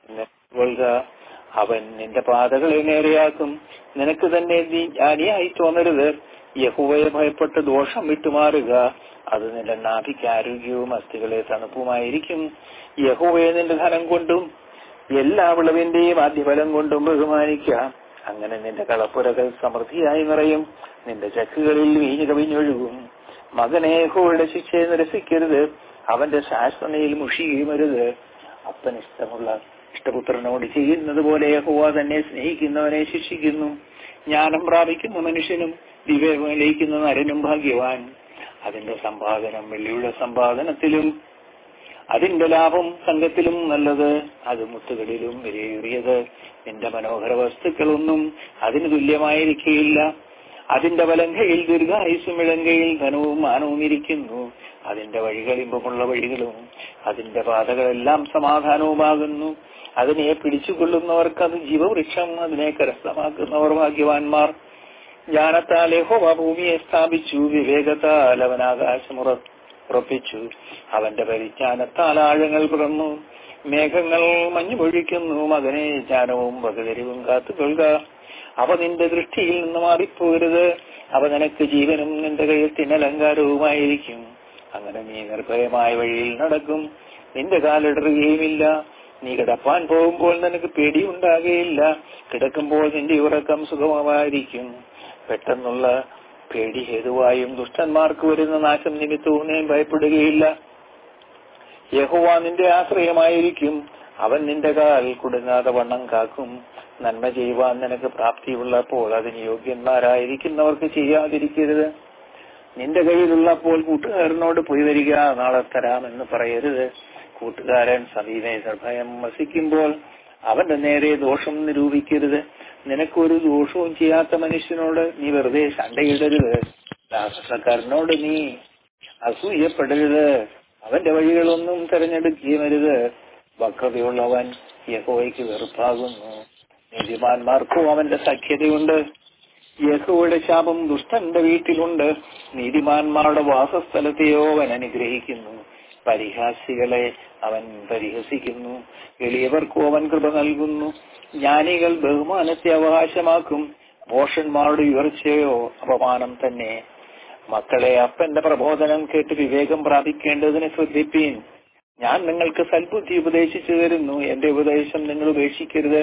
കൊള്ളുക അവൻ നിന്റെ പാതകളെ നേരെയാക്കും നിനക്ക് തന്നെ നീ ജ്ഞാനിയായി തോന്നരുത് യഹുവയെ ഭയപ്പെട്ട് ദോഷം വിട്ടുമാറുക അത് നിന്റെ നാഭിക്ക് ആരോഗ്യവും അസ്ഥികളെ തണുപ്പുമായിരിക്കും യഹുവയെ നിന്റെ ധനം കൊണ്ടും എല്ലാ വിളവിന്റെയും ആദ്യഫലം കൊണ്ടും ബഹുമാനിക്കുക അങ്ങനെ നിന്റെ കളപ്പുരകൾ സമൃദ്ധിയായി നിറയും നിന്റെ ചക്കുകളിൽ വീഞ്ഞു കവിഞ്ഞൊഴുകും മകനെ യഹോവയുടെ ശിക്ഷയെ നിരസിക്കരുത് അവന്റെ ശാസനയിൽ മുഷിയുമരുത് അപ്പൻ ഇഷ്ടമുള്ള ഇഷ്ടപുത്രനോട് ചെയ്യുന്നത് പോലെ യഹോവ തന്നെ സ്നേഹിക്കുന്നവനെ ശിക്ഷിക്കുന്നു ജ്ഞാനം പ്രാപിക്കുന്ന മനുഷ്യനും വിവേകം ലയിക്കുന്ന നരനും ഭാഗ്യവാൻ അതിന്റെ സമ്പാദനം വെള്ളിയുടെ സമ്പാദനത്തിലും അതിന്റെ ലാഭം സംഘത്തിലും നല്ലത് അത് മുത്തുകളിലും വിലയേറിയത് നിന്റെ മനോഹര വസ്തുക്കളൊന്നും അതിന് തുല്യമായിരിക്കുകയില്ല അതിന്റെ വലങ്കയിൽ ദീർഘായുസും ഇളങ്കയിൽ ധനവും മാനവും ഇരിക്കുന്നു അതിന്റെ വഴികൾ ഇമ്പമുള്ള വഴികളും അതിന്റെ പാതകളെല്ലാം സമാധാനവുമാകുന്നു അതിനെ പിടിച്ചുകൊള്ളുന്നവർക്ക് അത് ജീവവൃക്ഷം അതിനെ കരസ്ഥമാക്കുന്നവർ ഭാഗ്യവാന്മാർ ജ്ഞാനത്താൽ യഹോവ ഭൂമിയെ സ്ഥാപിച്ചു വിവേകത്താൽ അവൻ ആകാശമുറ ഉറപ്പിച്ചു അവന്റെ പരിജ്ഞാനത്താൽ ആഴങ്ങൾ പിറന്നു മേഘങ്ങൾ മഞ്ഞു പൊഴിക്കുന്നു മകനെ ജ്ഞാനവും വകതിരിവും കാത്തുകൊള്ളുക അവ നിന്റെ ദൃഷ്ടിയിൽ നിന്ന് മാറിപ്പോകരുത് അവ നിനക്ക് ജീവനും നിന്റെ കയ്യത്തിന് അലങ്കാരവുമായിരിക്കും അങ്ങനെ നീ നിർഭയമായ വഴിയിൽ നടക്കും നിന്റെ കാലിടറുകയുമില്ല നീ കിടപ്പാൻ പോകുമ്പോൾ നിനക്ക് പേടിയുണ്ടാകുകയില്ല കിടക്കുമ്പോൾ നിന്റെ ഉറക്കം സുഖമായിരിക്കും പെട്ടെന്നുള്ള പേടി ഹേതുവായും ദുഷ്ടന്മാർക്ക് വരുന്ന നാശം നിമിത്തവും നീ ഭയപ്പെടുകയില്ല യഹോവ നിന്റെ ആശ്രയമായിരിക്കും അവൻ നിന്റെ കാൽ കുടുങ്ങാതെ വണ്ണം കാക്കും നന്മ ചെയ്യുവാൻ നിനക്ക് പ്രാപ്തിയുള്ളപ്പോൾ അതിന് യോഗ്യന്മാരായിരിക്കുന്നവർക്ക് ചെയ്യാതിരിക്കരുത് നിന്റെ കയ്യിലുള്ളപ്പോൾ കൂട്ടുകാരനോട് പോയി വരിക നാളെ തരാമെന്ന് പറയരുത് കൂട്ടുകാരൻ സമീപെ നിർഭയം വസിക്കുമ്പോൾ അവന്റെ നേരെ ദോഷം നിരൂപിക്കരുത് നിനക്കൊരു ദോഷവും ചെയ്യാത്ത മനുഷ്യനോട് നീ വെറുതെ ശണ്ടയിടരുത് രാഷ്ട്രക്കാരനോട് നീ അസൂയപ്പെടരുത് അവന്റെ വഴികളൊന്നും തെരഞ്ഞെടുക്കുകയുമരുത് വക്രതയുള്ളവൻ യഹോയ്ക്ക് വെറുപ്പാകുന്നു നീതിമാന്മാർക്കും അവന്റെ സഖ്യതയുണ്ട് യഹോയുടെ ശാപം ദുഷ്ടന്റെ വീട്ടിലുണ്ട് നീതിമാന്മാരുടെ വാസസ്ഥലത്തെയോ അവൻ അനുഗ്രഹിക്കുന്നു പരിഹാസികളെ അവൻ പരിഹസിക്കുന്നു എളിയവർക്കും അവൻ കൃപ നൽകുന്നു ജ്ഞാനികൾ ബഹുമാനത്തെ അവകാശമാക്കും ഭോഷന്മാരുടെ ഉയർച്ചയോ അപമാനം തന്നെ മക്കളെ അപ്പന്റെ പ്രബോധനം കേട്ട് വിവേകം പ്രാപിക്കേണ്ടതിന് ശ്രദ്ധിപ്പീൻ ഞാൻ നിങ്ങൾക്ക് സൽബുദ്ധി ഉപദേശിച്ചു തരുന്നു എന്റെ ഉപദേശം നിങ്ങൾ ഉപേക്ഷിക്കരുത്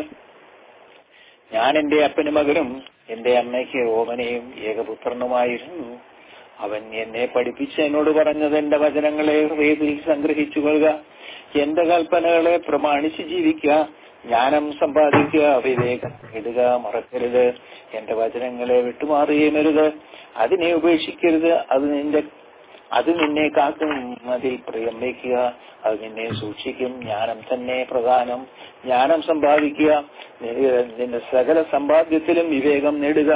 ഞാൻ എന്റെ അപ്പന് മകനും എന്റെ അമ്മയ്ക്ക് ഓമനയും ഏകപുത്രനുമായിരുന്നു അവൻ എന്നെ പഠിപ്പിച്ച് എന്നോട് പറഞ്ഞത് എന്റെ വചനങ്ങളെ ഹൃദയത്തിൽ സംഗ്രഹിച്ചു കൊള്ളുക എന്റെ കൽപ്പനകളെ പ്രമാണിച്ച് ജീവിക്കുക ജ്ഞാനം സമ്പാദിക്കുക വിവേകം ഇടുക മറക്കരുത് എന്റെ വചനങ്ങളെ വിട്ടുമാറുകയുമരുത് അതിനെ ഉപേക്ഷിക്കരുത് അത് നിന്റെ അത് നിന്നെ കാക്കും അതിൽ പ്രിയം വയ്ക്കുക അത് നിന്നെ സൂക്ഷിക്കും ജ്ഞാനം തന്നെ പ്രധാനം ജ്ഞാനം സമ്പാദിക്കുക നിന്റെ സകല സമ്പാദ്യത്തിലും വിവേകം നേടുക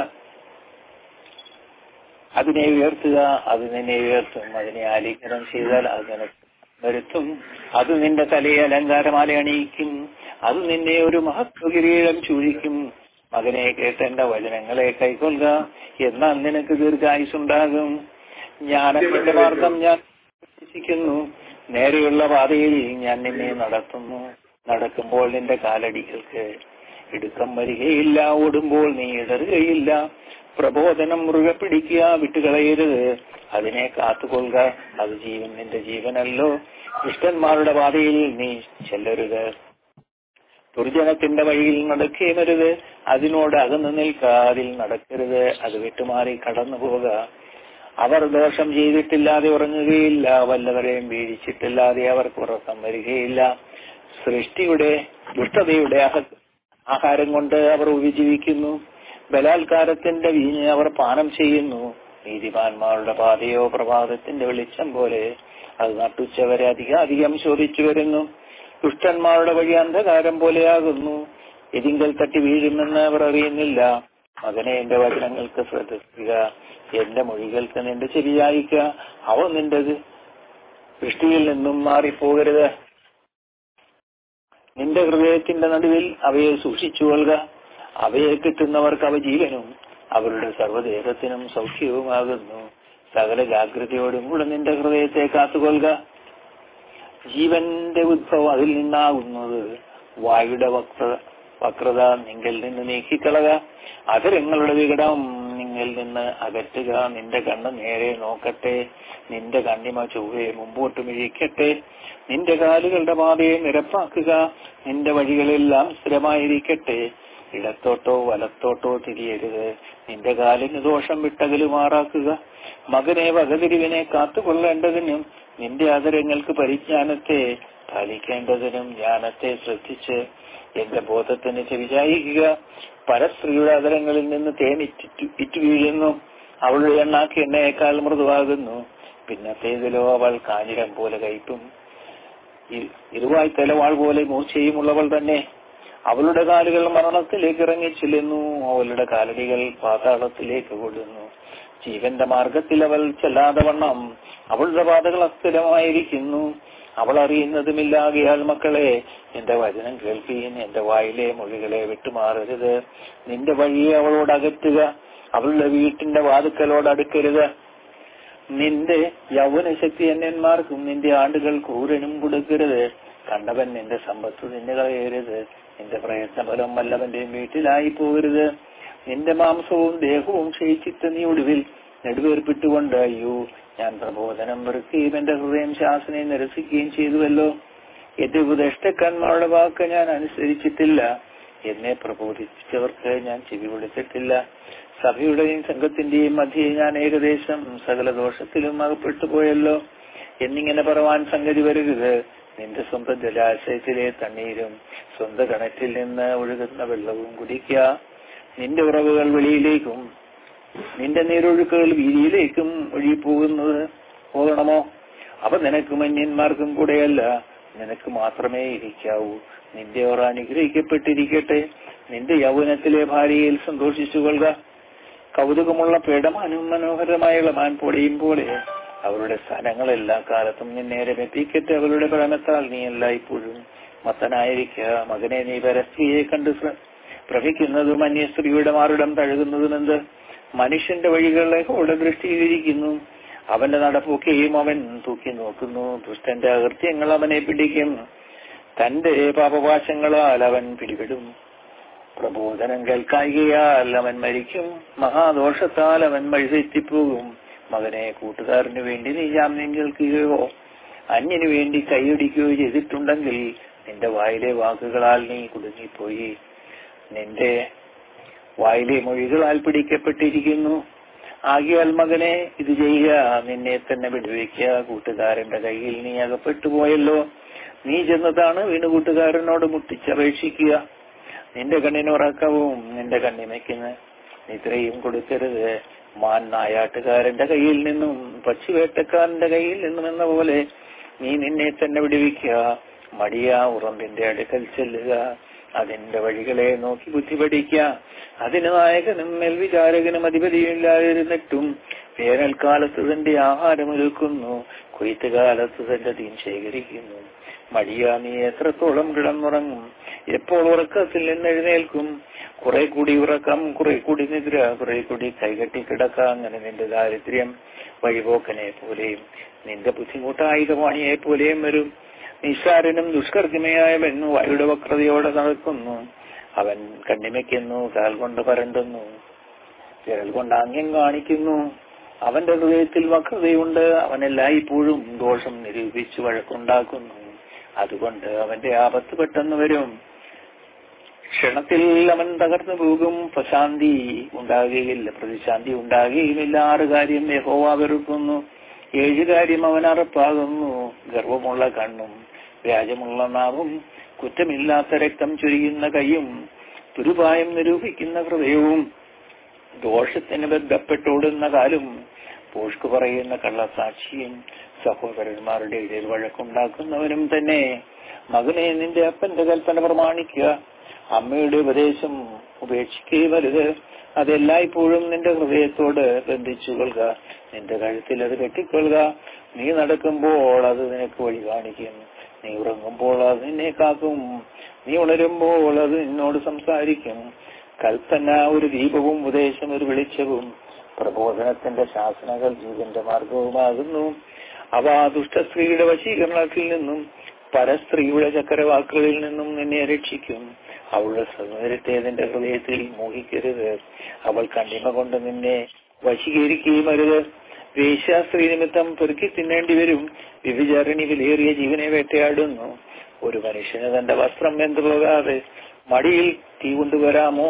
അതിനെ ഉയർത്തുക അത് നിന്നെ ഉയർത്തും അതിനെ ആലിംഗനം ചെയ്താൽ അത് നിനക്ക് വരുത്തും അത് നിന്റെ തലയെ അലങ്കാരമാല അണിയിക്കും അത് നിന്നെ ഒരു മഹത്വകിരീടം ചൂഴിക്കും മകനെ കേട്ട എന്റെ വചനങ്ങളെ കൈക്കൊള്ളുക എന്നാൽ നിനക്ക് ദീർഘായുസുണ്ടാകും ജ്ഞാനത്തിന്റെ മാർഗം ഞാൻ ഉപദേശിക്കുന്നു നേരെയുള്ള പാതയിൽ ഞാൻ നിന്നെ നടത്തുന്നു നടക്കുമ്പോൾ നിന്റെ കാലടികൾക്ക് ഇടുക്കം വരികയില്ല ഓടുമ്പോൾ നീ ഇടറുകയില്ല പ്രബോധനം മുറുകെ പിടിക്കുക വിട്ടുകളയരുത് അതിനെ കാത്തുകൊള്ളുക അത് ജീവൻ നിന്റെ ജീവനല്ലോ ഇഷ്ടന്മാരുടെ പാതയിൽ നീ ചെല്ലരുത് ദുർജനത്തിന്റെ വഴിയിൽ നടക്കേമരുത് അതിനോട് അകന്നു നിൽക്കാതിൽ നടക്കരുത് അത് വിട്ടുമാറി കടന്നു പോവുക അവർ ദോഷം ചെയ്തിട്ടില്ലാതെ ഉറങ്ങുകയില്ല വല്ലവരെയും വീഴിച്ചിട്ടില്ലാതെ അവർക്ക് ഉറക്കം വരികയില്ല സൃഷ്ടിയുടെ ദുഷ്ടതയുടെ ആഹാരം കൊണ്ട് അവർ ഉപജീവിക്കുന്നു ബലാത്കാരത്തിന്റെ വീഞ്ഞ് അവർ പാനം ചെയ്യുന്നു നീതിമാന്മാരുടെ പാതയോ പ്രഭാതത്തിന്റെ വെളിച്ചം പോലെ അത് നട്ടുച്ചവരെ അധികാധികം ശോധിച്ചു വരുന്നു ദുഷ്ടന്മാരുടെ വഴി അന്ധകാരം പോലെയാകുന്നു ഇതിങ്കൽ തട്ടി വീഴുമെന്ന് അവർ അറിയുന്നില്ല മകനെ എന്റെ വചനങ്ങൾക്ക് ശ്രദ്ധിക്കുക എന്റെ മൊഴികൾക്ക് നിന്റെ ചെവിയായിക്കുക അവ നിന്റെ ദൃഷ്ടിയിൽ നിന്നും മാറിപ്പോകരുത് നിന്റെ ഹൃദയത്തിന്റെ നടുവിൽ അവയെ സൂക്ഷിച്ചുകൊള്ളുക അവയെ കിട്ടുന്നവർക്ക് അവ ജീവനും അവരുടെ സർവ്വദേഹത്തിനും സൗഖ്യവുമാകുന്നു സകല ജാഗ്രതയോടും കൂടെ നിന്റെ ഹൃദയത്തെ കാത്തുകൊള്ളുക ജീവന്റെ ഉദ്ഭവം അതിൽ നിന്നാകുന്നത് വായുടെ വക്ര വക്രത നിങ്കിൽ നിന്ന് നീക്കിക്കളക അതരങ്ങളുടെ വികടം നിങ്ങളിൽ നിന്ന് അകറ്റുക നിന്റെ കണ്ണ് നേരെ നോക്കട്ടെ നിന്റെ കണ്ണിമ ചൊവ്വെ മുമ്പോട്ട് മിഴിക്കട്ടെ നിന്റെ കാലുകളുടെ പാതയെ നിരപ്പാക്കുക നിന്റെ വഴികളെല്ലാം സ്ഥിരമായിരിക്കട്ടെ ഇടത്തോട്ടോ വലത്തോട്ടോ തിരിയരുത് നിന്റെ കാലിന് ദോഷം വിട്ടകലുമാറാക്കുക മകനെ വകതിരിവിനെ കാത്തുകൊള്ളേണ്ടതിനും നിന്റെ ആദരങ്ങൾക്ക് പരിജ്ഞാനത്തെ പാലിക്കേണ്ടതിനും ജ്ഞാനത്തെ ശ്രദ്ധിച്ച് എന്റെ ബോധത്തിന് ചെവിചായിക്കുക പരസ്ത്രീയുടെ ആദരങ്ങളിൽ നിന്ന് തേൻ ഇറ്റു വീഴുന്നു അവളുടെ എണ്ണാക്കി എണ്ണയേക്കാൾ മൃദുവാകുന്നു പിന്നത്തേതിലോ അവൾ കാഞ്ഞിരം പോലെ കയ്പും ഇരുവായ് തലവാൾ പോലെ മൂർച്ചയുമുള്ളവൾ തന്നെ അവളുടെ കാലുകൾ മരണത്തിലേക്ക് ഇറങ്ങിച്ചില്ലുന്നു അവളുടെ കാലടികൾ പാതാളത്തിലേക്ക് കൊടുന്നു ജീവന്റെ മാർഗത്തിൽ അവൾ ചെല്ലാതെ വണ്ണം അവളുടെ പാതകൾ അസ്ഥിരമായിരിക്കുന്നു അവൾ അറിയുന്നതുമില്ലാകിയാൽ മക്കളെ എന്റെ വചനം കേൾക്കുകയും എന്റെ വായിലെ മൊഴികളെ വിട്ടുമാറരുത് നിന്റെ വഴിയെ അവളോട് അകറ്റുക അവളുടെ വീട്ടിന്റെ വാതുക്കലോട് അടുക്കരുത് നിന്റെ യൗവന ശക്തി അന്യന്മാർക്കും നിന്റെ ആണ്ടുകൾ ക്രൂരനും കൊടുക്കരുത് കണ്ടവൻ നിന്റെ സമ്പത്ത് നിന്നെ കളയരുത് നിന്റെ പ്രയത്നഫലം വല്ലവന്റെയും വീട്ടിലായി പോകരുത് നിന്റെ മാംസവും ദേഹവും ക്ഷയിച്ചിട്ട് നീ ഒടുവിൽ നെടുവേർപ്പിട്ടുകൊണ്ട് അയ്യോ ഞാൻ പ്രബോധനം വെറുക്കുകയും എന്റെ ഹൃദയം ശാസനയെ നിരസിക്കുകയും ചെയ്തുവല്ലോ എന്റെ ഉപദേഷ്ടക്കന്മാരുടെ വാക്ക് ഞാൻ അനുസരിച്ചിട്ടില്ല എന്നെ പ്രബോധിപ്പിച്ചവർക്ക് ഞാൻ ചെവി കൊടുത്തിട്ടില്ല സഭയുടെയും സംഘത്തിന്റെയും മധ്യേ ഞാൻ ഏകദേശം സകല ദോഷത്തിലും അകപ്പെട്ടു പോയല്ലോ എന്നിങ്ങനെ പറവാൻ സംഗതി വരരുത് നിന്റെ സ്വന്തം ജലാശയത്തിലെ തണ്ണീരും സ്വന്തം കിണറ്റിൽ നിന്ന് ഒഴുകുന്ന വെള്ളവും കുടിക്കുക നിന്റെ ഉറവുകൾ വെളിയിലേക്കും നിന്റെ നീരൊഴുക്കുകൾ വീതിയിലേക്കും ഒഴുകിപ്പോകുന്നത് പോകണമോ അപ്പൊ നിനക്ക് മന്യന്മാർക്കും കൂടെയല്ല നിനക്ക് മാത്രമേ ഇരിക്കാവൂ നിന്റെ ഓർ അനുഗ്രഹിക്കപ്പെട്ടിരിക്കട്ടെ നിന്റെ യൗവനത്തിലെ ഭാര്യയിൽ സന്തോഷിച്ചു കൊള്ളുക കൗതുകമുള്ള പേടമാനും മനോഹരമായ ഇളമാൻ പൊടിയും പോലെ അവരുടെ സ്ഥാനങ്ങൾ എല്ലാ കാലത്തും നിന്നെ രമിപ്പിക്കട്ടെ അവരുടെ പ്രേമത്താൽ നീ എല്ലായ്പ്പോഴും മത്തനായിരിക്കുക മകനെ നീ പരസ്ത്രീയെ കണ്ട് ഭ്രമിക്കുന്നതും അന്യ സ്ത്രീയുടെ മാറിടം തഴുകുന്നതുമെന്ത് മനുഷ്യന്റെ വഴികളെ ഓടെ ദൃഷ്ടിയിലിരിക്കുന്നു അവന്റെ നടപ്പൊക്കെയും അവൻ തൂക്കി നോക്കുന്നു ദുഷ്ടന്റെ അകൃത്യങ്ങൾ അവനെ പിടിക്കും തന്റെ പാപപാശങ്ങളാൽ അവൻ പിടിപെടും പ്രബോധനം കേൾക്കായികയാൽ അവൻ മരിക്കും മഹാദോഷത്താൽ അവൻ വഴിതെറ്റിപ്പോകും മകനെ കൂട്ടുകാരന് വേണ്ടി നീ ജാമ്യം കേൾക്കുകയോ അന്യന് വേണ്ടി കൈയടിക്കുകയോ ചെയ്തിട്ടുണ്ടെങ്കിൽ നിന്റെ വായിലെ വാക്കുകളാൽ നീ കുടുങ്ങിപ്പോയി നിന്റെ വായിലെ മൊഴികളാൽ പിടിക്കപ്പെട്ടിരിക്കുന്നു ആകിയാൽ മകനെ ഇത് ചെയ്യുക നിന്നെ തന്നെ വിടുവിക്കുക കൂട്ടുകാരന്റെ കയ്യിൽ നീ അകപ്പെട്ടു പോയല്ലോ നീ ചെന്നതാണ് വീണ് കൂട്ടുകാരനോട് മുട്ടിച്ചപേക്ഷിക്കുക നിന്റെ കണ്ണിന് ഉറക്കവും നിന്റെ കണ്ണിമയ്ക്കുന്ന നിദ്രയും കൊടുക്കരുത് മാൻ നായാട്ടുകാരന്റെ കയ്യിൽ നിന്നും പക്ഷിവേട്ടക്കാരന്റെ കയ്യിൽ നിന്നും എന്ന പോലെ നീ നിന്നെ തന്നെ വിടുവിക്കുക മടിയ ഉറമ്പിന്റെ അടുക്കൽ ചെല്ലുക അതിന്റെ വഴികളെ നോക്കി ബുദ്ധി പഠിക്കുക അതിന് നായകനും മേൽവിചാരകനും അധിപതിയില്ലാതിരുന്നിട്ടും വേനൽക്കാലത്ത് തന്റെ ആഹാരം ഒരുക്കുന്നു കൊയ്ത്തുകാലത്ത് തന്റെ തീൻ ശേഖരിക്കുന്നു മടിയ നീ എത്രത്തോളം കിടന്നുറങ്ങും എപ്പോൾ ഉറക്കത്തിൽ നിന്ന് എഴുന്നേൽക്കും കുറെ കൂടി ഉറക്കം കുറെ കൂടി നിദ്ര കുറെ കൂടി കൈകെട്ടി കിടക്ക അങ്ങനെ നിന്റെ ദാരിദ്ര്യം വഴിപോക്കനെ പോലെയും നിന്റെ ബുദ്ധിമുട്ടായുധവാണിയെ പോലെയും വരും നിസ്സാരനും ദുഷ്കർക്കിമയായവൻ വായുടെ വക്രതയോടെ നടക്കുന്നു അവൻ കണ്ണിമയ്ക്കുന്നു കാൽ കൊണ്ട് പരണ്ടുന്നു വിരൽ കൊണ്ട് ആംഗ്യം കാണിക്കുന്നു അവന്റെ ഹൃദയത്തിൽ വക്രതയുണ്ട് അവൻ എല്ലായ്പ്പോഴും ദോഷം നിരൂപിച്ച് വഴക്കുണ്ടാക്കുന്നു അതുകൊണ്ട് അവന്റെ ആപത്ത് പെട്ടെന്ന് വരും ക്ഷണത്തിൽ അവൻ തകർന്നു പോകും പ്രശാന്തി ഉണ്ടാകുകയില്ല പ്രതിശാന്തി ഉണ്ടാകുകയുമില്ല ആറ് കാര്യം യഹോവ വെറുക്കുന്നു ഏഴ് കാര്യം അവൻ അറപ്പാകുന്നു ഗർവമുള്ള കണ്ണും വ്യാജമുള്ള നാവും കുറ്റമില്ലാത്ത രക്തം ചൊരിയുന്ന കൈയും ദുരുപായം നിരൂപിക്കുന്ന ഹൃദയവും ദോഷത്തിന് ബന്ധപ്പെട്ടോടുന്ന കാലും പോഷ്കു പറയുന്ന കള്ളസാക്ഷിയും സഹോദരന്മാരുടെ ഇടയിൽ വഴക്കുണ്ടാക്കുന്നവനും തന്നെ മകനെ നിന്റെ അപ്പന്റെ കൽപ്പന പ്രമാണിക്കുക അമ്മയുടെ ഉപദേശം ഉപേക്ഷിക്കുകയും വരുത് അതെല്ലായ്പ്പോഴും നിന്റെ ഹൃദയത്തോട് ബന്ധിച്ചു കൊള്ളുക നിന്റെ കഴുത്തിൽ അത് കെട്ടിക്കൊള്ളുക നീ നടക്കുമ്പോൾ അത് നിനക്ക് വഴി കാണിക്കും നീ ഉറങ്ങുമ്പോൾ അത് നിന്നെ കാക്കും നീ ഉണരുമ്പോൾ അത് നിന്നോട് സംസാരിക്കും കൽപ്പന ഒരു ദീപവും ഉപദേശം ഒരു വെളിച്ചവും പ്രബോധനത്തിന്റെ ശാസനകൾ ജീവന്റെ മാർഗവുമാകുന്നു അവ ദുഷ്ട സ്ത്രീയുടെ വശീകരണത്തിൽ നിന്നും പരസ്ത്രീയുടെ ചക്രവാക്കുകളിൽ നിന്നും നിന്നെ രക്ഷിക്കും അവളുടെ സൗന്ദര്യത്തെ നിന്റെ ഹൃദയത്തിൽ മോഹിക്കരുത് അവൾ കണ്ണിമ കൊണ്ട് നിന്നെ വശീകരിക്കുകയും അരുത് വേശ്യാസ്ത്രീ നിമിത്തം പെറുക്കി തിന്നേണ്ടി വരും വ്യഭിചാരിണി വിലയേറിയ ജീവനെ വേട്ടയാടുന്നു ഒരു മനുഷ്യന് തന്റെ വസ്ത്രം വെന്തു പോകാതെ മടിയിൽ തീ കൊണ്ടുവരാമോ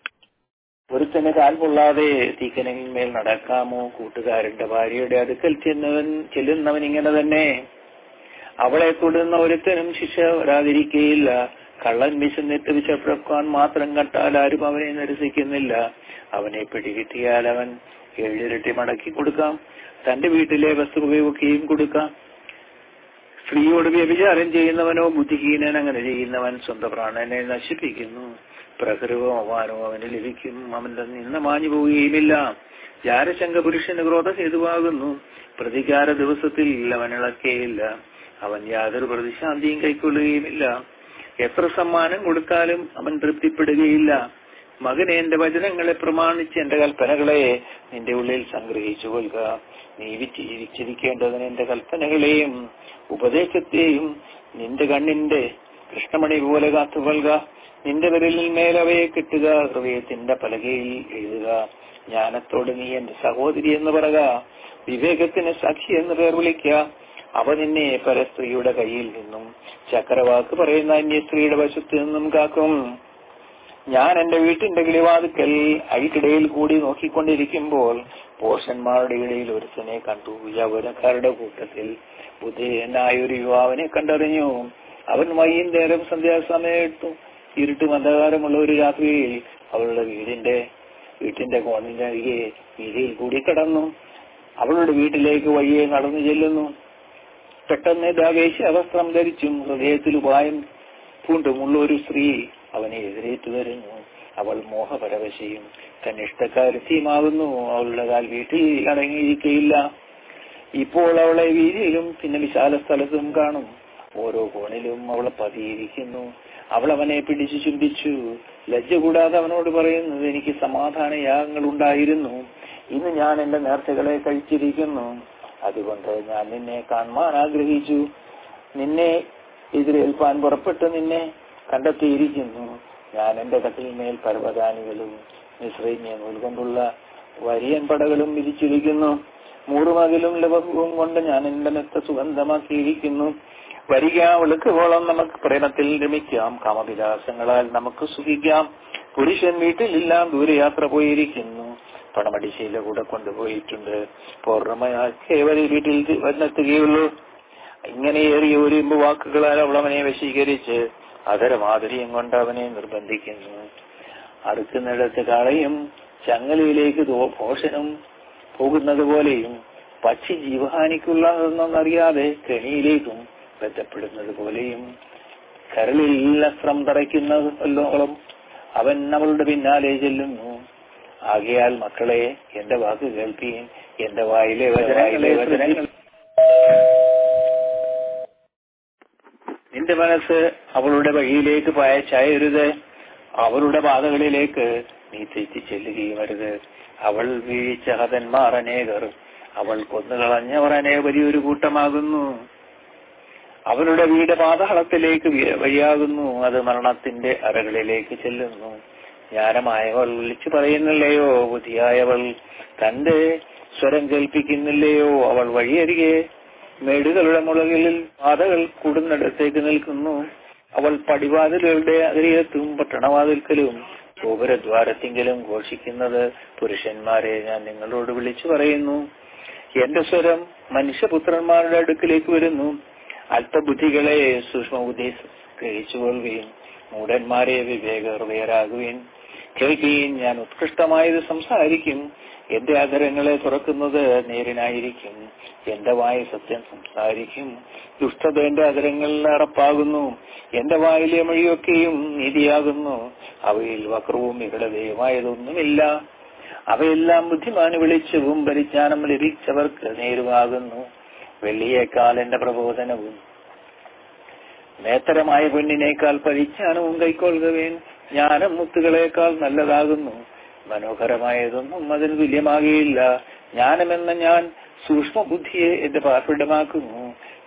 ഒരുത്തന് കാൽ പൊള്ളാതെ തീക്കനന്മേൽ നടക്കാമോ കൂട്ടുകാരന്റെ ഭാര്യയുടെ അടുക്കൽ ചെന്നവൻ ചെല്ലുന്നവൻ ഇങ്ങനെ തന്നെ അവളെ തൊടുന്ന ഒരുത്തനും ശിക്ഷ വരാതിരിക്കുകയില്ല കള്ളൻ വിശന്നിട്ട് വിശപ്പുറക്കാൻ മാത്രം കണ്ടാൽ ആരും അവനെ നിരസിക്കുന്നില്ല അവനെ പിടികിട്ടിയാൽ അവൻ ഏഴിരട്ടി മടക്കി കൊടുക്കാം തന്റെ വീട്ടിലെ വസ്തുവകയൊക്കെയും കൊടുക്കാം സ്ത്രീയോട് വ്യഭിചാരം ചെയ്യുന്നവനോ ബുദ്ധിഹീനൻ അങ്ങനെ ചെയ്യുന്നവൻ സ്വന്തം പ്രാണനെ നശിപ്പിക്കുന്നു പ്രകൃതവും അപാനവും അവന് ലഭിക്കും അവന്റെ നിന്ന് മാഞ്ഞു പോവുകയുമില്ല ജാരശങ്ക പുരുഷന് ക്രോധ ഹേതുവാകുന്നു പ്രതികാര ദിവസത്തിൽ അവൻ ഇളക്കേയില്ല അവൻ യാതൊരു പ്രതിശാന്തിയും കൈക്കൊള്ളുകയുമില്ല എത്ര സമ്മാനം കൊടുത്താലും അവൻ തൃപ്തിപ്പെടുകയില്ല മകനെ എന്റെ വചനങ്ങളെ പ്രമാണിച്ച് എന്റെ കൽപ്പനകളെ നിന്റെ ഉള്ളിൽ സംഗ്രഹിച്ചു കൊള്ളുക നീ ജീവിച്ചിരിക്കേണ്ടതിന് എന്റെ കൽപ്പനകളെയും ഉപദേശത്തെയും നിന്റെ കണ്ണിന്റെ കൃഷ്ണമണി പോലെ കാത്തുകൊള്ളുക നിന്റെ വിരലിൽ മേലവയെ കിട്ടുക ഹൃദയത്തിന്റെ പലകയിൽ എഴുതുക ജ്ഞാനത്തോട് നീ എന്റെ സഹോദരി എന്ന് പറയുക വിവേകത്തിന് സാക്ഷി എന്ന് പേർ വിളിക്കുക അവ നിന്നെ പരസ്ത്രീയുടെ കയ്യിൽ നിന്നും ചക്രവാക്ക് പറയുന്ന അന്യ സ്ത്രീയുടെ വശത്ത് നിന്നും കാക്കും ഞാൻ എന്റെ വീട്ടിന്റെ കിളിവാതുക്കൽ അഴിക്കിടയിൽ കൂടി നോക്കിക്കൊണ്ടിരിക്കുമ്പോൾ പോഷന്മാരുടെ ഇടയിൽ ഒരുത്തനെ കണ്ടു യൗവനക്കാരുടെ കൂട്ടത്തിൽ ബുദ്ധേയനായ ഒരു യുവാവിനെ കണ്ടറിഞ്ഞു അവൻ വൈകുന്നേരം സന്ധ്യാസമയത്തു ഇരുട്ട് മന്ദകാരമുള്ള ഒരു രാത്രിയിൽ അവളുടെ വീടിന്റെ വീട്ടിന്റെ കോണിന്റെ അരികെ വീതിയിൽ കൂടി കടന്നു അവളുടെ വീട്ടിലേക്ക് വഴിയെ നടന്നു ചെല്ലുന്നു പെട്ടെന്ന് ദാവേശ വസ്ത്രം ധരിച്ചും ഹൃദയത്തിൽ ഉപായം പൂണ്ടുമുള്ള ഒരു സ്ത്രീ അവനെ എതിരേറ്റു വരുന്നു അവൾ മോഹപരവശയും തന്നെ ഇഷ്ടക്കാരത്തിയുമാകുന്നു അവളുടെ കാൽ വീട്ടിൽ അടങ്ങിയിരിക്കയില്ല ഇപ്പോൾ അവളെ വീതിയിലും പിന്നെ വിശാല സ്ഥലത്തും കാണും ഓരോ കോണിലും അവളെ പതിയിരിക്കുന്നു അവൾ അവനെ പിടിച്ചു ചുംബിച്ചു ലജ്ജ കൂടാതെ അവനോട് പറയുന്നത് എനിക്ക് സമാധാന യാഗങ്ങൾ ഉണ്ടായിരുന്നു ഇന്ന് ഞാൻ എന്റെ നേർച്ചകളെ കഴിച്ചിരിക്കുന്നു അതുകൊണ്ട് ഞാൻ നിന്നെ കാണുവാൻ ആഗ്രഹിച്ചു നിന്നെ എതിരേൽപ്പാൻ പുറപ്പെട്ട് നിന്നെ കണ്ടെത്തിയിരിക്കുന്നു ഞാൻ എന്റെ കട്ടിൽമേൽ പർവ്വതാനികളും മിശ്രീമ്യ നൂൽ കൊണ്ടുള്ള വരിയൻ പടകളും വിരിച്ചിരിക്കുന്നു മൂറുമതിലും ലവവും കൊണ്ട് ഞാൻ എന്റെ മെത്ത സുഗന്ധമാക്കിയിരിക്കുന്നു വരിക വിളക്കുകോളം നമുക്ക് പ്രേമത്തിൽ രമിക്കാം കാമവിലാസങ്ങളാൽ നമുക്ക് സുഖിക്കാം പുരുഷൻ വീട്ടിലെല്ലാം ദൂരയാത്ര പോയിരിക്കുന്നു പണമടിശീല കൂടെ കൊണ്ടുപോയിട്ടുണ്ട് പൂർണ്ണമായി കേവലി വീട്ടിൽ വന്നെത്തുകയുള്ളൂ ഇങ്ങനെ ഏറിയ ഒരു ഇമ്പ് വാക്കുകളാൽ അവൾ അവനെ വശീകരിച്ച് അധരമാധുര്യം കൊണ്ട് അവനെ നിർബന്ധിക്കുന്നു അറുക്കുന്നിടത്ത് കാളയും ചങ്ങലയിലേക്ക് ഭോഷനും പോകുന്നത് പോലെയും പക്ഷി ജീവഹാനിക്കുള്ളതെന്നറിയാതെ കെണിയിലേക്കും ബന്ധപ്പെടുന്നത് പോലെയും കരളിൽ അസ്ത്രം തറയ്ക്കുന്നതല്ലോളം അവൻ അവളുടെ പിന്നാലെ ചെല്ലുന്നു ആകയാൽ മക്കളെ എന്റെ വാക്ക് കേൾപ്പീൻ എന്റെ വായിലെ വചനങ്ങളെ വചനങ്ങൾ നിന്റെ മനസ്സ് അവളുടെ വഴിയിലേക്ക് പായച്ചായരുത് അവളുടെ പാതകളിലേക്ക് നീ തെറ്റി ചെല്ലുകയും അരുത് അവൾ വീഴ്ച ഹതന്മാർ അനേകർ അവൾ കൊന്നുകളഞ്ഞവർ അനേകരി ഒരു കൂട്ടമാകുന്നു അവളുടെ വീട് പാതാളത്തിലേക്ക് വഴിയാകുന്നു അത് മരണത്തിന്റെ അറകളിലേക്ക് ചെല്ലുന്നു ജ്ഞാനമായവൾ വിളിച്ചു പറയുന്നില്ലയോ ബുദ്ധിയായവൾ തന്റെ സ്വരം കേൾപ്പിക്കുന്നില്ലയോ അവൾ വഴിയരികെ മേടുകളുടെ മുളകളിൽ പാതകൾ കൂടുന്നിടത്തേക്ക് നിൽക്കുന്നു അവൾ പടിവാതിലുകളുടെ അതിരിയത്തും പട്ടണവാതിൽക്കലും ഗോപുരദ്വാരത്തിങ്കിലും ഘോഷിക്കുന്നത് പുരുഷന്മാരെ ഞാൻ നിങ്ങളോട് വിളിച്ചു പറയുന്നു എന്റെ സ്വരം മനുഷ്യപുത്രന്മാരുടെ അടുക്കിലേക്ക് വരുന്നു അല്പബുദ്ധികളെ സൂക്ഷ്മബുദ്ധി ഗ്രഹിച്ചുകൊള്ളുകയും മൂടന്മാരെ വിവേക ഹൃദയരാകുകയും കേൾക്കുകയും ഞാൻ ഉത്കൃഷ്ടമായത് സംസാരിക്കും എന്റെ അധരങ്ങളെ തുറക്കുന്നത് നേരിനായിരിക്കും എന്റെ വായ സത്യം സംസാരിക്കും ദുഷ്ടത എന്റെ അധരങ്ങളിൽ അറപ്പാകുന്നു എന്റെ വായിലെ മൊഴിയൊക്കെയും നീതിയാകുന്നു അവയിൽ വക്രവും വികടതയുമായതൊന്നുമില്ല അവയെല്ലാം ബുദ്ധിമാന് വെളിച്ചവും പരിജ്ഞാനം ലഭിച്ചവർക്ക് നേരുവാകുന്നു വെള്ളിയേക്കാൾ എന്റെ പ്രബോധനവും നേത്തരമായ പെണ്ണിനേക്കാൾ പരിജ്ഞാനവും കൈക്കൊള്ളുകവേൻ ജ്ഞാനം മുത്തുകളേക്കാൾ നല്ലതാകുന്നു മനോഹരമായതൊന്നും അതിന് തുല്യമാകുകയില്ല ജ്ഞാനമെന്ന ഞാൻ സൂക്ഷ്മ ബുദ്ധിയെ എന്റെ പാർപ്പിടമാക്കുന്നു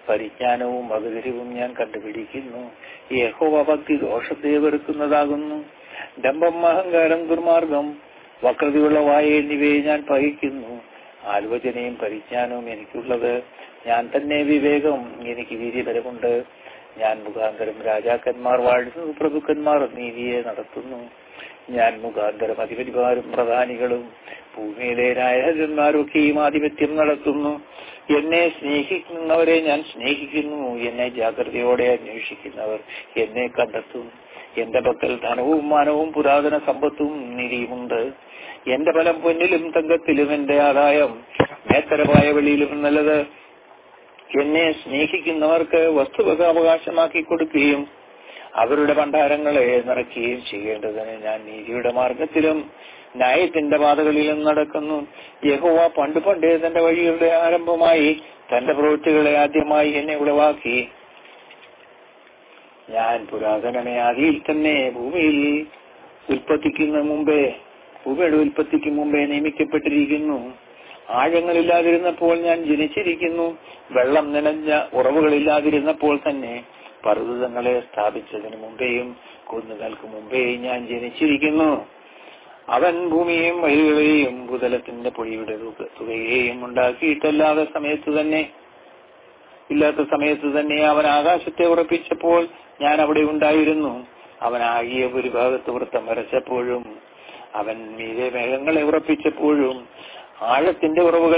പരിജ്ഞാനവും വകതിരിവും ഞാൻ കണ്ടുപിടിക്കുന്നു യഹോവ ഭക്തി ദോഷത്തെ വെറുക്കുന്നതാകുന്നു ഡംബം അഹങ്കാരം ദുർമാർഗം വക്രതയുള്ള വായ എന്നിവയെ ഞാൻ പഹിക്കുന്നു ആലോചനയും പരിജ്ഞാനവും എനിക്കുള്ളത് ഞാൻ തന്നെ വിവേകം എനിക്ക് വീര്യപരമുണ്ട് ഞാൻ മുഖാന്തരം രാജാക്കന്മാർ വാഴുന്നു പ്രഭുക്കന്മാർ നീതിയെ നടത്തുന്നു ഞാൻ മുഖാന്തരം അധിപതിമാരും പ്രധാനികളും ഭൂമിയിലെ രാജന്മാരൊക്കെയും ആധിപത്യം നടത്തുന്നു എന്നെ സ്നേഹിക്കുന്നവരെ ഞാൻ സ്നേഹിക്കുന്നു എന്നെ ജാഗ്രതയോടെ അന്വേഷിക്കുന്നവർ എന്നെ കണ്ടെത്തും എന്റെ പക്കൽ ധനവും മാനവും പുരാതന സമ്പത്തും നിധിയുമുണ്ട് എന്റെ ഫലം പൊന്നിലും തങ്കത്തിലും എന്റെ ആദായം നേത്തരമായ വെളിയിലും നല്ലത് എന്നെ സ്നേഹിക്കുന്നവർക്ക് വസ്തുവക അവകാശമാക്കി കൊടുക്കുകയും അവരുടെ ഭണ്ഡാരങ്ങളെ നിറയ്ക്കുകയും ചെയ്യേണ്ടതിന് ഞാൻ നീതിയുടെ മാർഗത്തിലും ന്യായത്തിന്റെ പാതകളിലും നടക്കുന്നു യഹോവ പണ്ട് പണ്ടേ തന്റെ വഴികളുടെ ആരംഭമായി തന്റെ പ്രവൃത്തികളെ ആദ്യമായി എന്നെ ഉളവാക്കി ഞാൻ പുരാതനമേ ആദിയിൽ തന്നെ ഭൂമിയിൽ ഉൽപ്പത്തിക്കുന്ന മുമ്പേ ഭൂമിയുടെ ഉൽപ്പത്തിക്ക് മുമ്പേ നിയമിക്കപ്പെട്ടിരിക്കുന്നു ആഴങ്ങളില്ലാതിരുന്നപ്പോൾ ഞാൻ ജനിച്ചിരിക്കുന്നു വെള്ളം നിലഞ്ഞ ഉറവുകളില്ലാതിരുന്നപ്പോൾ തന്നെ പർവ്വതങ്ങളെ സ്ഥാപിച്ചതിന് മുമ്പേയും കുന്നുകൾക്ക് മുമ്പേയും ഞാൻ ജനിച്ചിരിക്കുന്നു അവൻ ഭൂമിയെയും വഴികളെയും ഭൂതലത്തിന്റെ പൊഴിയുടെ തുക- തുകയെയും ഉണ്ടാക്കിയിട്ടല്ലാതെ സമയത്ത് തന്നെ ഇല്ലാത്ത സമയത്ത് തന്നെ അവൻ ആകാശത്തെ ഉറപ്പിച്ചപ്പോൾ ഞാൻ അവിടെ ഉണ്ടായിരുന്നു അവൻ ആകിയ ഒരു ഭാഗത്ത് വൃത്തം വരച്ചപ്പോഴും അവൻ മീതെ മേഘങ്ങളെ ഉറപ്പിച്ചപ്പോഴും ആഴത്തിന്റെ ഉറവുകൾ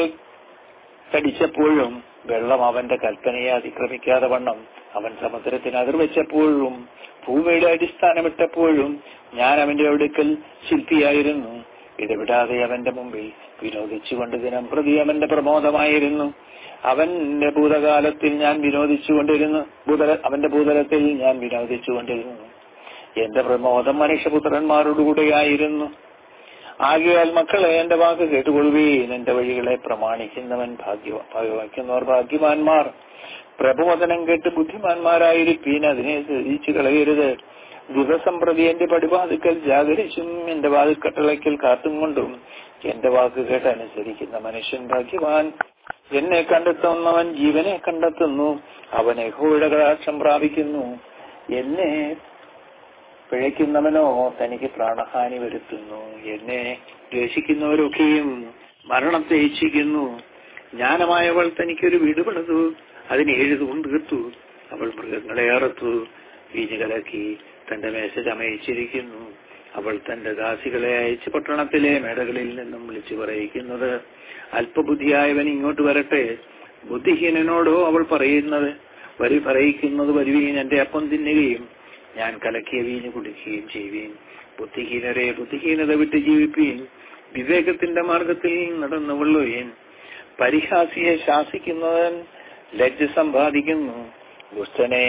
കടിച്ചപ്പോഴും വെള്ളം അവന്റെ കൽപ്പനയെ അതിക്രമിക്കാതെ വണ്ണം അവൻ സമുദ്രത്തിന് അതിർവെച്ചപ്പോഴും ഭൂമിയുടെ അടിസ്ഥാനമിട്ടപ്പോഴും ഞാൻ അവന്റെ അടുക്കൽ ശില്പിയായിരുന്നു ഇടപെടാതെ അവന്റെ മുമ്പിൽ വിനോദിച്ചുകൊണ്ട് ദിനം പ്രതി അവന്റെ പ്രമോദമായിരുന്നു അവന്റെ ഭൂതകാലത്തിൽ ഞാൻ വിനോദിച്ചുകൊണ്ടിരുന്നു ഭൂതല അവന്റെ ഭൂതലത്തിൽ ഞാൻ വിനോദിച്ചുകൊണ്ടിരുന്നു എന്റെ പ്രമോദം മനുഷ്യപുത്രന്മാരോടുകൂടെയായിരുന്നു ആകയാൽ മക്കളെ എന്റെ വാക്ക് കേട്ടുകൊള്ളുകയും എന്റെ വഴികളെ പ്രമാണിക്കുന്നവൻ ഭാഗ്യ ഭാഗ്യവാക്കുന്നവർ ഭാഗ്യവാന്മാർ പ്രബോധനം കേട്ട് ബുദ്ധിമാന്മാരായിരിപ്പീൻ അതിനെ തെളിയിച്ചു കളയരുത് ദിവസം പ്രതി എന്റെ പടിവാതുക്കൽ ജാഗരിച്ചും എന്റെ വാതിൽക്കട്ടളയ്ക്കൽ കാത്തും കൊണ്ടും എന്റെ വാക്ക് കേട്ട് അനുസരിക്കുന്ന മനുഷ്യൻ ഭാഗ്യവാൻ എന്നെ കണ്ടെത്തുന്നവൻ ജീവനെ കണ്ടെത്തുന്നു അവൻ യഹോയുടെ കടാക്ഷം പ്രാപിക്കുന്നു എന്നെ പിഴയ്ക്കുന്നവനോ തനിക്ക് പ്രാണഹാനി വരുത്തുന്നു എന്നെ ദ്വേഷിക്കുന്നവരൊക്കെയും മരണത്തെ ഇച്ഛിക്കുന്നു ജ്ഞാനമായവൾ തനിക്കൊരു വീട് പണിതു അതിന് ഏഴ് തൂൺ തീർത്തു അവൾ മൃഗങ്ങളെ അറുത്തു വീഞ്ഞു കലക്കി തന്റെ മേശ ചമയിച്ചിരിക്കുന്നു അവൾ തന്റെ ദാസികളെ അയച്ച് പട്ടണത്തിലെ മേടകളിൽ നിന്നും വിളിച്ചു പറയിക്കുന്നത് അല്പബുദ്ധിയായവൻ ഇങ്ങോട്ട് വരട്ടെ ബുദ്ധിഹീനനോടോ അവൾ പറയുന്നത് വരി പറയിക്കുന്നത് വരുവീൻ എന്റെ അപ്പം തിന്നുകയും ഞാൻ കലക്കിയ വീഞ്ഞ് കുടിക്കുകയും ചെയ്യുവീൻ ബുദ്ധിഹീനരെ ബുദ്ധിഹീനത വിട്ട് ജീവിപ്പീൻ വിവേകത്തിന്റെ മാർഗത്തിൽ നടന്നു കൊള്ളുകയും പരിഹാസിയെ ശാസിക്കുന്നവൻ ലജ്ജ സമ്പാദിക്കുന്നു ദുഷ്ടനെ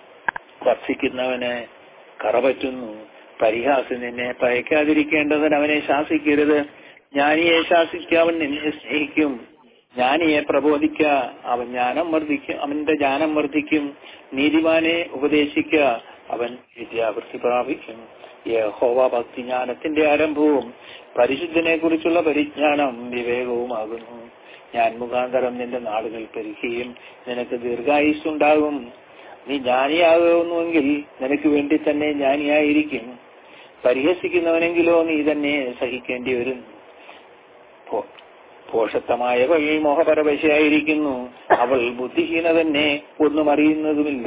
ഭർഷിക്കുന്നവന് കറപറ്റുന്നു പരിഹാസി നിന്നെ പയക്കാതിരിക്കേണ്ടതിന് അവനെ ശാസിക്കരുത് ജ്ഞാനിയെ ശാസിക്ക അവൻ നിന്നെ സ്നേഹിക്കും ജ്ഞാനിയെ പ്രബോധിക്ക അവൻ ജ്ഞാനം വർദ്ധിക്കും അവന്റെ ജ്ഞാനം വർദ്ധിക്കും നീതിമാനെ ഉപദേശിക്ക അവൻ വിദ്യാവൃത്തി പ്രാപിക്കും യഹോവ ഭക്തി ജ്ഞാനത്തിന്റെ ആരംഭവും പരിശുദ്ധനെ കുറിച്ചുള്ള പരിജ്ഞാനം വിവേകവുമാകുന്നു ഞാൻ മുഖാന്തരം നിന്റെ നാടുകൾ പെരുക്കുകയും നിനക്ക് ദീർഘായുസ്സുണ്ടാകും നീ ജ്ഞാനിയാകുന്നുവെങ്കിൽ നിനക്ക് വേണ്ടി തന്നെ ജ്ഞാനിയായിരിക്കും പരിഹസിക്കുന്നവനെങ്കിലോ നീ തന്നെ സഹിക്കേണ്ടി വരും പോ- പോഷത്വമായവൾ മോഹപരവശയായിരിക്കുന്നു അവൾ ബുദ്ധിഹീന തന്നെ ഒന്നും അറിയുന്നതുമില്ല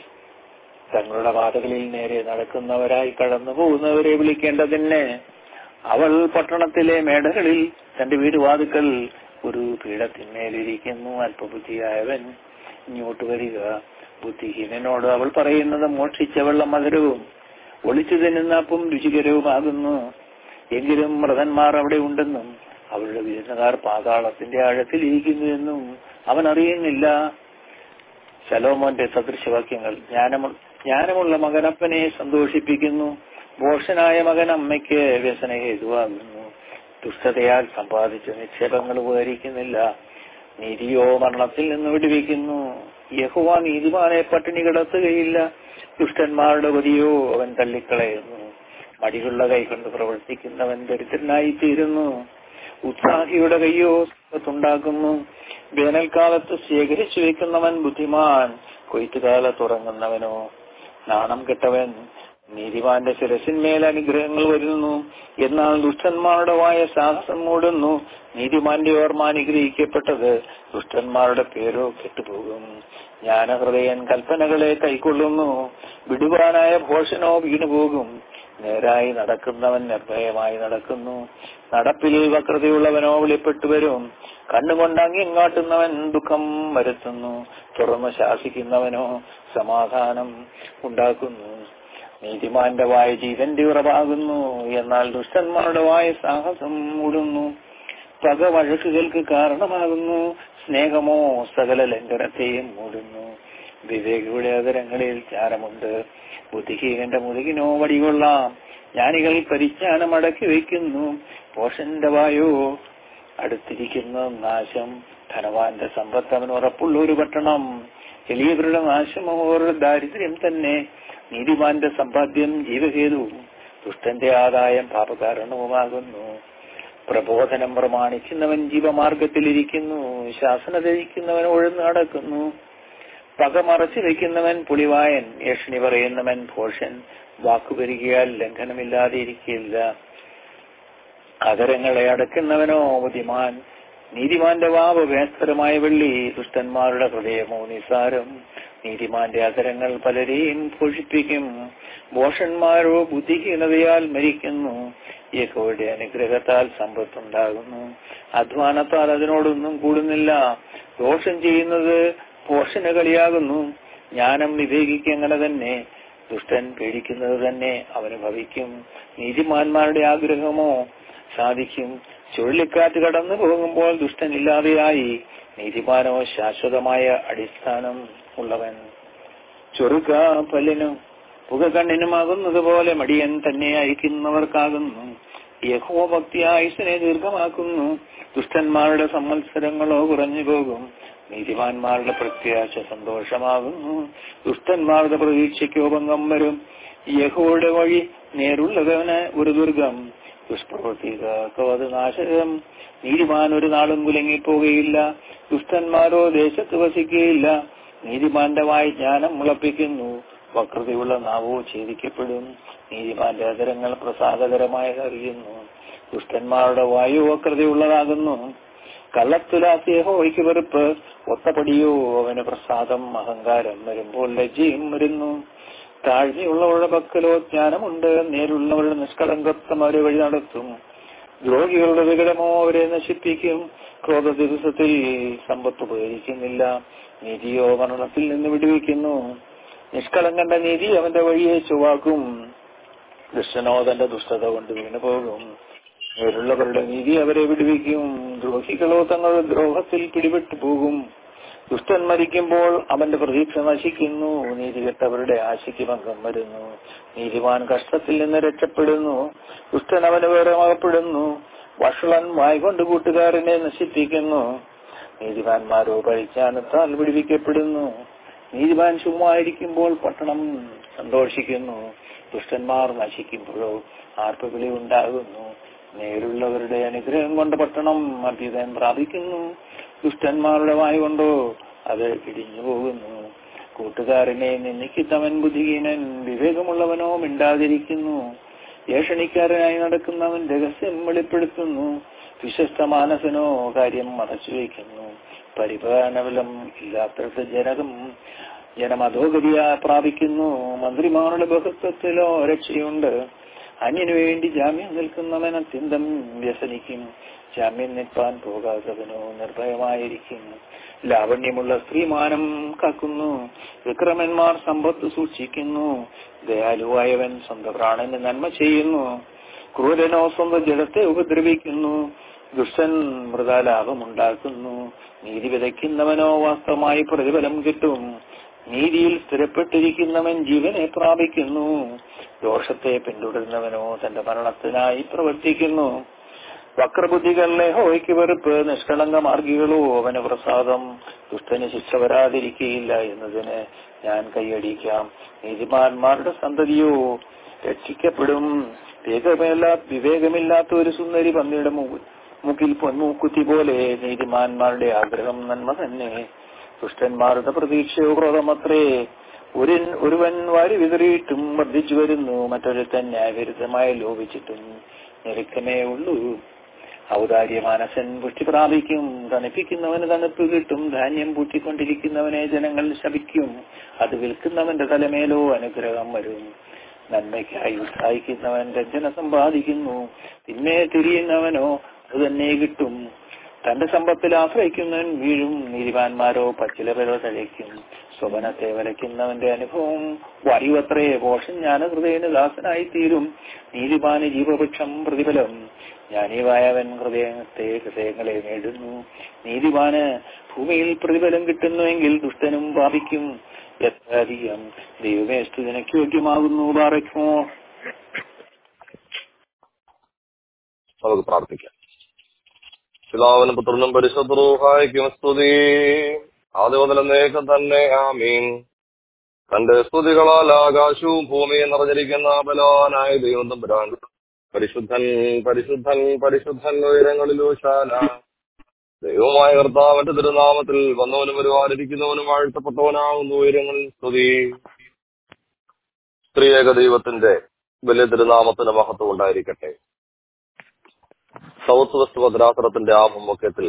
തങ്ങളുടെ പാതകളിൽ നേരെ നടക്കുന്നവരായി കടന്നു പോകുന്നവരെ വിളിക്കേണ്ടതിന് അവൾ പട്ടണത്തിലെ മേടകളിൽ തന്റെ വീട് വാതുക്കൽ ഒരു പീഠത്തിന്മേലിരിക്കുന്നു അല്പബുദ്ധിയായവൻ ഇങ്ങോട്ട് വരിക ബുദ്ധിഹീനനോട് അവൾ പറയുന്നത് മോഷിച്ച വെള്ളം മധുരവും ഒളിച്ചു തിന്നുന്ന അപ്പം രുചികരവുമാകുന്നു എങ്കിലും മൃതന്മാർ അവിടെ ഉണ്ടെന്നും അവരുടെ വിരുന്നുകാർ പാതാളത്തിന്റെ ആഴത്തിൽ ഇരിക്കുന്നു എന്നും അവൻ അറിയുന്നില്ല ശലോമോന്റെ സദൃശവാക്യങ്ങൾ ജ്ഞാനമു ജ്ഞാനമുള്ള മകനപ്പനെ സന്തോഷിപ്പിക്കുന്നു ഭോഷനായ മകൻ അമ്മയ്ക്ക് വ്യസന ഹേതുവാകുന്നു ദുഷ്ടതയാൽ സമ്പാദിച്ച നിക്ഷേപങ്ങൾ ഉപകരിക്കുന്നില്ല നീതിയോ മരണത്തിൽ നിന്ന് വിടുവിക്കുന്നു യഹുവ നീതിമാനെ പട്ടിണി കിടത്തുകയില്ല ദുഷ്ടന്മാരുടെ ഗതിയോ അവൻ തള്ളിക്കളയുന്നു മടിയുള്ള കൈകൊണ്ട് പ്രവർത്തിക്കുന്നവൻ ദരിദ്രനായി തീരുന്നു ഉത്സാഹിയുടെ കയ്യോ സമ്പത്തുണ്ടാക്കുന്നു വേനൽക്കാലത്ത് ശേഖരിച്ചു വെക്കുന്നവൻ ബുദ്ധിമാൻ കൊയ്ത്തുകാലത്ത് ഉറങ്ങുന്നവനോ നാണം കെട്ടവൻ നീതിമാന്റെ ശിരസിന്മേൽ അനുഗ്രഹങ്ങൾ വരുന്നു എന്നാൽ ദുഷ്ടന്മാരുടെ വായ സാഹസം മൂടുന്നു നീതിമാന്റെ ഓർമ്മ അനുഗ്രഹിക്കപ്പെട്ടത് ദുഷ്ടന്മാരുടെ പേരോ കെട്ടുപോകും ജ്ഞാനഹൃദയൻ കൽപ്പനകളെ കൈക്കൊള്ളുന്നു വിടുവാനായ ഭോഷനോ വീണുപോകും നേരായി നടക്കുന്നവൻ നിർഭയമായി നടക്കുന്നു നടപ്പിൽ വക്രതയുള്ളവനോ വെളിപ്പെട്ടു വരും കണ്ണുകൊണ്ട് അങ്ങിങ്ങാട്ടുന്നവൻ ദുഃഖം വരുത്തുന്നു തുറന്ന് ശാസിക്കുന്നവനോ സമാധാനം ഉണ്ടാക്കുന്നു നീതിമാന്റെ വായ ജീവന്റെ ഉറവാകുന്നു എന്നാൽ ദുഷ്ടന്മാരുടെ വായ സാഹസം മൂടുന്നു പക വഴക്കുകൾക്ക് കാരണമാകുന്നു സ്നേഹമോ സകല ലംഘനത്തെയും മൂടുന്നു വിവേകിയുടെ അതരങ്ങളിൽ ചാരമുണ്ട് ബുദ്ധിഹീനന്റെ മുതുകിനോ വടികൊള്ളാം ജ്ഞാനികൾ പരിജ്ഞാനം അടക്കി വയ്ക്കുന്നു പോഷന്റെ വായോ അടുത്തിരിക്കുന്ന നാശം ധനവാന്റെ സമ്പത്ത് അവന് ഉറപ്പുള്ള ഒരു പട്ടണം എളിയവരുടെ നാശം അവരുടെ ദാരിദ്ര്യം തന്നെ നീതിമാന്റെ സമ്പാദ്യം ജീവഹേതുവും ദുഷ്ടന്റെ ആദായം പാപകാരണവുമാകുന്നു പ്രബോധനം പ്രമാണിക്കുന്നവൻ ജീവമാർഗത്തിലിരിക്കുന്നു ശാസന ധരിക്കുന്നവൻ ഒഴുന്നു നടക്കുന്നു പക മറച്ചു വെക്കുന്നവൻ പുളിവായൻ ഏഷണി പറയുന്നവൻ ഭോഷൻ വാക്കുപെരുകിയാൽ ലംഘനമില്ലാതെ ഇരിക്കില്ല അതരങ്ങളെ അടക്കുന്നവനോ ബുദ്ധിമാൻ നീതിമാന്റെ വാവ് വേസ്തരമായ വെള്ളി ദുഷ്ടന്മാരുടെ ഹൃദയമോ നിസാരം നീതിമാന്റെ അതരങ്ങൾ പലരെയും പോഷിപ്പിക്കും ഭോഷന്മാരോ ബുദ്ധിഹീനതയാൽ മരിക്കുന്നു യഹോയുടെ അനുഗ്രഹത്താൽ സമ്പത്തുണ്ടാകുന്നു അധ്വാനത്താൽ അതിനോടൊന്നും കൂടുന്നില്ല ദോഷം ചെയ്യുന്നത് പോഷന് കളിയാകുന്നു ജ്ഞാനം വിവേകിക്ക് അങ്ങനെ തന്നെ ദുഷ്ടൻ പേടിക്കുന്നത് തന്നെ അവന് ഭവിക്കും നീതിമാന്മാരുടെ ആഗ്രഹമോ സാധിക്കും ചുഴലിക്കാറ്റ് കടന്നു പോകുമ്പോൾ ദുഷ്ടനില്ലാതെയായി നീതിമാനോ ശാശ്വതമായ അടിസ്ഥാനം ഉള്ളവൻ ചൊറുക പല്ലിനും പുക കണ്ണിനുമാകുന്നത് പോലെ മടിയൻ തന്നെ അയക്കുന്നവർക്കാകുന്നു യഹോ ഭക്തി ആയുസിനെ ദീർഘമാക്കുന്നു ദുഷ്ടന്മാരുടെ സംവത്സരങ്ങളോ കുറഞ്ഞു പോകും നീതിമാന്മാരുടെ പ്രത്യാശ സന്തോഷമാകുന്നു ദുഷ്ടന്മാരുടെ പ്രതീക്ഷയ്ക്കോ ഭംഗം വരും യഹോയുടെ വഴി നേരുള്ളവന് ഒരു ദുർഗം ദുഷ്പ്രവർത്തികോ അത് നാശകം നീതിമാൻ ഒരു നാളും കുലങ്ങിപ്പോകുകയില്ല ദുഷ്ടന്മാരോ ദേശത്ത് വസിക്കുകയില്ല നീതിമാന്റെ വായി ജ്ഞാനം മുളപ്പിക്കുന്നു വക്രതയുള്ള നാവോ ഛേദിക്കപ്പെടും നീതിമാന്റെ അതരങ്ങൾ പ്രസാദകരമായി അറിയുന്നു ദുഷ്ടന്മാരുടെ വായു വക്രതയുള്ളതാകുന്നു കള്ളത്തുലാത്തിയ ഹോയ്ക്ക് വെറുപ്പ് ഒത്തപടിയോ അവന് പ്രസാദം അഹങ്കാരം വരുമ്പോൾ ലജ്ജയും വരുന്നു താഴ്ചയുള്ളവരുടെ പക്കലോ ജ്ഞാനമുണ്ട് നേരുള്ളവരുടെ നിഷ്കളങ്കത്വം അവരെ വഴി നടത്തും ദ്രോഹികളുടെ വികടമോ അവരെ നശിപ്പിക്കും ക്രോധ ദിവസത്തിൽ സമ്പത്ത് ഉപകരിക്കുന്നില്ല നീതിയോ മരണത്തിൽ നിന്ന് വിടുവിക്കുന്നു നിഷ്കളങ്കന്റെ നീതി അവന്റെ വഴിയെ ചുവാക്കും ദുഷ്ടനോ തന്റെ ദുഷ്ടത കൊണ്ട് വീണുപോകും നേരുള്ളവരുടെ നീതി അവരെ വിടുവിക്കും ദ്രോഹികളോ തങ്ങളുടെ ദ്രോഹത്തിൽ പിടിപെട്ടു പോകും ദുഷ്ടൻ മരിക്കുമ്പോൾ അവന്റെ പ്രതീക്ഷ നശിക്കുന്നു നീതികെട്ടവരുടെ ആശയ്ക്ക് ഭംഗം വരുന്നു നീതിമാൻ കഷ്ടത്തിൽ നിന്ന് രക്ഷപ്പെടുന്നു ദുഷ്ടൻ അവന് വേറെ അകപ്പെടുന്നു വഷളൻ വായ്കൊണ്ട് കൂട്ടുകാരനെ നശിപ്പിക്കുന്നു നീതിമാന്മാരോ പരിജ്ഞാനത്താൽ വിടുവിക്കപ്പെടുന്നു നീതിമാൻ ചുമ്മായിരിക്കുമ്പോൾ പട്ടണം സന്തോഷിക്കുന്നു ദുഷ്ടന്മാർ നശിക്കുമ്പോഴോ ആർപ്പവിളി ഉണ്ടാകുന്നു നേരുള്ളവരുടെ അനുഗ്രഹം കൊണ്ട് പട്ടണം അഭ്യുദയം പ്രാപിക്കുന്നു ദുഷ്ടന്മാരുടെ വായ കൊണ്ടോ അത് ഇടിഞ്ഞു പോകുന്നു കൂട്ടുകാരനെ നിന്ദിക്കുന്നവൻ ബുദ്ധിഹീനൻ വിവേകമുള്ളവനോ മിണ്ടാതിരിക്കുന്നു ഏഷണിക്കാരനായി നടക്കുന്നവൻ രഹസ്യം വെളിപ്പെടുത്തുന്നു വിശ്വസ്ത മാനസനോ കാര്യം മറച്ചുവെക്കുന്നു പരിപാലനബലം ഇല്ലാത്തടത്ത് ജനകം ജനമധോഗതിയ പ്രാപിക്കുന്നു മന്ത്രിമാരുടെ ബഹുത്വത്തിലോ രക്ഷയുണ്ട് അന്യനു വേണ്ടി ജാമ്യം നിൽക്കുന്നവൻ അത്യന്തം വ്യസനിക്കും ജാമ്യം നിൽപ്പാൻ പോകാത്തവനോ നിർഭയമായിരിക്കും ലാവണ്യമുള്ള സ്ത്രീമാനം കാക്കുന്നു വിക്രമന്മാർ സമ്പത്ത് സൂക്ഷിക്കുന്നു ദയാലുവായവൻ സ്വന്തം പ്രാണന് നന്മ ചെയ്യുന്നു ക്രൂരനോ സ്വന്തം ജഡത്തെ ഉപദ്രവിക്കുന്നു ദുഷ്ടൻ മൃതാലാഭമുണ്ടാക്കുന്നു നീതി വിതയ്ക്കുന്നവനോ വാസ്തവമായി പ്രതിഫലം കിട്ടും നീതിയിൽ സ്ഥിരപ്പെട്ടിരിക്കുന്നവൻ ജീവനെ പ്രാപിക്കുന്നു ദോഷത്തെ പിന്തുടരുന്നവനോ തന്റെ മരണത്തിനായി പ്രവർത്തിക്കുന്നു വക്രബുദ്ധികളിലെ ഹോയ്ക്ക് വെറുപ്പ് നിഷ്കളങ്ക മാർഗികളോ അവന് പ്രസാദം ദുഷ്ടന് ശിക്ഷ വരാതിരിക്കുകയില്ല എന്നതിന് ഞാൻ കൈയടിക്കാം നീതിമാന്മാരുടെ സന്തതിയോ രക്ഷിക്കപ്പെടും വിവേകമില്ല വിവേകമില്ലാത്ത ഒരു സുന്ദരി പന്നിയുടെ മുക്കിൽ പൊന്മൂക്കുത്തി പോലെ നീതിമാന്മാരുടെ ആഗ്രഹം നന്മ തന്നെ ദുഷ്ടന്മാരുടെ പ്രതീക്ഷയോ ക്രോധമത്രേ ഒരു ഒരുവൻ വാരി വിതറിയിട്ടും വർദ്ധിച്ചു വരുന്നു മറ്റൊരുത്തൻ ന്യായവിരുദ്ധമായി ലോപിച്ചിട്ടും ഞെരുക്കമേ ഉള്ളൂ ഔദാര്യ മാനസൻ പുഷ്ടി പ്രാപിക്കും തണുപ്പിക്കുന്നവന് തണുപ്പ് കിട്ടും ധാന്യം പൂട്ടിക്കൊണ്ടിരിക്കുന്നവനെ ജനങ്ങൾ ശപിക്കും അത് വിൽക്കുന്നവന്റെ തലമേലോ അനുഗ്രഹം വരും നന്മയ്ക്കായി ഉത്സാഹിക്കുന്നവൻ രഞ്ജന സമ്പാദിക്കുന്നു തിന്മയെ തിരിയുന്നവനോ അത് തന്നെ കിട്ടും തന്റെ സമ്പത്തിൽ ആശ്രയിക്കുന്നവൻ വീഴും നീതിമാന്മാരോ പച്ചിലവരോ തഴയ്ക്കും സ്വപനത്തെ വലയ്ക്കുന്നവന്റെ അനുഭവം വായുവത്രേ പോഷൻ ജ്ഞാനഹൃദയന് ദാസനായി തീരും നീതിമാന് ജീവപക്ഷം പ്രതിഫലം ജ്ഞാനീവായവൻ ഹൃദയത്തെ ഹൃദയങ്ങളെ നേടുന്നു നീതിമാന് ഭൂമിയിൽ പ്രതിഫലം കിട്ടുന്നുവെങ്കിൽ ദുഷ്ടനും പാപിക്കും എത്ര അധികം ദൈവമേ സ്തുതിനയ്ക്ക് യോഗ്യമാകുന്നു പാറയ്ക്കുമോ നമുക്ക് പ്രാർത്ഥിക്കാം പിതാവിനും പുത്രനും പരിശുദ്ധൂഹായിക്കും സ്തുതി ആദ്യ മുതൽ എന്നേക്കും തന്നെ ആമീൻ തന്റെ സ്തുതികളാൽ ആകാശവും ഭൂമിയും നിറഞ്ഞിരിക്കുന്ന ബലവാനായ ദൈവം തമ്പുരാൻ പരിശുദ്ധൻ പരിശുദ്ധൻ പരിശുദ്ധൻ ഉയരങ്ങളിലൂശാന ദൈവമായ കർത്താവിന്റെ തിരുനാമത്തിൽ വന്നവനും വരുവാനിരിക്കുന്നവനും വാഴ്ത്തപ്പെട്ടവനാകുന്നു ഉയരങ്ങളിൽ സ്തുതി സ്ത്രീയേക ദൈവത്തിന്റെ വലിയ തിരുനാമത്തിന് മഹത്വം ഉണ്ടായിരിക്കട്ടെ സൗത്ത് വെസ്റ്റ് ഭദ്രാസനത്തിന്റെ ആഭിമുഖ്യത്തിൽ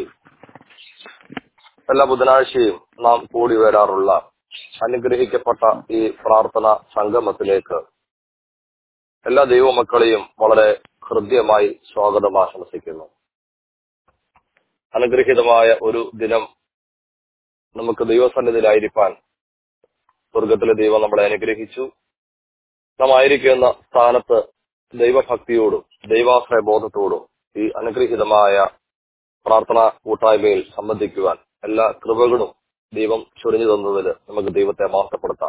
എല്ലാ ബുധനാഴ്ചയും നാം കൂടി വരാറുള്ള അനുഗ്രഹിക്കപ്പെട്ട ഈ പ്രാർത്ഥന സംഗമത്തിലേക്ക് എല്ലാ ദൈവമക്കളെയും വളരെ ഹൃദ്യമായി സ്വാഗതം ആശംസിക്കുന്നു അനുഗ്രഹീതമായ ഒരു ദിനം നമുക്ക് ദൈവസന്നിധിയിലായിരിക്കാൻ സ്വർഗത്തിലെ ദൈവം നമ്മളെ അനുഗ്രഹിച്ചു നാം ആയിരിക്കുന്ന സ്ഥാനത്ത് ദൈവഭക്തിയോടും ദൈവാശ്രയ ബോധത്തോടും ഈ അനുഗ്രഹീതമായ പ്രാർത്ഥന കൂട്ടായ്മയിൽ സംബന്ധിക്കുവാൻ എല്ലാ കൃപകളും ദൈവം ചൊരിഞ്ഞു തന്നതിൽ നമുക്ക് ദൈവത്തെ മാറ്റപ്പെടുത്താം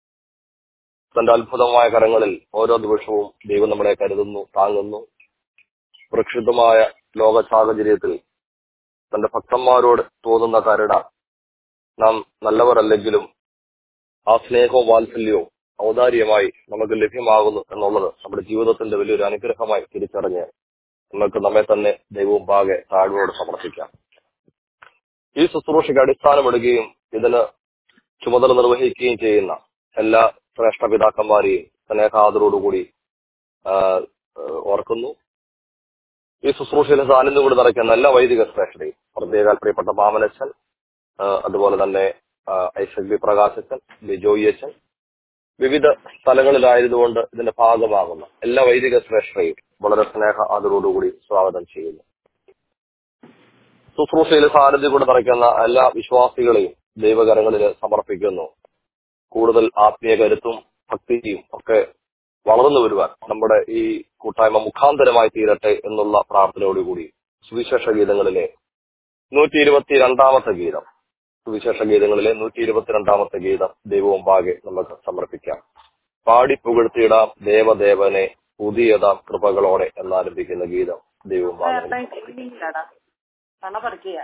തന്റെ അത്ഭുതമായ കരങ്ങളിൽ ഓരോ ദിവസവും ദൈവം നമ്മളെ കരുതുന്നു താങ്ങുന്നു പ്രക്ഷുബ്ധമായ ലോക സാഹചര്യത്തിൽ തന്റെ ഭക്തന്മാരോട് തോന്നുന്ന കരുണ നാം നല്ലവരല്ലെങ്കിലും ആ സ്നേഹവും വാത്സല്യവും ഔദാര്യമായി നമുക്ക് ലഭ്യമാകുന്നു എന്നുള്ളത് നമ്മുടെ ജീവിതത്തിന്റെ വലിയൊരു അനുഗ്രഹമായി തിരിച്ചറിഞ്ഞ് നമുക്ക് നമ്മെ തന്നെ ദൈവവും പാകെ താഴ്വോട് സമർപ്പിക്കാം ഈ ശുശ്രൂഷയ്ക്ക് അടിസ്ഥാനമിടുകയും ഇതിന് ചുമതല നിർവഹിക്കുകയും ചെയ്യുന്ന എല്ലാ ശ്രേഷ്ഠ പിതാക്കന്മാരെയും സ്നേഹാദരോടുകൂടി ഓർക്കുന്നു ഈ ശുശ്രൂഷയിലെ സാന്നിധ്യം കൂടി നിറയ്ക്കുന്ന എല്ലാ വൈദിക ശ്രേഷ്ഠതയും പ്രത്യേക പ്രിയപ്പെട്ട മാമനച്ചൻ അതുപോലെ തന്നെ ഐസക് ബി പ്രകാശച്ചൻ ബിജോയി അച്ഛൻ വിവിധ സ്ഥലങ്ങളിലായതുകൊണ്ട് ഇതിന്റെ ഭാഗമാകുന്ന എല്ലാ വൈദിക ശ്രേഷ്ഠയും വളരെ സ്നേഹ അതോടുകൂടി സ്വാഗതം ചെയ്യുന്നു ശുശ്രൂഷയിൽ സാന്നിധ്യം കൂടെ നിറയ്ക്കുന്ന എല്ലാ വിശ്വാസികളെയും ദൈവകരങ്ങളിൽ സമർപ്പിക്കുന്നു കൂടുതൽ ആത്മീയ കരുത്തും ഭക്തിയും ഒക്കെ വളർന്നു വരുവാൻ നമ്മുടെ ഈ കൂട്ടായ്മ മുഖാന്തരമായി തീരട്ടെ എന്നുള്ള പ്രാർത്ഥനയോടുകൂടി സുവിശേഷ ഗീതങ്ങളിലെ നൂറ്റി ഇരുപത്തിരണ്ടാമത്തെ ഗീതം സുവിശേഷ ഗീതങ്ങളിലെ നൂറ്റി ഇരുപത്തിരണ്ടാമത്തെ ഗീതം ദൈവവും പാകെ നമുക്ക് സമർപ്പിക്കാം പാടി പുകഴ്ത്തിയിടാം ദേവദേവനെ പുതിയതാം കൃപകളോടെ എന്നാരംഭിക്കുന്ന ഗീതം ദൈവവും പാകെ കള പറിക്കുക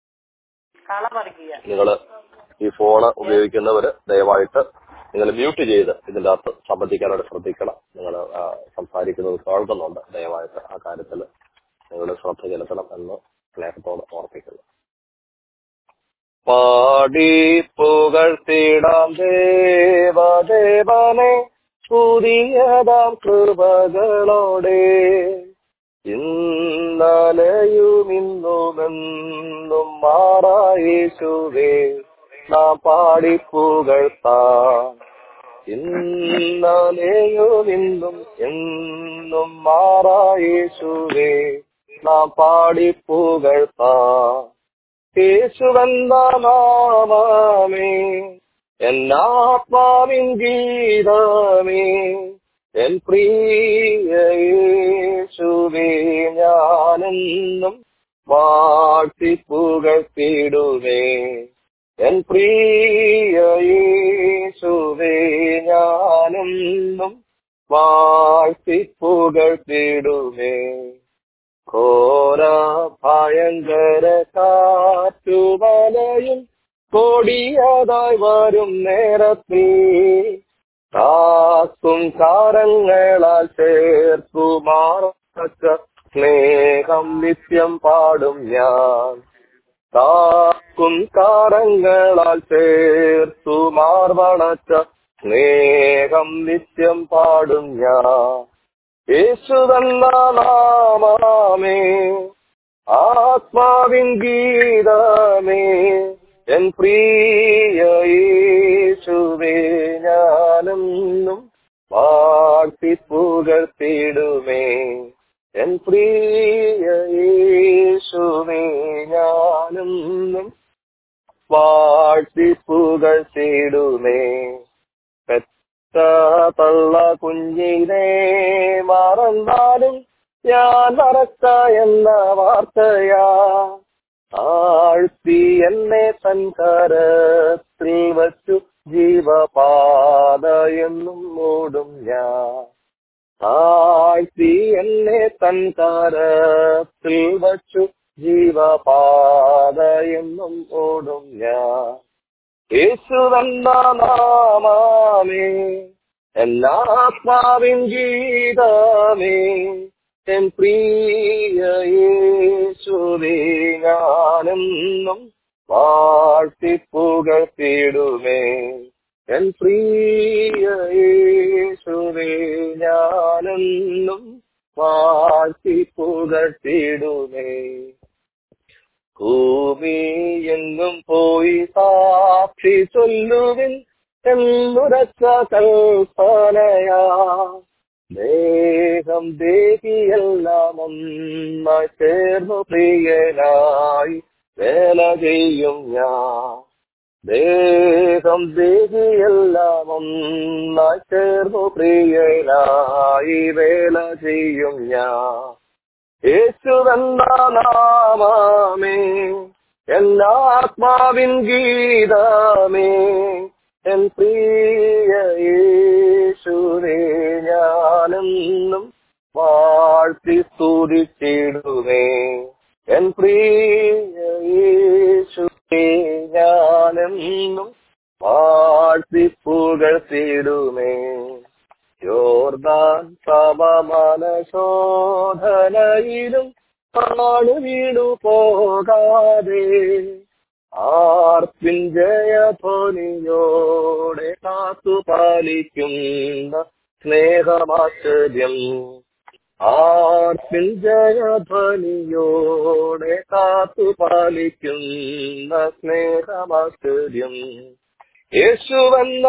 കള പറിക്കുക നിങ്ങൾ ഈ ഫോണ് ഉപയോഗിക്കുന്നവര് ദയവായിട്ട് നിങ്ങൾ മ്യൂട്ട് ചെയ്ത് ഇതിന്റെ അകത്ത് സംബന്ധിക്കാനായിട്ട് ശ്രദ്ധിക്കണം നിങ്ങൾ സംസാരിക്കുന്നത് കേൾക്കുന്നുണ്ട് ദയവായിട്ട് ആ കാര്യത്തിൽ നിങ്ങൾ ശ്രദ്ധ ചെലുത്തണം എന്ന് സ്നേഹത്തോട് ഓർപ്പിക്കുന്നു പാടി പുകഴ്ത്തിടാം ദേവദേവനെ പുതിയതാം കൃപകളോടെ ഇന്നലെയുമിന്നുമെന്നും മാറായേശുവേ നാം പാടി പുകഴ്ത്താം ഇന്നലെയുമിന്നും എന്നും മാറായേശുവേ നാം പാടി പുകഴ്ത്താം യേശുവന്ദനാമേ എന്നാത്മാവിൻ ഗീതമേ എൻ പ്രിയ യേശുവേ ഞാനെന്നും വാഴ്ത്തി പുകഴ്ത്തിടുമേ എൻ പ്രിയ യേശുവേ ഞാനെന്നും വാഴ്ത്തി പുകഴ്ത്തിടുമേ ഘോര ഭയങ്കര കാറ്റുമലയും കൊടിയതായി വരും നേരത്തിൽ കാക്കും കാരങ്ങളാൽ ചേർക്കുമാറക്ക സ്നേഹം നിത്യം പാടും ഞാൻ താക്കും കാരങ്ങളാൽ ചേർത്തു മാർവണച്ച സ്നേഹം നിത്യം പാടും ഞാൻ യേശുവെന്ന നാമാമേ ആത്മാവിൻ ഗീതമേ എൻ പ്രിയ യേശുവേ ഞാനെന്നും വാഴ്ത്തി പുകഴ്ത്തിടുമേ എൻ പ്രിയ യേശുവേ ഞാനെന്നും വാഴ്ത്തി പുകഴ്ത്തിടുമേ പെറ്റ തള്ള കുഞ്ഞിനെ മറന്നാലും ഞാൻ മറക്ക എന്ന വാർത്തയാ ആഴ്ത്തി എന്നെ തൻ കരത്തിൽ വച്ചു ജീവപാത എന്നും ഓടും ഞാൻ ആഴ്ത്തി എന്നെ തൻ കരത്തിൽ വച്ചു ജീവപാത എന്നും ഓടും ഞാൻ യേശുവെന്ന നാമാമേ എന്നാത്മാവിൻ ഗീതമേ എൻ പ്രിയ യേശുവേ ഞാനെന്നും വാഴ്ത്തി പുകഴ്ത്തിടുമേ എൻ പ്രിയ യേശുവേ ഞാനെന്നും വാഴ്ത്തി പുകഴ്ത്തിടുമേ ഭൂമി എങ്ങും പോയി സാക്ഷി ചൊല്ലുവിൻ എന്നുരച്ച കൽപ്പനയാ ദേഹം ദേഹിയെല്ലാം ഒന്നായി ചേർന്നു പ്രിയനായി വേല ചെയ്യും ഞാൻ ദേഹം ദേഹിയെല്ലാം ഒന്നായി ചേർന്നു പ്രിയനായി വേല ചെയ്യും ഞാൻ യേശുവെന്ന നാമമേ എന്നാത്മാവിൻ ഗീതമേ എൻ പ്രിയ യേശുവേ ഞാനെന്നും വാഴ്ത്തി സ്തുതിച്ചിടുമേ എൻ പ്രിയ യേശുവേ ഞാനെന്നും വാഴ്ത്തി പുകഴ്ത്തിടുമേ യോർദാൻ സമമനശോധനയിലും കാണു വീണു പോകാതെ ആർപ്പിൻ ജയധ്വനിയോടെ കാത്തു പാലിക്കുന്ന സ്നേഹമാശ്ചര്യം ആർപ്പിൻ ജയധ്വനിയോടെ കാത്തു പാലിക്കുന്ന സ്നേഹമാശ്ചര്യം യേശുവെന്ന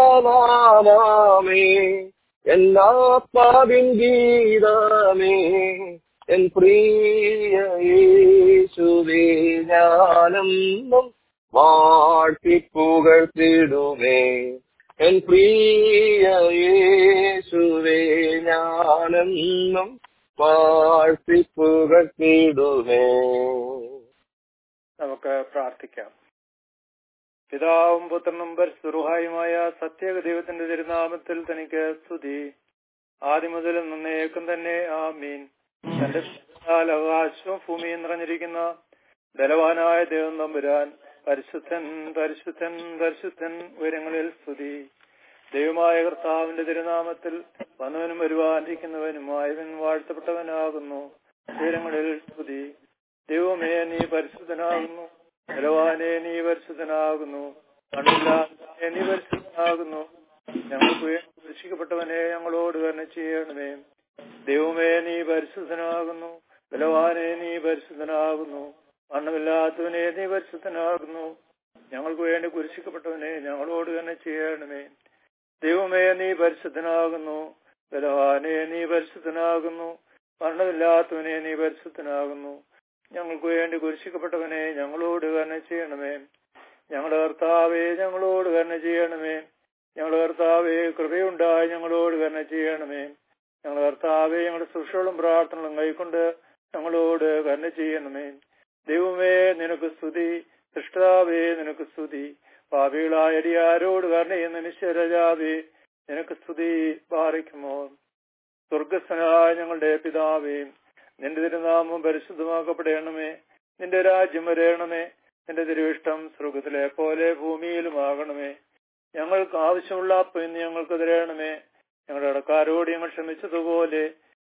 നാമേ എന്നാത്മാവിൻ ഗീതമേ എൻ പ്രിയ യേശുവേ ഞാനെന്നും വാഴ്ത്തി പുകഴ്ത്തിടുമേ എൻ പ്രിയ യേശുവേ ഞാനെന്നും വാഴ്ത്തി പുകഴ്ത്തിടുമേ നമുക്ക് പ്രാർത്ഥിക്കാം പിതാവും പുത്രനും പരിശുഹായുമായ സത്യേക ദൈവത്തിന്റെ തിരുനാമത്തിൽ തനിക്ക് സ്തുതി ആദ്യം മുതൽ നന്നേക്കും തന്നെ ആമീൻ തന്റെ പിതാവാൽ ആകാശവും ഭൂമിയും നിറഞ്ഞിരിക്കുന്ന ബലവാനായ ദൈവം തമ്പുരാൻ പരിശുദ്ധൻ പരിശുദ്ധൻ പരിശുദ്ധൻ ഉയരങ്ങളിൽ സ്തുതി ദൈവമായ കർത്താവിന്റെ തിരുനാമത്തിൽ വന്നവനും വരുവാനിരിക്കുന്നവനുമായവൻ വാഴ്ത്തപ്പെട്ടവനാകുന്നു ഉയരങ്ങളിൽ സ്തുതി ദൈവമേ നീ പരിശുദ്ധനാകുന്നു ബലവാനെ നീ പരിശുദ്ധനാകുന്നു മണ്ണില്ലാതെ നീ പരിശുദ്ധനാകുന്നു ഞങ്ങൾക്ക് വേണ്ടി രക്ഷിക്കപ്പെട്ടവനെ ഞങ്ങളോട് തന്നെ ചെയ്യണമേ ദൈവമേ നീ പരിശുദ്ധനാകുന്നു ബലവാനെ നീ പരിശുദ്ധനാകുന്നു മണ്ണമില്ലാത്തവനെ നീ പരിശുദ്ധനാകുന്നു ഞങ്ങൾക്ക് വേണ്ടി കുരിശിക്കപ്പെട്ടവനെ ഞങ്ങളോട് തന്നെ ചെയ്യണമേ ദൈവമേ നീ പരിശുദ്ധനാകുന്നു ബലവാനെ നീ പരിശുദ്ധനാകുന്നു മരണമില്ലാത്തവനെ നീ പരിശുദ്ധനാകുന്നു ഞങ്ങൾക്ക് വേണ്ടി കുരിശിക്കപ്പെട്ടവനെ ഞങ്ങളോട് തന്നെ ചെയ്യണമേ ഞങ്ങളുടെ കർത്താവെ ഞങ്ങളോട് തന്നെ ചെയ്യണമേ ഞങ്ങളുടെ കർത്താവെ കൃപയുണ്ടായി ഞങ്ങളോട് തന്നെ ചെയ്യണമേ ഞങ്ങളുടെ കർത്താവെ ഞങ്ങളുടെ സുഷകളും പ്രാർത്ഥനകളും കൈക്കൊണ്ട് ഞങ്ങളോട് തന്നെ ചെയ്യണമേ ദൈവമേ നിനക്ക് സ്തുതി സൃഷ്ടാവേ നിനക്ക് സ്തുതി പാപികളായ അടിയാരോട് കാരണം ചെയ്യുന്ന നിശ്ചരജാവേ നിനക്ക് സ്തുതി പാറിക്കുമോ സ്വർഗസ്ഥനായ ഞങ്ങളുടെ പിതാവേ നിന്റെ തിരുനാമം പരിശുദ്ധമാക്കപ്പെടണമേ നിന്റെ രാജ്യം വരയണമേ നിന്റെ തിരുവിഷ്ടം സ്വർഗത്തിലെ പോലെ ഭൂമിയിലുമാകണമേ ഞങ്ങൾക്ക് ആവശ്യമുള്ള അപ്പം ഇന്ന് ഞങ്ങൾക്ക് തരണമേ ഞങ്ങളുടെ ഇടക്കാരോട് ഞങ്ങൾ ക്ഷമിച്ചതുപോലെ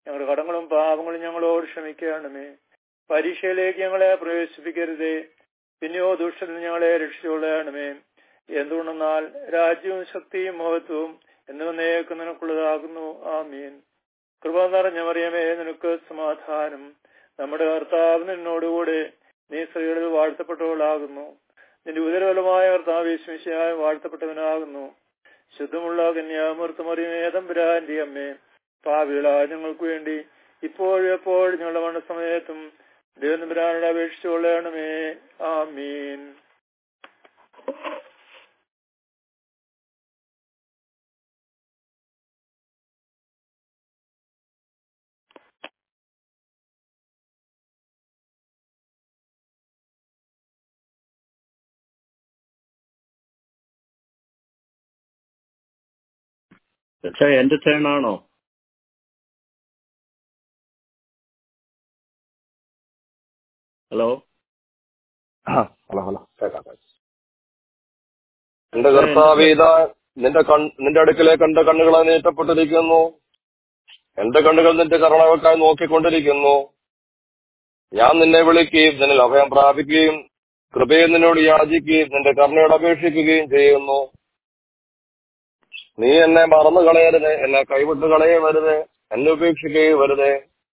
ഞങ്ങളുടെ കടങ്ങളും പാപങ്ങളും ഞങ്ങളോട് ക്ഷമിക്കണമേ പരീക്ഷയിലേക്ക് ഞങ്ങളെ പ്രവേശിപ്പിക്കരുതേ പിന്നെയോ ദുഷ്ടത്തിൽ ഞങ്ങളെ രക്ഷിച്ചുകൊള്ളണമേ എന്തുകൊണ്ടെന്നാൽ രാജ്യവും ശക്തിയും മഹത്വവും എന്നിവന്നേക്ക് നിനക്കുള്ളതാകുന്നു ആമീൻ കൃപ നിറഞ്ഞ മറിയമേ നിനക്ക് സമാധാനം നമ്മുടെ കർത്താവ് നിന്നോടുകൂടെ നീ സ്ത്രീകളിൽ വാഴ്ത്തപ്പെട്ടവളാകുന്നു നിന്റെ ഉദരബലമായ കർത്താവ് വിശ്വസിയായ വാഴ്ത്തപ്പെട്ടവനാകുന്നു ശുദ്ധമുള്ള കന്യാമൃത്തമറിയമേതം പിരാന്റെ അമ്മേ പാവികളായ ഞങ്ങൾക്ക് വേണ്ടി ഇപ്പോഴും എപ്പോഴും ഞങ്ങളുടെ മരണസമയത്തും ദൈവം പിരാനോട് അപേക്ഷിച്ചുകൊള്ളണമേ ആമീൻ പക്ഷെ എന്റെ ടേണാണോ ഹലോ ആ, ഹലോ ഹലോ കേൾക്കാം കേൾക്കാം. നിന്റെ കർത്താവീത നിന്റെ കൺ നിന്റെ അടുക്കലേക്ക് എന്റെ കണ്ണുകളെ നീട്ടപ്പെട്ടിരിക്കുന്നു എന്റെ കണ്ണുകൾ നിന്റെ കരുണകൾക്കായി നോക്കിക്കൊണ്ടിരിക്കുന്നു ഞാൻ നിന്നെ വിളിക്കുകയും നിന്നിൽ അഭയം പ്രാപിക്കുകയും കൃപയെ നിന്നോട് യാചിക്കുകയും നിന്റെ കരുണയോട് അപേക്ഷിക്കുകയും ചെയ്യുന്നു നീ എന്നെ മറന്നു കളയരുത് എന്നെ കൈവിട്ട് കളയരുത് എന്നെ ഉപേക്ഷിക്കുകയും വരുതേ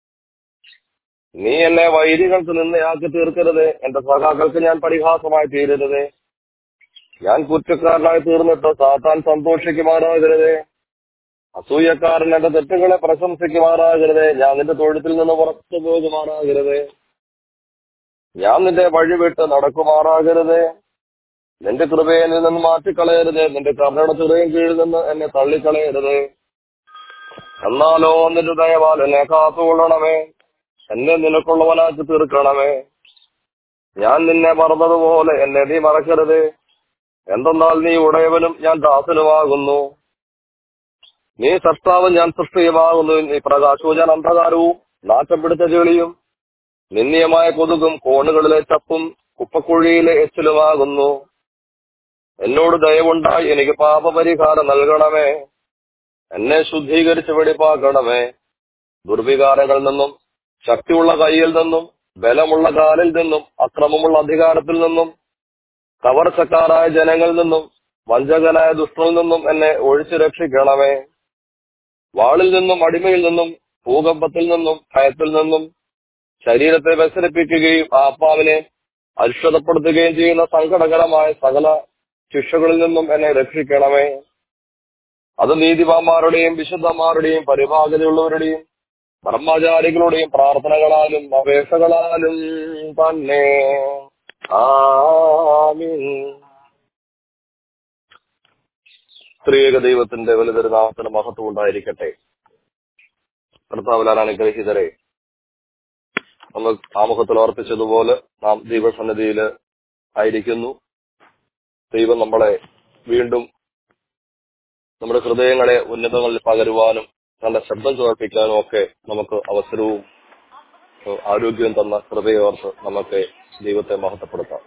നീ എന്നെ വൈരികൾക്ക് നിന്നയാക്കി തീർക്കരുത് എന്റെ സഖാക്കൾക്ക് ഞാൻ പരിഹാസമായി തീരരുത് ഞാൻ കുറ്റക്കാരനായി തീർന്നിട്ട് സാത്താൻ സന്തോഷിക്കുമാറാകരുത് അസൂയക്കാരൻ എന്റെ തെറ്റുകളെ പ്രശംസിക്കുമാറാകരുത് ഞാൻ നിന്റെ തൊഴുത്തിൽ നിന്ന് പുറത്തു പോകുമാറാകരുത് ഞാൻ നിന്റെ വഴി വിട്ട് നടക്കുമാറാകരുത് നിന്റെ കൃപയെ എന്നിൽ നിന്ന് മാറ്റിക്കളയരുത് നിന്റെ കർണയുടെ ചെറിയും കീഴിൽ നിന്ന് എന്നെ തള്ളിക്കളയരുത് എന്നാലോ നിന്റെ ദയവാൽ എന്നെ കാത്തുകൊള്ളണമേ എന്നെ നിനക്കുള്ളവനാക്കി തീർക്കണമേ ഞാൻ നിന്നെ മറന്നതുപോലെ എന്നെ നീ മറക്കരുത് എന്തെന്നാൽ നീ ഉടയവനും ഞാൻ ദാസനുമാകുന്നു നീ സൃഷ്ടാവും ഞാൻ സൃഷ്ടിയുമാകുന്നു നീ പ്രകാശവും ഞാൻ അന്ധകാരവും നാറ്റം പിടിച്ച ചെളിയും നിന്ദ്യമായ കൊതുകും കോണുകളിലെ ചപ്പും കുപ്പക്കുഴിയിലെ എച്ചിലുമാകുന്നു എന്നോട് ദയവുണ്ടായി എനിക്ക് പാപപരിഹാരം നൽകണമേ എന്നെ ശുദ്ധീകരിച്ച് വെടിപ്പാക്കണമേ ദുർവികാരങ്ങളിൽ നിന്നും ശക്തിയുള്ള കൈയിൽ നിന്നും ബലമുള്ള കാലിൽ നിന്നും അക്രമമുള്ള അധികാരത്തിൽ നിന്നും കവർച്ചക്കാരായ ജനങ്ങളിൽ നിന്നും വഞ്ചകനായ ദുഷ്ടനിൽ നിന്നും എന്നെ ഒഴിച്ചു രക്ഷിക്കണമേ വാളിൽ നിന്നും അടിമയിൽ നിന്നും ഭൂകമ്പത്തിൽ നിന്നും ഭയത്തിൽ നിന്നും ശരീരത്തെ വ്യസനിപ്പിക്കുകയും ആത്മാവിനെ അരിഷ്ടതപ്പെടുത്തുകയും ചെയ്യുന്ന സങ്കടകരമായ സകല ശിക്ഷകളിൽ നിന്നും എന്നെ രക്ഷിക്കണമേ അത് നീതിമാന്മാരുടെയും വിശുദ്ധന്മാരുടെയും പരിഭാഗതയുള്ളവരുടെയും ബ്രഹ്മചാരികളുടെയും പ്രാർത്ഥനകളാലും അപേക്ഷകളാലും തന്നെ ആമീൻ സ്ത്രീക ദൈവത്തിന്റെ വലുതൊരുനാമത്തിന് മഹത്വം ഉണ്ടായിരിക്കട്ടെ കർത്താവിലാണ് അനുഗ്രഹിതരെ നമ്മൾ ആമുഖത്തിൽ ഓർപ്പിച്ചതുപോലെ നാം ദൈവസന്നിധിയിൽ ആയിരിക്കുന്നു ദൈവം നമ്മളെ വീണ്ടും നമ്മുടെ ഹൃദയങ്ങളെ ഉന്നതങ്ങളിൽ പകരുവാനും നല്ല ശബ്ദം ചോർപ്പിക്കാനും ഒക്കെ നമുക്ക് അവസരവും ഏഹ്, ആരോഗ്യവും തന്ന കൃപയോർത്ത് നമുക്ക് ദൈവത്തെ മഹത്വപ്പെടുത്താം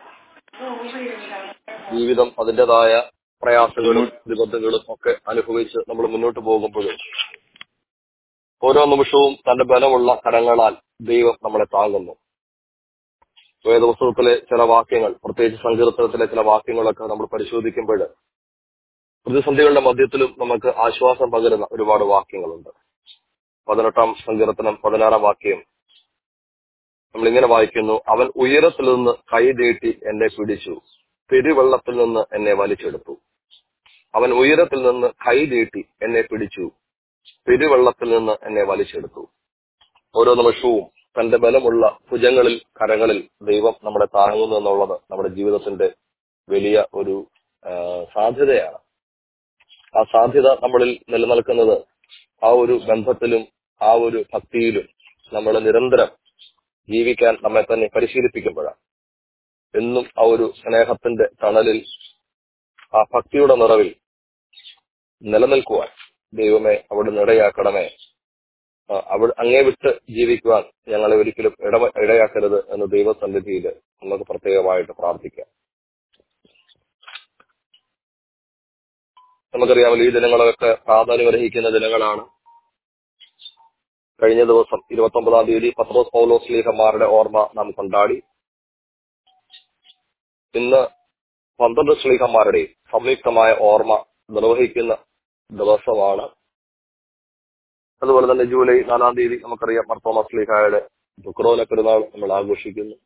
ജീവിതം അതിൻ്റെതായ പ്രയാസങ്ങളും നിബന്ധനകളും ഒക്കെ അനുഭവിച്ച് നമ്മൾ മുന്നോട്ട് പോകുമ്പോഴും ഓരോ നിമിഷവും തന്റെ ബലമുള്ള കരങ്ങളാൽ ദൈവം നമ്മളെ താങ്ങുന്നു വേദപുസ്തകത്തിലെ ചില വാക്യങ്ങൾ പ്രത്യേകിച്ച് സങ്കീർത്തനത്തിലെ ചില വാക്യങ്ങളൊക്കെ നമ്മൾ പരിശോധിക്കുമ്പോൾ പ്രതിസന്ധികളുടെ മധ്യത്തിലും നമുക്ക് ആശ്വാസം പകരുന്ന ഒരുപാട് വാക്യങ്ങളുണ്ട് പതിനെട്ടാം സങ്കീർത്തനം പതിനാറാം വാക്യം നമ്മൾ ഇങ്ങനെ വായിക്കുന്നു അവൻ ഉയരത്തിൽ നിന്ന് കൈ നീട്ടി എന്നെ പിടിച്ചു പെരുവെള്ളത്തിൽ നിന്ന് എന്നെ വലിച്ചെടുത്തു അവൻ ഉയരത്തിൽ നിന്ന് കൈ നീട്ടി എന്നെ പിടിച്ചു പെരുവെള്ളത്തിൽ നിന്ന് എന്നെ വലിച്ചെടുത്തു ഓരോ നിമിഷവും തന്റെ ബലമുള്ള ഭുജങ്ങളിൽ കരങ്ങളിൽ ദൈവം നമ്മളെ താങ്ങുന്നു എന്നുള്ളത് നമ്മുടെ ജീവിതത്തിന്റെ വലിയ ഒരു ആ, സാധ്യതയാണ് ആ സാധ്യത നമ്മളിൽ നിലനിൽക്കുന്നത് ആ ഒരു ബന്ധത്തിലും ആ ഒരു ഭക്തിയിലും നമ്മൾ നിരന്തരം ജീവിക്കാൻ നമ്മെ തന്നെ പരിശീലിപ്പിക്കുമ്പോഴാണ് എന്നും ആ ഒരു സ്നേഹത്തിന്റെ തണലിൽ ആ ഭക്തിയുടെ നിറവിൽ നിലനിൽക്കുവാൻ ദൈവമേ അവിടെ ഇടയാക്കണമേ ആ, അവിടെ അങ്ങേ വിട്ട് ജീവിക്കുവാൻ ഞങ്ങളെ ഒരിക്കലും ഇട ഇടയാക്കരുത് എന്ന് ദൈവസന്നിധിയിൽ നമുക്ക് പ്രത്യേകമായിട്ട് പ്രാർത്ഥിക്കാം നമുക്കറിയാമല്ലോ ഈ ദിനങ്ങളൊക്കെ പ്രാധാന്യം അർഹിക്കുന്ന ദിനങ്ങളാണ് കഴിഞ്ഞ ദിവസം ഇരുപത്തി ഒമ്പതാം തീയതി പത്രോസ് പൗലോസ് ലീഹന്മാരുടെ ഓർമ്മ നാം കൊണ്ടാടി ഇന്ന് പന്ത്രണ്ട് ശ്ലീഹന്മാരുടെയും സംയുക്തമായ ഓർമ്മ നിർവഹിക്കുന്ന ദിവസമാണ് അതുപോലെ തന്നെ ജൂലൈ നാലാം തീയതി നമുക്കറിയാം മർത്തോമ സ്ലീഹായുടെ ദുക്രോല പെരുന്നാൾ നമ്മൾ ആഘോഷിക്കുന്നു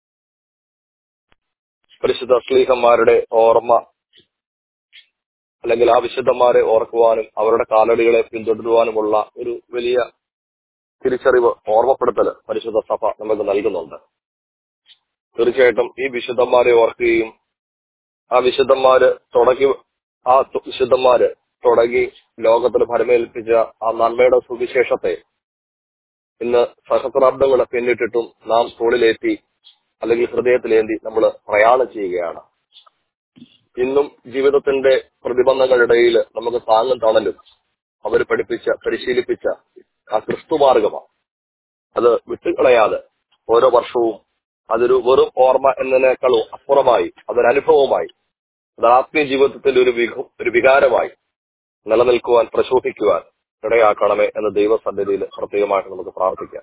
പരിശുദ്ധ സ്ലീഹന്മാരുടെ ഓർമ്മ അല്ലെങ്കിൽ ആ വിശുദ്ധന്മാരെ ഓർക്കുവാനും അവരുടെ കാലടികളെ പിന്തുടരുവാനുമുള്ള ഒരു വലിയ തിരിച്ചറിവ് ഓർമ്മപ്പെടുത്തല് പരിശുദ്ധ സഭ നമുക്ക് നൽകുന്നുണ്ട് തീർച്ചയായിട്ടും ഈ വിശുദ്ധന്മാരെ ഓർക്കുകയും ആ വിശുദ്ധന്മാര് തുടങ്ങി ആ തു- വിശുദ്ധന്മാര് തുടങ്ങി ലോകത്തിൽ ഫലമേൽപ്പിച്ച ആ നന്മയുടെ സുവിശേഷത്തെ ഇന്ന് സഹസ്രാബ്ദങ്ങൾ പിന്നിട്ടിട്ടും നാം തോളിലേറ്റി അല്ലെങ്കിൽ ഹൃദയത്തിലേന്തി നമ്മൾ പ്രയാണം ചെയ്യുകയാണ് ഇന്നും ജീവിതത്തിന്റെ പ്രതിബന്ധങ്ങളിടയിൽ നമുക്ക് താങ്ങും തണലും അവർ പഠിപ്പിച്ച പരിശീലിപ്പിച്ച ആ ക്രിസ്തുമാർഗമാണ് അത് വിട്ടുകളയാതെ ഓരോ വർഷവും അതൊരു വെറും ഓർമ്മ എന്നതിനേക്കാളും അപ്പുറമായി അതൊരു അനുഭവമായി അത് ആത്മീയ ജീവിതത്തിന്റെ ഒരു വിഘ ഒരു വികാരമായി നിലനിൽക്കുവാൻ പ്രശോഭിക്കുവാൻ ഇടയാക്കണമേ എന്ന ദൈവസന്നിധിയിൽ പ്രത്യേകമായിട്ട് നമുക്ക് പ്രാർത്ഥിക്കാം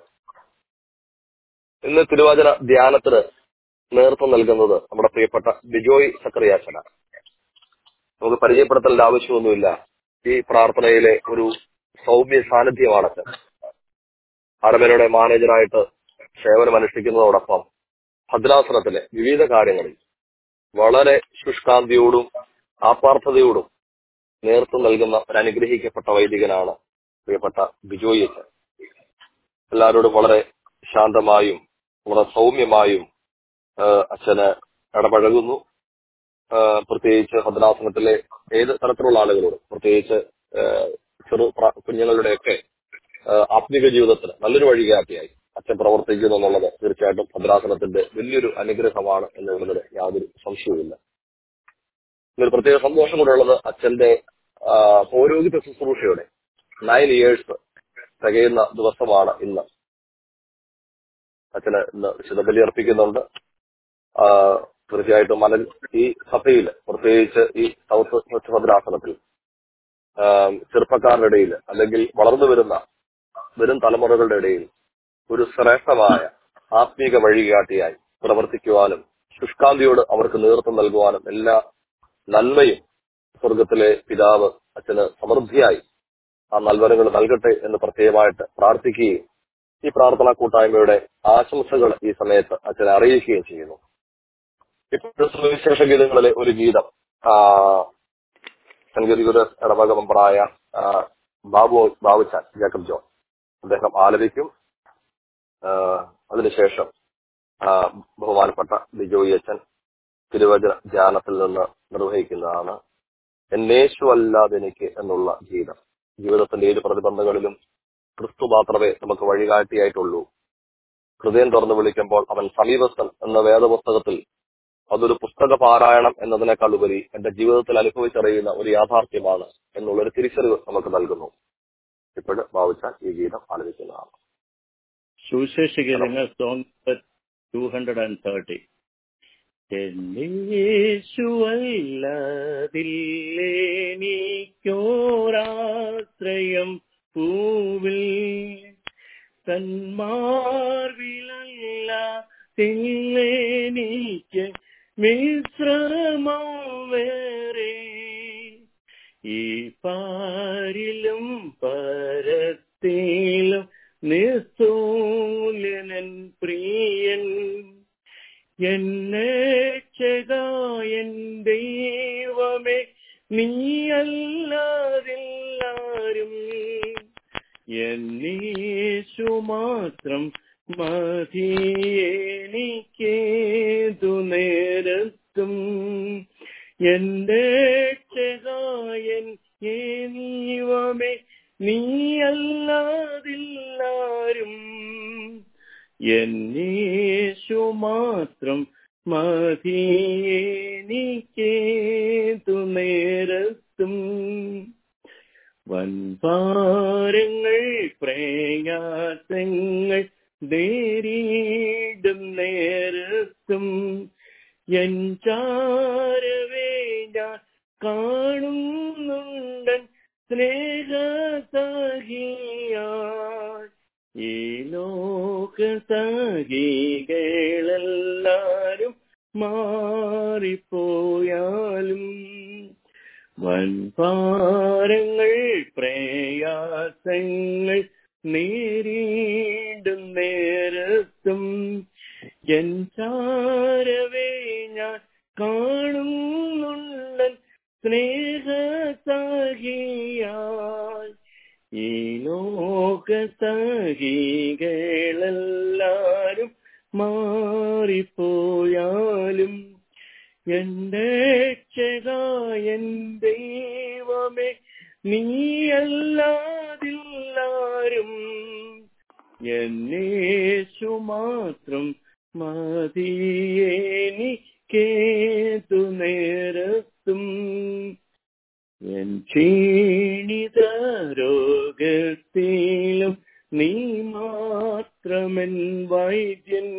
ഇന്ന് തിരുവാതിര ധ്യാനത്തിന് നേതൃത്വം നൽകുന്നത് നമ്മുടെ പ്രിയപ്പെട്ട ബിജോയ് സക്രിയാച്ചനാണ് നമുക്ക് പരിചയപ്പെടുത്തേണ്ട ആവശ്യമൊന്നുമില്ല ഈ പ്രാർത്ഥനയിലെ ഒരു സൗമ്യ സാന്നിധ്യമാണ് അച്ഛൻ അരമനയുടെ മാനേജറായിട്ട് സേവനം അനുഷ്ഠിക്കുന്നതോടൊപ്പം ഭദ്രാസനത്തിലെ വിവിധ കാര്യങ്ങളിൽ വളരെ ശുഷ്കാന്തിയോടും ആത്മാർത്ഥതയോടും നേതൃത്വം നൽകുന്ന ഒരു അനുഗ്രഹിക്കപ്പെട്ട വൈദികനാണ് പ്രിയപ്പെട്ട ബിജോയ് അച്ഛൻ എല്ലാവരോടും വളരെ ശാന്തമായും വളരെ സൗമ്യമായും ആ, അച്ഛന് ഇടപഴകുന്നു ആ, പ്രത്യേകിച്ച് ഭദ്രാസനത്തിലെ ഏത് തരത്തിലുള്ള ആളുകളോടും പ്രത്യേകിച്ച് ആ, ചെറു പ്ര- കുഞ്ഞുങ്ങളുടെയൊക്കെ ആ, ആത്മിക ജീവിതത്തിന് നല്ലൊരു വഴികാട്ടിയായി അച്ഛൻ പ്രവർത്തിക്കുന്നു എന്നുള്ളത് തീർച്ചയായിട്ടും ഭദ്രാസനത്തിന്റെ വലിയൊരു അനുഗ്രഹമാണ് എന്നുള്ളതിൽ യാതൊരു സംശയവുമില്ല ഒരു പ്രത്യേക സന്തോഷം കൂടെയുള്ളത് അച്ഛന്റെ ആ, പൗരോഹിത ശുശ്രൂഷയുടെ നയൻ ഇയേഴ്സ് തികയുന്ന ദിവസമാണ് ഇന്ന് അച്ഛന് ഇന്ന് വിശുദ്ധ ബലി അർപ്പിക്കുന്നുണ്ട് ആ, തീർച്ചയായിട്ടും മല ഈ സഭയിൽ പ്രത്യേകിച്ച് ഈ സൗത്ത് വെസ്റ്റ് ഭദ്രാസനത്തിൽ ആ, ചെറുപ്പക്കാരുടെ ഇടയിൽ അല്ലെങ്കിൽ വളർന്നു വരുന്ന വരും തലമുറകളുടെ ഇടയിൽ ഒരു ശ്രേഷ്ഠമായ ആത്മീക വഴികാട്ടിയായി പ്രവർത്തിക്കുവാനും ശുഷ്കാന്തിയോട് അവർക്ക് നേതൃത്വം നൽകുവാനും എല്ലാ നന്മയും സ്വർഗത്തിലെ പിതാവ് അച്ഛന് സമൃദ്ധിയായി ആ നൽവരങ്ങൾ നൽകട്ടെ എന്ന് പ്രത്യേകമായിട്ട് പ്രാർത്ഥിക്കുകയും ഈ പ്രാർത്ഥനാ കൂട്ടായ്മയുടെ ആശംസകൾ ഈ സമയത്ത് അച്ഛനെ അറിയിക്കുകയും ചെയ്യുന്നു ഇപ്പോൾ സുവിശേഷ ഗീതങ്ങളിലെ ഒരു ഗീതം ആ, സംഗീതഗുരു ഇടവക മെമ്പറായ ആ, ബാബു ബാബുച്ചാൻ ജേക്കബ് ജോൺ അദ്ദേഹം ആലപിക്കും ആ, അതിനുശേഷം ആ, ബഹുമാനപ്പെട്ട ബിജോയി അച്ഛൻ തിരുവചന ധ്യാനത്തിൽ നിന്ന് നിർവഹിക്കുന്നതാണ് എന്നേശു അല്ലാതെ എനിക്ക് എന്നുള്ള ഗീതം ജീവിതത്തിന്റെ ഏത് പ്രതിബന്ധങ്ങളിലും ക്രിസ്തു മാത്രമേ നമുക്ക് വഴികാട്ടിയായിട്ടുള്ളൂ ഹൃദയം തുറന്നു വിളിക്കുമ്പോൾ അവൻ സമീപസ്ഥൻ എന്ന വേദപുസ്തകത്തിൽ അതൊരു പുസ്തക പാരായണം എന്നതിനേക്കാൾ ഉപരി എന്റെ ജീവിതത്തിൽ അനുഭവിച്ചറിയുന്ന ഒരു യാഥാർത്ഥ്യമാണ് എന്നുള്ളൊരു തിരിച്ചറിവ് നമുക്ക് നൽകുന്നു ഇപ്പോഴ് ഭാവിച്ചാൽ ഈ ഗീതം ആലപിക്കുന്നതാണ് സുവിശേഷഗീതങ്ങൾ song two hundred and thirty എന്നീശുവല്ലതില്ലേനിക്കോരാശ്രയം പൂവിൽ തന്മാർവിലല്ല തില്ലേനിക്ക് മിശ്രമം വേറെ ഈ പാരിലും പരത്തിലും നിസ്തൂലനൻ പ്രിയൻ എന്നെ ചെകായൻ ദൈവമേ നീയല്ലാതില്ലാരും എന്നീശു മാത്രം മതിയെനിക്കേതു നേരത്തും എന്റെ ചെകായൻ ഏനീവമേ നീയല്ലാതില്ലാരും എന്നീശു മാത്രം മതിയെനിക്കേതു നേരത്തും വൻപാരങ്ങൾ പ്രയാസങ്ങൾ നേരിടും നേരത്തും എൻ ചാരവേ ഞാൻ കാണുന്നുണ്ടൻ സ്നേഹസഹിയാൻ ഈ ലോക സഖികളെല്ലാരും മാറിപ്പോയാലും വൻഭാരങ്ങൾ പ്രയാസങ്ങൾ നേരിടും നേരത്തും എൻ ചാരവേ ഞാൻ കാണുന്നുണ്ടൻ സ്നേഹസഹിയായി ഈ ലോക സഹികളെല്ലാരും മാറിപ്പോയാലും എന്റെ രക്ഷകായൻ ദൈവമേ നീയല്ലാതില്ലാരും എന്നേശു മാത്രം മതിയേനിക്കേതു നേരത്തും എൻ ക്ഷീണിത രോഗത്തിലും നീ മാത്രമൻ വൈദ്യൻ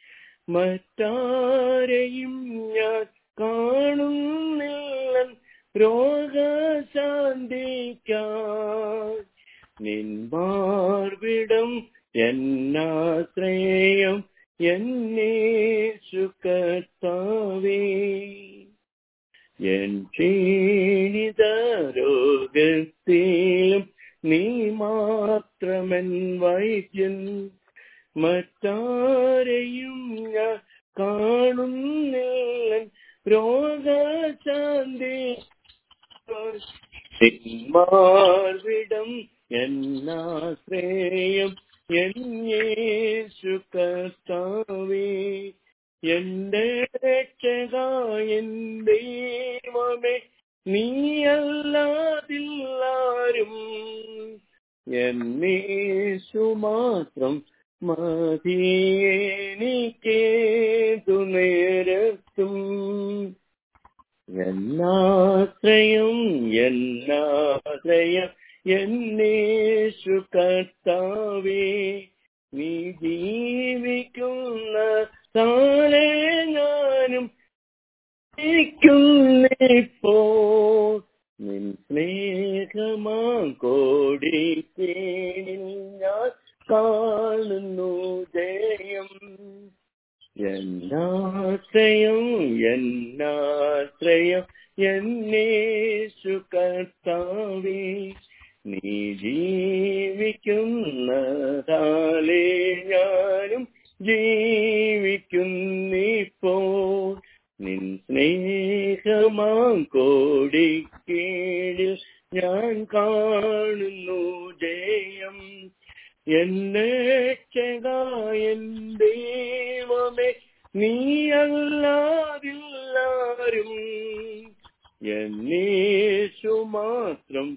മറ്റാരെയും ഞാൻ കാണുന്നില്ല രോഗശാന്തിക്കാൻ നിൻമാർവിടം എന്നാശ്രയം എന്നേശു കർത്താവേ എൻ ക്ഷീണിത രോഗത്തിലും നീ മാത്രമൻ വൈദ്യൻ മറ്റാരെയും ഞാൻ കാണുന്നില്ല രോഗശാന്തി മാർവിടം എന്നാശ്രയം എന്നേശു കർത്താവേ എന്റെ രക്ഷകായൻ ദൈവമേ നീയല്ലാതില്ലാരും എന്നേശു മാത്രം മതിയേനിക്കേതു നേരത്തും എന്നാശ്രയം എന്നാശ്രയം എന്നേശു കർത്താവേ നീ ജീവിക്കുന്ന താളെ ഞാനും ിപ്പോ നിൻ സ്നേഹമാം കോടി പേരിൽ ഞാൻ കാണുന്നു ജയം എന്നാശ്രയം എന്നാശ്രയം എന്നേശു കർത്താവേ നീ ജീവിക്കുന്ന താളെ ഞാനും ജീവിക്കുന്നിപ്പോ നിൻ സ്നേഹമാം കോടി കീഴിൽ ഞാൻ കാണുന്നു ജയം എന്നെ ചെകായൻ ദൈവമേ നീയല്ലാതില്ലാരും എന്നേശു മാത്രം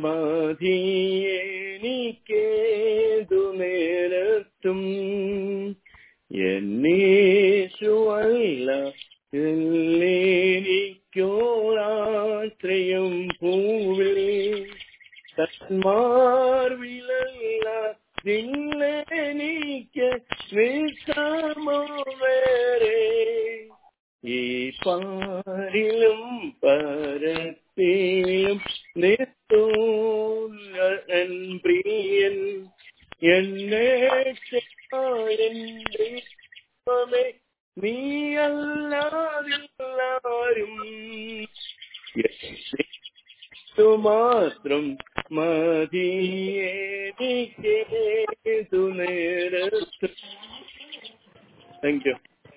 മതിയേനിക്കേതു നേരത്തും എന്നേശു അല്ല എനിക്കോരാശ്രയം പൂവിൽ തന്മാർവിലല്ല നിന്നെനിക്ക് നിസ്സമോ വേറെ ഈ പാരിലും പരത്തിലും നിത്തോൻ പ്രിയൻ എന്നെ എന്റെ ദൈവമേ നീയല്ലാതില്ലാരും മാത്രം മതിയേതു നേരത്ത് താങ്ക് യു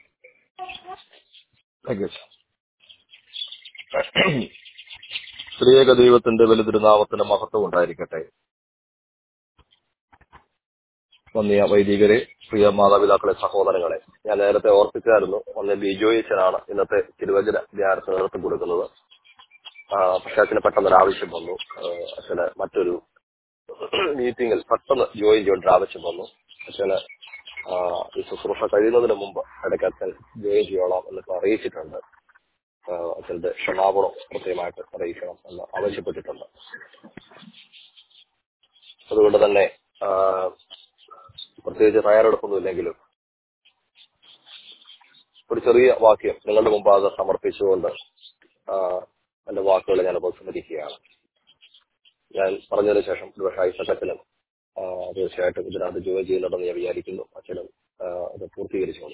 താങ്ക് യു സ്ത്രീയേക ദൈവത്തിന്റെ വലുതിരുനാമത്തിന് മഹത്വം ഉണ്ടായിരിക്കട്ടെ വന്നിയ വൈദികരെ പ്രിയ മാതാപിതാക്കളെ സഹോദരങ്ങളെ ഞാൻ നേരത്തെ ഓർപ്പിച്ചായിരുന്നു ഒന്ന് ബിജോയിച്ചനാണ് ഇന്നത്തെ തിരുവചന ധ്യാനത്തിന് നേതൃത്വം കൊടുക്കുന്നത് ആ, പക്ഷെ അച്ഛന് പെട്ടെന്നൊരു ആവശ്യം വന്നു ആ, അച്ഛന് മറ്റൊരു മീറ്റിംഗിൽ പെട്ടെന്ന് ജോയിൻ ചെയ്യേണ്ട ഒരു ആവശ്യം വന്നു അച്ഛന് ആ, ഈ ശുശ്രൂഷ കഴിയുന്നതിന് മുമ്പ് ഇടയ്ക്ക് അച്ഛൻ ജോയിൻ ചെയ്യണം എന്നൊക്കെ അറിയിച്ചിട്ടുണ്ട് ആ, അച്ഛന്റെ ക്ഷമാപണം കൃത്യമായിട്ട് അറിയിക്കണം എന്ന് ആവശ്യപ്പെട്ടിട്ടുണ്ട് അതുകൊണ്ട് തന്നെ ആ, പ്രത്യേകിച്ച് തയ്യാറെടുപ്പൊന്നും ഇല്ലെങ്കിലും ഒരു ചെറിയ വാക്യം നിങ്ങളുടെ മുമ്പാകെ സമർപ്പിച്ചുകൊണ്ട് ആ, എന്റെ വാക്കുകൾ ഞാൻ ഉപസംഹരിക്കുകയാണ് ഞാൻ പറഞ്ഞതിന് ശേഷം ഒരുപക്ഷെ ഐസക്കത്തിലും ആ, തീർച്ചയായിട്ടും ഇതിനകത്ത് ജോലി ചെയ്യുന്നുണ്ടെന്ന് ഞാൻ വിചാരിക്കുന്നു അച്ഛനും ആ, അത് പൂർത്തീകരിച്ചോളൂ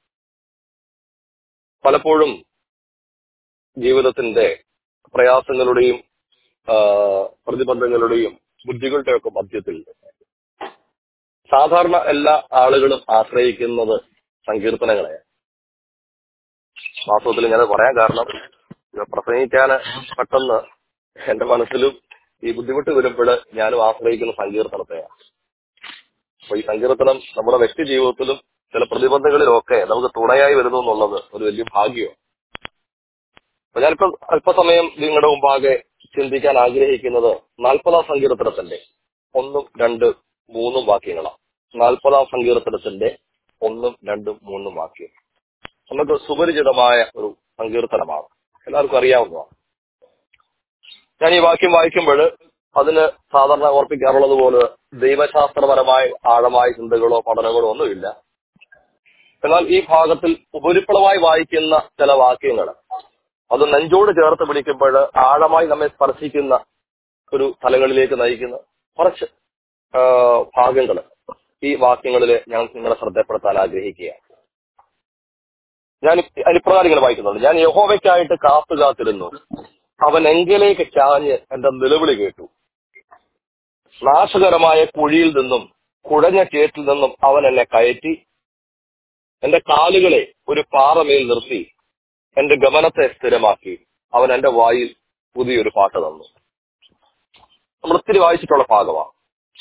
പലപ്പോഴും ജീവിതത്തിന്റെ പ്രയാസങ്ങളുടെയും ആ, പ്രതിബന്ധങ്ങളുടെയും ബുദ്ധികളുടെ ഒക്കെ മധ്യത്തിൽ സാധാരണ എല്ലാ ആളുകളും ആശ്രയിക്കുന്നത് സങ്കീർത്തനങ്ങളെയാണ് വാസ്തവത്തിൽ ഞാൻ പറയാൻ കാരണം ഇത് പ്രസംഗിക്കാൻ പെട്ടെന്ന് എന്റെ മനസ്സിലും ഈ ബുദ്ധിമുട്ട് വരുമ്പോൾ ഞാനും ആശ്രയിക്കുന്ന സങ്കീർത്തനത്തെയാണ് അപ്പൊ ഈ സങ്കീർത്തനം നമ്മുടെ വ്യക്തി ജീവിതത്തിലും ചില പ്രതിബന്ധങ്ങളിലും ഒക്കെ നമുക്ക് തുണയായി വരുന്നു എന്നുള്ളത് ഒരു വലിയ ഭാഗ്യമാണ് അപ്പൊ ഞാനിപ്പോ അല്പസമയം നിങ്ങളുടെ മുമ്പാകെ ചിന്തിക്കാൻ ആഗ്രഹിക്കുന്നത് നാൽപ്പതാം സങ്കീർത്തനത്തിന്റെ ഒന്നും രണ്ട് മൂന്നും വാക്യങ്ങളാണ് നാൽപ്പതാം സങ്കീർത്തനത്തിന്റെ ഒന്നും രണ്ടും മൂന്നും വാക്യം നമുക്ക് സുപരിചിതമായ ഒരു സങ്കീർത്തനമാണ് എല്ലാവർക്കും അറിയാവുന്നതാണ് ഞാൻ ഈ വാക്യം വായിക്കുമ്പോൾ അതിന് സാധാരണ ഓർപ്പിക്കാറുള്ളത് പോലെ ദൈവശാസ്ത്രപരമായ ആഴമായ ചിന്തകളോ പഠനങ്ങളോ ഒന്നുമില്ല എന്നാൽ ഈ ഭാഗത്തിൽ ഉപരിപ്ലവമായി വായിക്കുന്ന ചില വാക്യങ്ങൾ അത് നെഞ്ചോട് ചേർത്ത് പിടിക്കുമ്പോൾ ആഴമായി നമ്മെ സ്പർശിക്കുന്ന ഒരു തലങ്ങളിലേക്ക് നയിക്കുന്ന കുറച്ച് ഭാഗങ്ങൾ ഈ വാക്യങ്ങളിൽ ഞാൻ നിങ്ങളെ ശ്രദ്ധപ്പെടുത്താൻ ആഗ്രഹിക്കുകയാണ് ഞാൻ അനുപ്രകാരം ഇങ്ങനെ വായിക്കുന്നുണ്ട് ഞാൻ യഹോവയ്ക്കായിട്ട് കാത്തു കാത്തിരുന്നു അവൻ എങ്കിലേക്ക് ചാഞ്ഞ് എന്റെ നിലവിളി കേട്ടു നാശകരമായ കുഴിയിൽ നിന്നും കുഴഞ്ഞ ചേറ്റിൽ നിന്നും അവൻ എന്നെ കയറ്റി എന്റെ കാലുകളെ ഒരു പാറമേൽ നിർത്തി എന്റെ ഗമനത്തെ സ്ഥിരമാക്കി അവൻ എന്റെ വായിൽ പുതിയൊരു പാട്ട് തന്നു നമ്മൾ ഒത്തിരി വായിച്ചിട്ടുള്ള ഭാഗമാണ്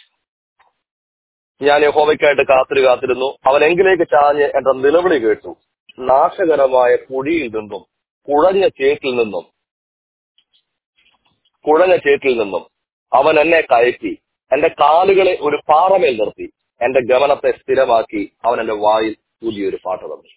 ഞാൻ യഹോവയ്ക്കായിട്ട് കാത്തിരി കാത്തിരുന്നു അവൻ എങ്കിലേക്ക് ചാഞ്ഞ് എന്റെ നിലവിളി കേട്ടു നാശകരമായ കുഴിയിൽ നിന്നും കുഴഞ്ഞ ചേറ്റിൽ നിന്നും കുഴഞ്ഞ ചേറ്റിൽ നിന്നും അവൻ എന്നെ കയറ്റി എന്റെ കാലുകളെ ഒരു പാറമേൽ നിർത്തി എന്റെ ഗമനത്തെ സ്ഥിരമാക്കി അവൻ എന്റെ വായിൽ പുതിയൊരു പാട്ട് തന്നു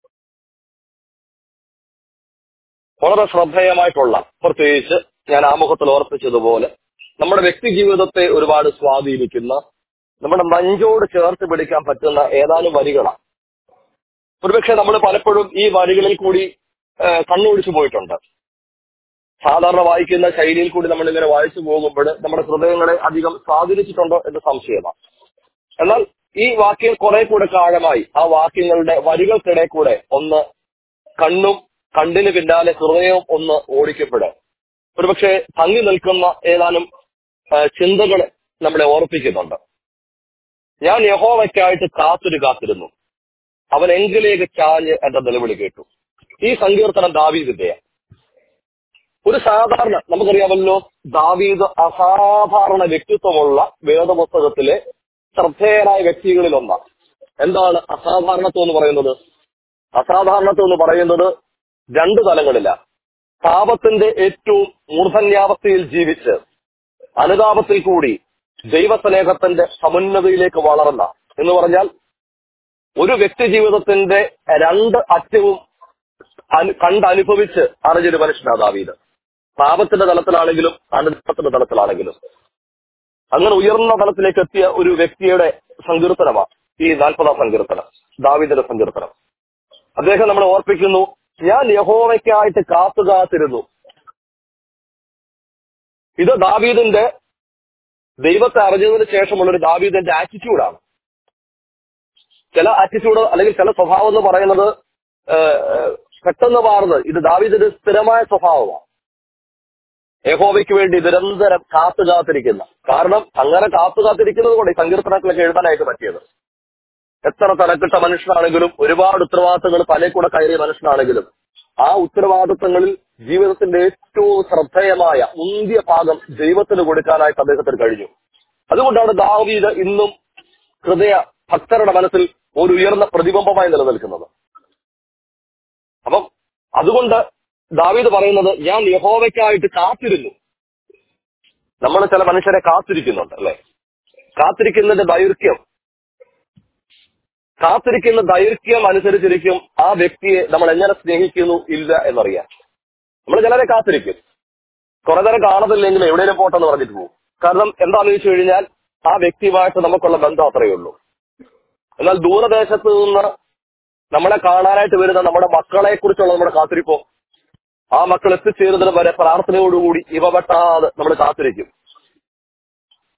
വളരെ ശ്രദ്ധേയമായിട്ടുള്ള പ്രത്യേകിച്ച് ഞാൻ ആമുഖത്തിൽ ഓർപ്പിച്ചതുപോലെ നമ്മുടെ വ്യക്തി ജീവിതത്തെ ഒരുപാട് സ്വാധീനിക്കുന്ന നമ്മുടെ നെഞ്ചോട് ചേർത്ത് പിടിക്കാൻ പറ്റുന്ന ഏതാനും വരികളാണ് ഒരുപക്ഷെ നമ്മൾ പലപ്പോഴും ഈ വരികളിൽ കൂടി കണ്ണോടിച്ചു പോയിട്ടുണ്ട് സാധാരണ വായിക്കുന്ന ശൈലിയിൽ കൂടി നമ്മൾ ഇങ്ങനെ വായിച്ചു പോകുമ്പോൾ നമ്മുടെ ഹൃദയങ്ങളെ അധികം സ്വാധീനിച്ചിട്ടുണ്ടോ എന്ന് സംശയമാണ് എന്നാൽ ഈ വാക്യം കുറെ കൂടെ കാലമായി ആ വാക്യങ്ങളുടെ വരികൾക്കിടെ കൂടെ ഒന്ന് കണ്ണും കണ്ണിന് പിന്നാലെ ഹൃദയവും ഒന്ന് ഓടിക്കപ്പെടുക ഒരുപക്ഷെ തങ്ങി നിൽക്കുന്ന ഏതാനും ചിന്തകൾ നമ്മളെ ഓർപ്പിക്കുന്നുണ്ട് ഞാൻ യഹോവയ്ക്കായിട്ട് കാത്തൊരു കാത്തിരുന്നു അവൻ എങ്കിലേക്ക് ചാഞ്ഞ് എന്റെ നിലവിളി കേട്ടു ഈ സങ്കീർത്തനം ദാവീദിന്റെയാണ് ഒരു സാധാരണ നമുക്കറിയാമല്ലോ ദാവീദ് അസാധാരണ വ്യക്തിത്വമുള്ള വേദപുസ്തകത്തിലെ ശ്രദ്ധേയരായ വ്യക്തികളിൽ ഒന്നാണ് എന്താണ് അസാധാരണത്വം എന്ന് പറയുന്നത് അസാധാരണത്വം എന്ന് പറയുന്നത് രണ്ട് തലങ്ങളില്ല പാപത്തിന്റെ ഏറ്റവും മൂർധന്യാവസ്ഥയിൽ ജീവിച്ച് അനുതാപത്തിൽ കൂടി ദൈവസ്നേഹത്തിന്റെ സമുന്നതയിലേക്ക് വളർന്ന എന്ന് പറഞ്ഞാൽ ഒരു വ്യക്തി ജീവിതത്തിന്റെ രണ്ട് അറ്റവും കണ്ടനുഭവിച്ച് അറിഞ്ഞൊരു മനുഷ്യനാണ് ദാവീദ് പാപത്തിന്റെ തലത്തിലാണെങ്കിലും അനുദാപത്തിന്റെ തലത്തിലാണെങ്കിലും അങ്ങനെ ഉയർന്ന തലത്തിലേക്ക് എത്തിയ ഒരു വ്യക്തിയുടെ സങ്കീർത്തനമാണ് ഈ നാൽപ്പതാം സങ്കീർത്തനം ദാവീദിന്റെ സങ്കീർത്തനം അദ്ദേഹം നമ്മളെ ഓർപ്പിക്കുന്നു ഞാൻ യഹോവയ്ക്കായിട്ട് കാത്തു കാത്തിരുന്നു ഇത് ദാവീദിന്റെ ദൈവത്തെ അറിഞ്ഞതിന് ശേഷമുള്ള ഒരു ദാവീദിന്റെ ആറ്റിറ്റ്യൂഡാണ് ചില ആറ്റിറ്റ്യൂഡ് അല്ലെങ്കിൽ ചില സ്വഭാവം എന്ന് പറയുന്നത് പെട്ടെന്ന് മാറുന്നത് ഇത് ദാവീദിന്റെ സ്ഥിരമായ സ്വഭാവമാണ് യഹോവയ്ക്ക് വേണ്ടി നിരന്തരം കാത്തു കാത്തിരിക്കുന്ന കാരണം അങ്ങനെ കാത്തു കാത്തിരിക്കുന്നത് കൊണ്ട് ഈ സങ്കീർത്തനങ്ങളൊക്കെ എഴുതാനായിട്ട് പറ്റിയത് എത്ര തലക്കിട്ട മനുഷ്യനാണെങ്കിലും ഒരുപാട് ഉത്തരവാദിത്തങ്ങൾ തലേ കൂടെ കയറിയ മനുഷ്യനാണെങ്കിലും ആ ഉത്തരവാദിത്തങ്ങളിൽ ജീവിതത്തിന്റെ ഏറ്റവും ശ്രദ്ധേയമായ മുന്തിയ ഭാഗം ദൈവത്തിന് കൊടുക്കാനായിട്ട് അദ്ദേഹത്തിന് കഴിഞ്ഞു അതുകൊണ്ടാണ് ദാവീദ് ഇന്നും ഹൃദയ ഭക്തരുടെ മനസ്സിൽ ഒരു ഉയർന്ന പ്രതിബിംബമായി നിലനിൽക്കുന്നത് അപ്പം അതുകൊണ്ട് ദാവീദ് പറയുന്നത് ഞാൻ യഹോവയ്ക്കായിട്ട് കാത്തിരുന്നു നമ്മൾ ചില മനുഷ്യരെ കാത്തിരിക്കുന്നുണ്ട് അല്ലെ കാത്തിരിക്കുന്നതിന്റെ ദൈർഘ്യം കാത്തിരിക്കുന്ന ദൈർഘ്യം അനുസരിച്ചിരിക്കും ആ വ്യക്തിയെ നമ്മൾ എങ്ങനെ സ്നേഹിക്കുന്നു ഇല്ല എന്നറിയാം നമ്മൾ ചിലരെ കാത്തിരിക്കും കുറെ നേരം കാണത്തില്ലെങ്കിൽ എവിടെയും പോട്ടെന്ന് പറഞ്ഞിട്ട് പോകും കാരണം എന്താണെന്ന് വെച്ച് കഴിഞ്ഞാൽ ആ വ്യക്തിയുമായിട്ട് നമുക്കുള്ള ബന്ധം അത്രയേ ഉള്ളൂ എന്നാൽ ദൂരദേശത്ത് നിന്ന് നമ്മളെ കാണാനായിട്ട് വരുന്ന നമ്മുടെ മക്കളെ കുറിച്ചുള്ള നമ്മുടെ കാത്തിരിപ്പോ ആ മക്കൾ എത്തിച്ചേരുന്നതിന് വരെ പ്രാർത്ഥനയോടുകൂടി ഇവ വെട്ടാതെ നമ്മൾ കാത്തിരിക്കും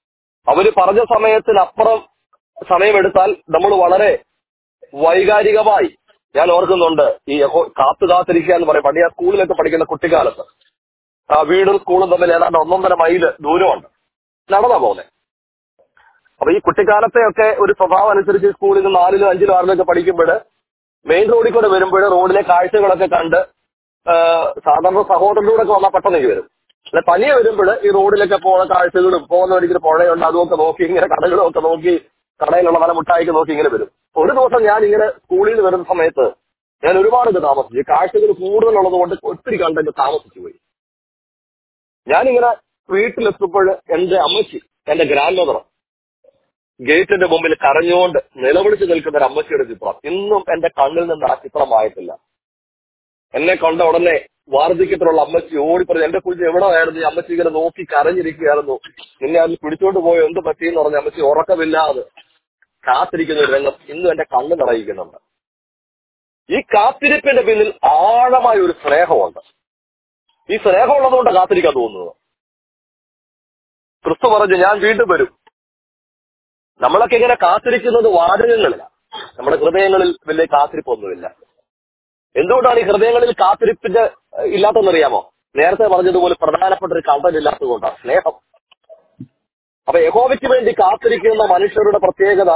അവര് പറഞ്ഞ സമയത്തിനപ്പുറം സമയമെടുത്താൽ നമ്മൾ വളരെ വൈകാരികമായി ഞാൻ ഓർക്കുന്നുണ്ട് ഈ യഹോ- കാത്തു കാത്തിരിക്കുക എന്ന് പറയും പണ്ട് ഞാൻ സ്കൂളിലൊക്കെ പഠിക്കുന്ന കുട്ടിക്കാലത്ത് ആ വീടും സ്കൂളും തമ്മിൽ ഏതാണ്ട് ഒന്നൊന്നര മൈല് ദൂരമുണ്ട് നടന്നാ പോകുന്നത് അപ്പൊ ഈ കുട്ടിക്കാലത്തെ ഒക്കെ ഒരു സ്വഭാവം അനുസരിച്ച് സ്കൂളിൽ നിന്ന് നാലിലും അഞ്ചിലും ആറിലും ഒക്കെ പഠിക്കുമ്പോൾ മെയിൻ റോഡിൽ കൂടെ വരുമ്പോൾ റോഡിലെ കാഴ്ചകളൊക്കെ കണ്ട് ആ, സാധാരണ സഹോദരനോടെ ഒക്കെ വന്നാൽ പെട്ടെന്ന് വരും അല്ല തനിയെ വരുമ്പോൾ ഈ റോഡിലൊക്കെ പോകുന്ന കാഴ്ചകളും പോകുന്ന ഒരിക്കലും പുഴയുണ്ട് അതുമൊക്കെ നോക്കി ഇങ്ങനെ കടകളും ഒക്കെ നോക്കി കടയിലുള്ള പല മുട്ടായിക്ക് നോക്കി ഇങ്ങനെ വരും ഒരു ദിവസം ഞാൻ ഇങ്ങനെ സ്കൂളിൽ നിന്ന് വരുന്ന സമയത്ത് ഞാൻ ഒരുപാട് ഇത് താമസിച്ചു ഈ കാഴ്ചകൾ കൂടുതലുള്ളത് കൊണ്ട് ഒത്തിരി കണ്ടൊക്കെ താമസിച്ചു പോയി ഞാനിങ്ങനെ വീട്ടിലെത്തുമ്പോൾ എന്റെ അമ്മച്ചി എന്റെ ഗ്രാൻഡ് മദർ ഗേറ്റിന്റെ മുമ്പിൽ കരഞ്ഞുകൊണ്ട് നിലവിളിച്ച് നിൽക്കുന്ന ഒരു അമ്മച്ചിയുടെ ചിത്രം ഇന്നും എന്റെ കണ്ണിൽ നിന്ന് ആ ചിത്രം മായത്തില്ല എന്നെ കണ്ട ഉടനെ വാർദ്ധക്യത്തിലുള്ള അമ്മച്ചി ഓടിപ്പറഞ്ഞു എന്റെ കുഞ്ഞ് എവിടെ ആയിരുന്നു ഈ അമ്മച്ചി ഇങ്ങനെ നോക്കി കരഞ്ഞിരിക്കുകയായിരുന്നു നിന്നെ അതിൽ പിടിച്ചോണ്ട് പോയോ എന്ത് പറ്റിയെന്ന് പറഞ്ഞ അമ്മച്ചി ഉറക്കമില്ലാതെ കാത്തിരിക്കുന്ന ഒരു രംഗം ഇന്നും എന്റെ കണ്ണ് നിറയിക്കുന്നുണ്ട് ഈ കാത്തിരിപ്പിന്റെ പിന്നിൽ ആഴമായ ഒരു സ്നേഹമുണ്ട് ഈ സ്നേഹം ഉള്ളതുകൊണ്ട് കാത്തിരിക്കാൻ തോന്നുന്നത് ക്രിസ്തു പറഞ്ഞു ഞാൻ വീണ്ടും വരും നമ്മളൊക്കെ ഇങ്ങനെ കാത്തിരിക്കുന്നത് വാചകങ്ങളിലാണ് നമ്മുടെ ഹൃദയങ്ങളിൽ വലിയ കാത്തിരിപ്പൊന്നുമില്ല എന്തുകൊണ്ടാണ് ഈ ഹൃദയങ്ങളിൽ കാത്തിരിപ്പിന്റെ ഏഹ്, ഇല്ലാത്തതെന്നറിയാമോ നേരത്തെ പറഞ്ഞതുപോലെ പ്രധാനപ്പെട്ട ഒരു കണ്ടന്റ് ഇല്ലാത്തതുകൊണ്ടാണ് സ്നേഹം അപ്പൊ യഹോവയ്ക്ക് വേണ്ടി കാത്തിരിക്കുന്ന മനുഷ്യരുടെ പ്രത്യേകത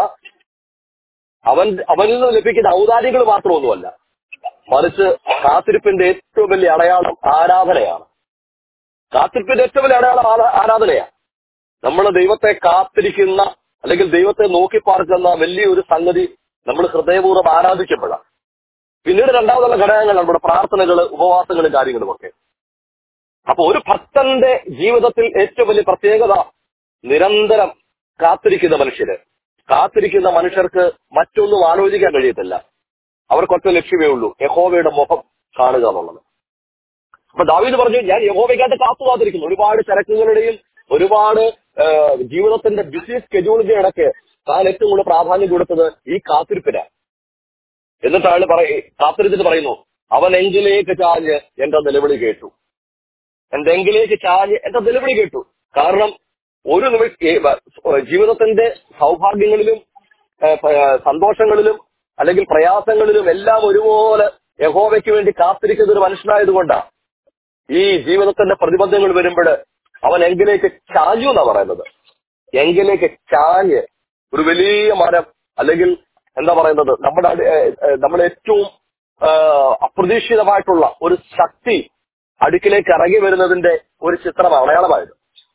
അവൻ അവനിൽ നിന്ന് ലഭിക്കുന്ന ഔദാര്യങ്ങൾ മാത്രമൊന്നുമല്ല മറിച്ച് കാത്തിരിപ്പിന്റെ ഏറ്റവും വലിയ അടയാളം ആരാധനയാണ് കാത്തിരിപ്പിന്റെ ഏറ്റവും വലിയ അടയാളം ആരാ- ആരാധനയാണ് നമ്മൾ ദൈവത്തെ കാത്തിരിക്കുന്ന അല്ലെങ്കിൽ ദൈവത്തെ നോക്കി പാർക്കുന്ന വലിയൊരു സംഗതി നമ്മൾ ഹൃദയപൂർവ്വം ആരാധിക്കപ്പെടാം പിന്നീട് രണ്ടാമതുള്ള ഘടകങ്ങൾ നമ്മുടെ പ്രാർത്ഥനകള് ഉപവാസങ്ങളും കാര്യങ്ങളും ഒക്കെ അപ്പൊ ഒരു ഭക്തന്റെ ജീവിതത്തിൽ ഏറ്റവും വലിയ പ്രത്യേകത നിരന്തരം കാത്തിരിക്കുന്ന മനുഷ്യര് കാത്തിരിക്കുന്ന മനുഷ്യർക്ക് മറ്റൊന്നും ആലോചിക്കാൻ കഴിയത്തില്ല അവർക്കൊറ്റ ലക്ഷ്യമേ ഉള്ളൂ യഹോവയുടെ മുഖം കാണുക എന്നുള്ളത് അപ്പൊ ദാവീദ് പറഞ്ഞു ഞാൻ യഹോവയ്ക്കായിട്ട് കാത്തു കാത്തിരിക്കുന്നു ഒരുപാട് ചരക്കുകളുടെയും ഒരുപാട് ആ, ജീവിതത്തിന്റെ ബിസി സ്കെഡ്യൂളിന്റെ ഇടയ്ക്ക് താൻ ഏറ്റവും കൂടുതൽ പ്രാധാന്യം കൊടുത്തത് ഈ കാത്തിരിപ്പിനാണ് എന്നിട്ടാണ് പറയ കാത്തിരിച്ചിട്ട് പറയുന്നു അവൻ എങ്കിലേക്ക് ചാഞ്ഞ് എന്റെ നിലവിളി കേട്ടു എന്റെ എങ്കിലേക്ക് ചാഞ്ഞ് എന്റെ നിലവിളി കേട്ടു കാരണം ഒരു നിമിഷ ഏ, ബ- ജീവിതത്തിന്റെ സൗഭാഗ്യങ്ങളിലും ഏ, പ- ഏ, സന്തോഷങ്ങളിലും അല്ലെങ്കിൽ പ്രയാസങ്ങളിലും എല്ലാം ഒരുപോലെ യഹോവയ്ക്ക് വേണ്ടി കാത്തിരിക്കുന്ന ഒരു മനുഷ്യനായതുകൊണ്ടാണ് ഈ ജീവിതത്തിന്റെ പ്രതിബന്ധങ്ങൾ വരുമ്പോൾ അവൻ എങ്കിലേക്ക് ചാഞ്ഞു എന്നാ പറയുന്നത് എങ്കിലേക്ക് ചാഞ്ഞ് ഒരു വലിയ മരം അല്ലെങ്കിൽ എന്താ പറയുന്നത് നമ്മുടെ അടി- ഏ, ഏ, നമ്മുടെ ഏറ്റവും ആ, അപ്രതീക്ഷിതമായിട്ടുള്ള ഒരു ശക്തി അടുക്കിലേക്ക് ഇറങ്ങി വരുന്നതിന്റെ ഒരു ചിത്രമാണ് അടയാളമായത്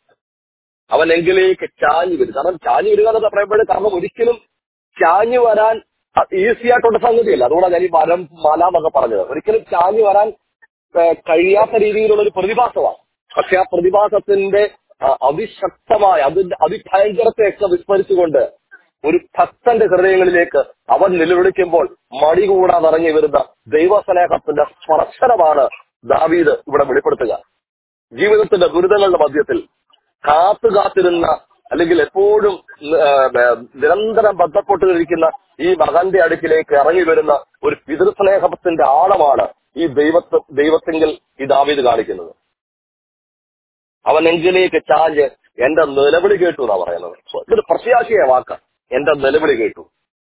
അവൻ എങ്കിലേക്ക് ചാഞ്ഞു വരും കാരണം ചാഞ്ഞു വരിക എന്നൊക്കെ പറയുമ്പോൾ കാരണം ഒരിക്കലും ചാഞ്ഞു വരാൻ ഈസി ആയിട്ടുള്ള സംഗതിയല്ല അതുകൊണ്ടാണ് ഞാൻ ഈ മരം മല എന്നൊക്കെ പറഞ്ഞത് ഒരിക്കലും ചാഞ്ഞു വരാൻ ഏഹ്, കഴിയാത്ത രീതിയിലുള്ള ഒരു പ്രതിഭാസമാണ് പക്ഷെ ആ പ്രതിഭാസത്തിന്റെ ആ, അതിശക്തമായ അതിന്റെ അതിഭയങ്കരത്തെയൊക്കെ വിസ്മരിച്ചുകൊണ്ട് ഒരു ഭക്തന്റെ ഹൃദയങ്ങളിലേക്ക് അവൻ നിലവിളിക്കുമ്പോൾ മടി കൂടാതെ ഇറങ്ങി വരുന്ന ദൈവസ്നേഹത്തിന്റെ സ്പർശനമാണ് ദാവീദ് ഇവിടെ വെളിപ്പെടുത്തുക ജീവിതത്തിന്റെ ദുരിതങ്ങളുടെ മധ്യത്തിൽ കാത്തു കാത്തിരുന്ന അല്ലെങ്കിൽ എപ്പോഴും ആ, ആ, നിരന്തരം ബന്ധപ്പെട്ടിരിക്കുന്ന ഈ മകന്റെ അടുക്കിലേക്ക് ഇറങ്ങി വരുന്ന ഒരു പിതൃസ്നേഹത്തിന്റെ ആഴമാണ് ഈ ദൈവത്തെ ദൈവത്തെങ്കിൽ ഈ ദാവീദ് കാണിക്കുന്നത് അവൻ എങ്കിലേക്ക് ചാഞ്ഞ് എന്റെ നിലവിളി കേട്ടു എന്നാ പറയുന്നത് ഇതൊരു പ്രത്യാശയ വാക്ക എന്റെ നിലവിളി കേട്ടു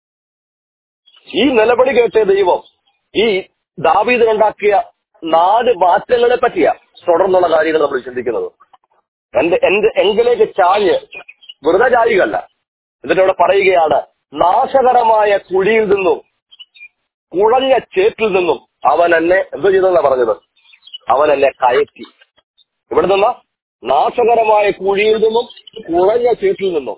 ഈ നിലവിളി കേട്ട ദൈവം ഈ ദാവീദിനുണ്ടാക്കിയ നാല് മാറ്റങ്ങളെ പറ്റിയാ തുടർന്നുള്ള കാര്യങ്ങൾ നമ്മൾ ചിന്തിക്കുന്നത് എന്റെ എന്റെ എങ്കിലേക്ക് ചാഞ്ഞ് വെറുതെ ചായുകയല്ല എന്നിട്ട് അവിടെ പറയുകയാണ് നാശകരമായ കുഴിയിൽ നിന്നും കുഴഞ്ഞ ചേറ്റിൽ നിന്നും അവൻ എന്നെ എന്ത് ചെയ്തെന്നാ പറഞ്ഞത് അവൻ എന്നെ കയറ്റി ഇവിടെ നിന്ന നാശകരമായ കുഴിയിൽ നിന്നും കുഴഞ്ഞ ചേറ്റിൽ നിന്നും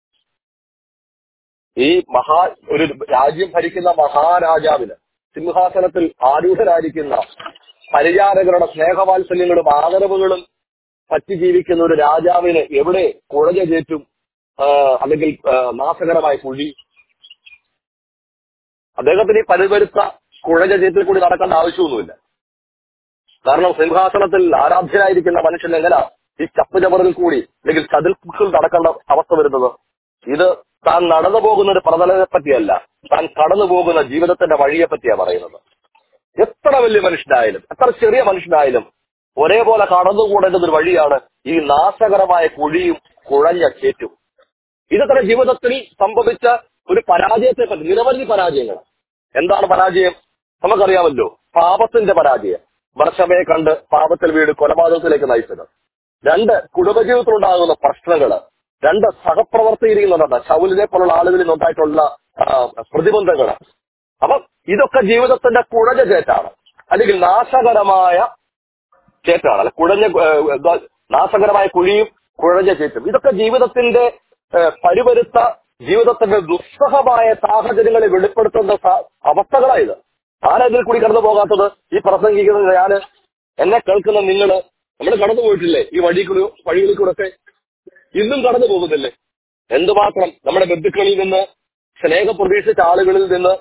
ഈ മഹാ ഒരു രാജ്യം ഭരിക്കുന്ന മഹാരാജാവിന് സിംഹാസനത്തിൽ ആരൂഢരായിരിക്കുന്ന പരിചാരകരുടെ സ്നേഹവാത്സല്യങ്ങളും ആദരവുകളും പറ്റി ജീവിക്കുന്ന ഒരു രാജാവിന് എവിടെ കുഴഞ്ഞ ചേറ്റും ആ, അല്ലെങ്കിൽ ആ, നാശകരമായ കുഴി അദ്ദേഹത്തിന് ഈ പരിവരുത്ത കുഴഞ്ഞ ചേറ്റിൽ കൂടി നടക്കേണ്ട ആവശ്യമൊന്നുമില്ല കാരണം സിംഹാസനത്തിൽ ആരാധ്യനായിരിക്കുന്ന മനുഷ്യൻ എങ്ങനെ ഈ ചപ്പുചവറിൽ കൂടി അല്ലെങ്കിൽ ചതിൽക്കുകൾ നടക്കേണ്ട അവസ്ഥ വരുന്നത് ഇത് താൻ നടന്നു പോകുന്ന ഒരു പ്രതലത്തെ പറ്റിയല്ല താൻ കടന്നു പോകുന്ന ജീവിതത്തിന്റെ വഴിയെ പറ്റിയാ പറയുന്നത് എത്ര വലിയ മനുഷ്യനായാലും എത്ര ചെറിയ മനുഷ്യനായാലും ഒരേപോലെ കടന്നുകൂടേണ്ടുന്ന ഒരു വഴിയാണ് ഈ നാശകരമായ കുഴിയും കുഴഞ്ഞ ചേറ്റും ഇതൊക്കെ ജീവിതത്തിൽ സംഭവിച്ച ഒരു പരാജയത്തെ പറ്റി നിരവധി പരാജയങ്ങൾ എന്താണ് പരാജയം നമുക്കറിയാമല്ലോ പാപത്തിന്റെ പരാജയം വർഷമയെ കണ്ട് പാപത്തിൽ വീട് കൊലപാതകത്തിലേക്ക് നയിച്ചത് രണ്ട് കുടുംബജീവിതത്തിലുണ്ടാകുന്ന പ്രശ്നങ്ങള് രണ്ട് സഹപ്രവർത്തിയിൽ നിന്നുണ്ട് ശൗലിനെ പോലുള്ള ആളുകളിൽ നിന്നുണ്ടായിട്ടുള്ള ആ, പ്രതിബന്ധങ്ങള് അപ്പൊ ഇതൊക്കെ ജീവിതത്തിന്റെ കുഴഞ്ഞ ചേറ്റാണ് അല്ലെങ്കിൽ നാശകരമായ ചേറ്റാണ് അല്ലെ കുഴഞ്ഞ ഏഹ്, ഏഹ്, നാശകരമായ കുഴിയും കുഴഞ്ഞ ചേറ്റും ഇതൊക്കെ ജീവിതത്തിന്റെ ഏഹ്, പരിവരുത്ത ജീവിതത്തിന്റെ ദുസ്സഹമായ സാഹചര്യങ്ങളെ വെളിപ്പെടുത്തുന്ന സ- അവസ്ഥകളായത് ആരാ ഇതിൽ കൂടി കടന്നു പോകാത്തത് ഈ പ്രസംഗിക്കുന്നത് ഞാന് എന്നെ കേൾക്കുന്ന നിങ്ങള് നമ്മൾ കടന്നു പോയിട്ടില്ലേ ഈ വഴി കൂടി വഴികളിൽ കൂടെ ഒക്കെ ഇന്നും കടന്നു പോകുന്നില്ലേ എന്തുമാത്രം നമ്മുടെ ബന്ധുക്കളിൽ നിന്ന് സ്നേഹം പ്രതീക്ഷിച്ച ആളുകളിൽ നിന്ന്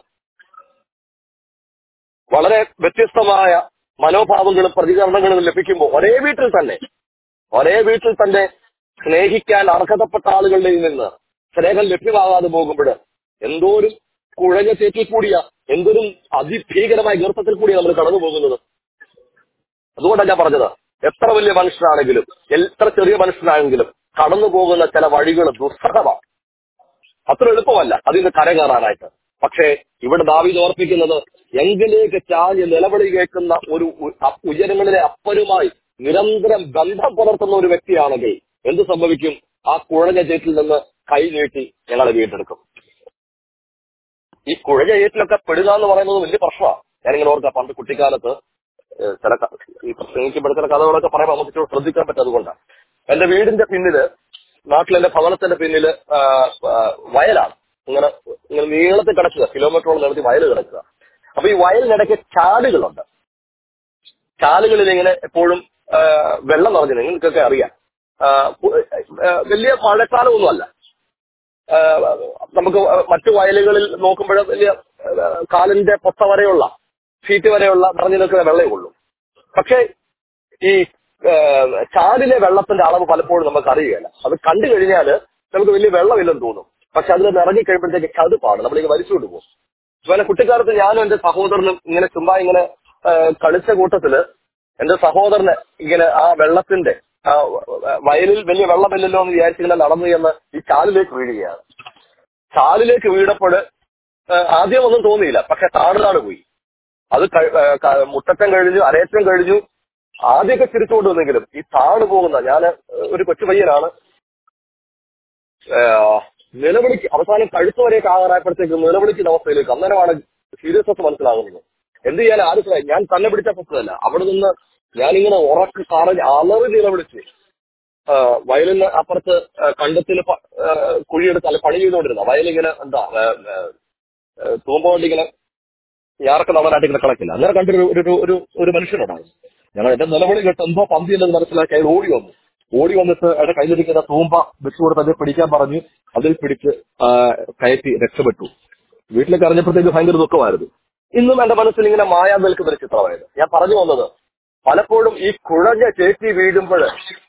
വളരെ വ്യത്യസ്തമായ മനോഭാവങ്ങളും പ്രതികരണങ്ങളും ലഭിക്കുമ്പോൾ ഒരേ വീട്ടിൽ തന്നെ ഒരേ വീട്ടിൽ തന്നെ സ്നേഹിക്കാൻ അർഹതപ്പെട്ട ആളുകളുടെ നിന്ന് സ്നേഹം ലഭ്യമാകാതെ പോകുമ്പോൾ എന്തോരും കുഴഞ്ഞ ചേറ്റിൽ കൂടിയാ എന്തൊരു അതിഭീകരമായ ഗർത്തത്തിൽ കൂടിയാ നമ്മൾ കടന്നു പോകുന്നത് അതുകൊണ്ടാണ് ഞാൻ പറഞ്ഞത് എത്ര വലിയ മനുഷ്യനാണെങ്കിലും എത്ര ചെറിയ മനുഷ്യനാണെങ്കിലും കടന്നു പോകുന്ന ചില വഴികൾ ദുസ്സഹമാണ് അത്ര എളുപ്പമല്ല അതിന് കരകയറാനായിട്ട് പക്ഷേ ഇവിടെ ദാവീദ് ഓർപ്പിക്കുന്നത് എങ്കിലേക്ക് ചാഞ്ഞ് നിലവിളി കേൾക്കുന്ന ഒരു ഉ- അ- ഉയരങ്ങളിലെ അപ്പരുമായി നിരന്തരം ബന്ധം പുലർത്തുന്ന ഒരു വ്യക്തിയാണെങ്കിൽ എന്ത് സംഭവിക്കും ആ കുഴഞ്ഞ ചേറ്റിൽ നിന്ന് കൈ നീട്ടി ഞങ്ങളെ വീണ്ടെടുക്കും ഈ കുഴഞ്ഞ ചേറ്റിലൊക്കെ പെടുക എന്ന് പറയുന്നത് വലിയ പ്രശ്നമാണ് ഞാനിങ്ങനെ ഓർക്കാം പണ്ട് കുട്ടിക്കാലത്ത് ഏഹ് ചില ക- ഈ പ്രസംഗിക്കുമ്പോൾ ചില കഥകളൊക്കെ പറയുമ്പോൾ നമുക്ക് ഇച്ചിരി ശ്രദ്ധിക്കാൻ പറ്റും അതുകൊണ്ടാണ് എന്റെ വീടിന്റെ പിന്നില് നാട്ടിൽ എന്റെ ഭവനത്തിന്റെ പിന്നില് ആ, ആ, വയലാണ് ഇങ്ങനെ ഇങ്ങനെ നീളത്തിൽ കിടക്കുക കിലോമീറ്ററോളം നീളത്തിൽ വയൽ കിടക്കുക അപ്പൊ ഈ വയലിനിടയ്ക്ക് ചാലുകളുണ്ട് ചാലുകളിൽ ഇങ്ങനെ എപ്പോഴും ആ, വെള്ളം നിറഞ്ഞു നിങ്ങൾക്കൊക്കെ അറിയാം ആ, പു- ആ, വലിയ മഴക്കാലമൊന്നുമല്ല ആ, നമുക്ക് മറ്റു വയലുകളിൽ നോക്കുമ്പോൾ വലിയ ആ, കാലിന്റെ പൊത്ത വരെയുള്ള ഫീറ്റ് വരെയുള്ള നിറഞ്ഞു നിൽക്കുന്ന വെള്ളമേ ഉള്ളൂ പക്ഷേ ഈ ആ, ചാലിലെ വെള്ളത്തിന്റെ അളവ് പലപ്പോഴും നമുക്ക് അറിയുകയില്ല അത് കണ്ടു കഴിഞ്ഞാൽ നമുക്ക് വലിയ വെള്ളമില്ലെന്ന് തോന്നും പക്ഷെ അതിൽ ഇറങ്ങി കഴിയുമ്പോഴത്തേക്ക് ചതുപ്പാണ് നമ്മളിങ്ങനെ വലിച്ചുകൊണ്ട് പോകും അതുപോലെ കുട്ടിക്കാലത്ത് ഞാനും എന്റെ സഹോദരനും ഇങ്ങനെ ചുമ്മാ ഇങ്ങനെ ആ, കളിച്ച കൂട്ടത്തില് എന്റെ സഹോദരന് ഇങ്ങനെ ആ വെള്ളത്തിന്റെ ആ വയലിൽ വലിയ വെള്ളമില്ലല്ലോ എന്ന് വിചാരിച്ചിങ്ങനെ നടന്നു എന്ന് ഈ ചാലിലേക്ക് വീഴുകയാണ് ചാലിലേക്ക് വീണപ്പോൾ ആദ്യം ഒന്നും തോന്നിയില്ല പക്ഷെ താണുതാണ് പോയി അത് കഴി- ആ, ക- മുട്ടറ്റം കഴിഞ്ഞു അരയറ്റം കഴിഞ്ഞു ആദ്യമൊക്കെ ചിരിച്ചുകൊണ്ട് വന്നെങ്കിലും ഈ താണു പോകുന്ന ഞാൻ ഒരു കൊച്ചു പയ്യനാണ് ആ, നിലവിളിക്ക് അവസാനം കഴുത്ത് വരെ ആകാറായപ്പോഴത്തേക്ക് നിലവിളിക്കുന്ന അവസ്ഥയിലേക്ക് അന്നേരമാണ് സീരിയസ്നെസ് മനസ്സിലാകുന്നത് എന്ത് ചെയ്യാൻ ആരും ഞാൻ തന്നെ പിടിച്ച പ്രശ്നമല്ല അവിടെ നിന്ന് ഞാനിങ്ങനെ ഉറക്ക് കറഞ്ഞ് അലറി നിലവിളിച്ച് ആ, വയലിന് അപ്പുറത്ത് ആ, കണ്ടത്തിൽ പ- ആ, കുഴിയെടുത്ത് അല്ല പണി ചെയ്തുകൊണ്ടിരുന്ന വയലിങ്ങനെ എന്താ ആ, ആ, ആ, തൂമ്പ കൊണ്ട് ഇങ്ങനെ ഞാറൊക്കെ നടാനായിട്ട് ഇങ്ങനെ കളക്കില്ല അന്നേരം കണ്ടൊരു ഒരു ഒരു- ഒരു ഒരു മനുഷ്യനുണ്ടായിരുന്നു ഞങ്ങൾ എന്റെ നിലവിളി കേട്ട് എന്തോ പന്തിയില്ലെന്ന് മനസ്സിലാക്കി അയാൾ ഓടി വന്നു ഓടി വന്നിട്ട് അയാളുടെ കയ്യിലിരിക്കുന്ന തൂമ്പ വെച്ചു കൊടുത്ത് അതിനെ പിടിക്കാൻ പറഞ്ഞു അതിൽ പിടിച്ച് ആ, കയറ്റി രക്ഷപ്പെട്ടു വീട്ടിലേക്ക് അറിഞ്ഞപ്പോഴത്തേക്ക് ഭയങ്കര ദുഃഖമായിരുന്നു ഇന്നും എന്റെ മനസ്സിൽ ഇങ്ങനെ മായാ നിൽക്കുന്ന ഒരു ചിത്രമായത് ഞാൻ പറഞ്ഞു വന്നത് പലപ്പോഴും ഈ കുഴഞ്ഞ ചേച്ചി വീഴുമ്പോൾ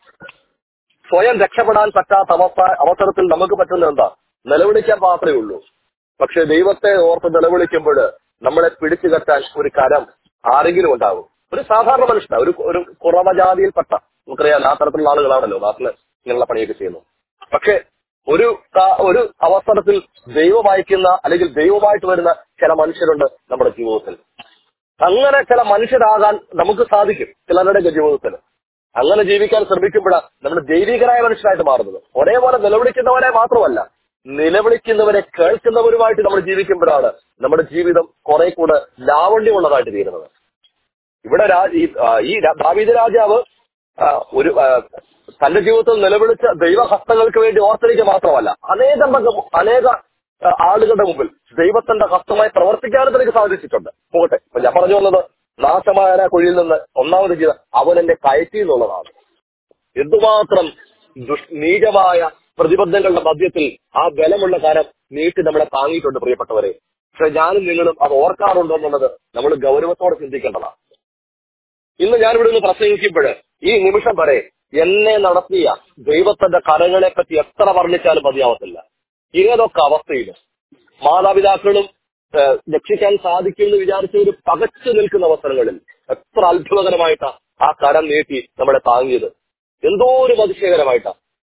സ്വയം രക്ഷപ്പെടാൻ പറ്റാത്ത അവസ്ഥ അവസരത്തിൽ നമുക്ക് പറ്റുന്ന എന്താ നിലവിളിക്കാൻ മാത്രമേ ഉള്ളൂ പക്ഷെ ദൈവത്തെ ഓർത്ത് നിലവിളിക്കുമ്പോൾ നമ്മളെ പിടിച്ചു കെട്ടാൻ ഒരു കരം ആരെങ്കിലും ഉണ്ടാകും ഒരു സാധാരണ മനുഷ്യന ഒരു ഒരു കുറവജാതിയിൽപ്പെട്ട നമുക്കറിയാം ആ തരത്തിലുള്ള ആളുകളാണല്ലോ നാട്ടില് ഇങ്ങനെയുള്ള പണിയൊക്കെ ചെയ്യുന്നു പക്ഷെ ഒരു കാ- ഒരു അവസരത്തിൽ ദൈവം അയക്കുന്ന അല്ലെങ്കിൽ ദൈവമായിട്ട് വരുന്ന ചില മനുഷ്യരുണ്ട് നമ്മുടെ ജീവിതത്തിൽ അങ്ങനെ ചില മനുഷ്യരാകാൻ നമുക്ക് സാധിക്കും ചിലരുടെയൊക്കെ ജീവിതത്തിൽ അങ്ങനെ ജീവിക്കാൻ ശ്രമിക്കുമ്പോഴാണ് നമ്മൾ ദൈവികരായ മനുഷ്യരായിട്ട് മാറുന്നത് ഒരേപോലെ നിലവിളിക്കുന്നവരെ മാത്രമല്ല നിലവിളിക്കുന്നവരെ കേൾക്കുന്നവരുമായിട്ട് നമ്മൾ ജീവിക്കുമ്പോഴാണ് നമ്മുടെ ജീവിതം കുറെ കൂടെ ലാവണ്യമുള്ളതായിട്ട് തീരുന്നത് ഇവിടെ രാ- ഈ ആ, ഈ രാ- ദാവീദ് രാജാവ് ആ, ഒരു ആ, തന്റെ ജീവിതത്തിൽ നിലവിളിച്ച ദൈവഹസ്തങ്ങൾക്ക് വേണ്ടി ഓർത്തിരിക്കുക മാത്രമല്ല അനേകം പങ്ക- അനേക ആ, ആളുകളുടെ മുമ്പിൽ ദൈവത്തിന്റെ ഹസ്തമായി പ്രവർത്തിക്കാനും തനിക്ക് സാധിച്ചിട്ടുണ്ട് പോകട്ടെ അപ്പൊ ഞാൻ പറഞ്ഞു വന്നത് നാശമായ ആ കുഴിയിൽ നിന്ന് ഒന്നാമത് ചെയ്ത അവൻ എന്നെ കയറ്റി എന്നുള്ളതാണ് എന്തുമാത്രം ദുഷ് നീചമായ പ്രതിബന്ധങ്ങളുടെ മധ്യത്തിൽ ആ ബലമുള്ള കാരം നീട്ടി നമ്മളെ താങ്ങിയിട്ടുണ്ട് പ്രിയപ്പെട്ടവരെ പക്ഷെ ഞാനും നിങ്ങളും അത് ഓർക്കാറുണ്ടോ എന്നുള്ളത് നമ്മൾ ഗൗരവത്തോടെ ചിന്തിക്കേണ്ടതാണ് ഇന്ന് ഞാൻ ഇവിടെ നിന്ന് പ്രസംഗിക്കുമ്പോൾ ഈ നിമിഷം വരെ എന്നെ നടത്തിയ ദൈവത്തിന്റെ കരങ്ങളെ പറ്റി എത്ര വർണ്ണിച്ചാലും മതിയാവത്തില്ല ഏതൊക്കെ അവസ്ഥയിലും മാതാപിതാക്കളും ഏഹ്, രക്ഷിക്കാൻ സാധിക്കുമെന്ന് വിചാരിച്ചവര് പകച്ചു നിൽക്കുന്ന അവസരങ്ങളിൽ എത്ര അത്ഭുതകരമായിട്ടാ ആ കരം നീട്ടി നമ്മളെ താങ്ങിയത് എന്തോ ഒരു അതിശയകരമായിട്ടാ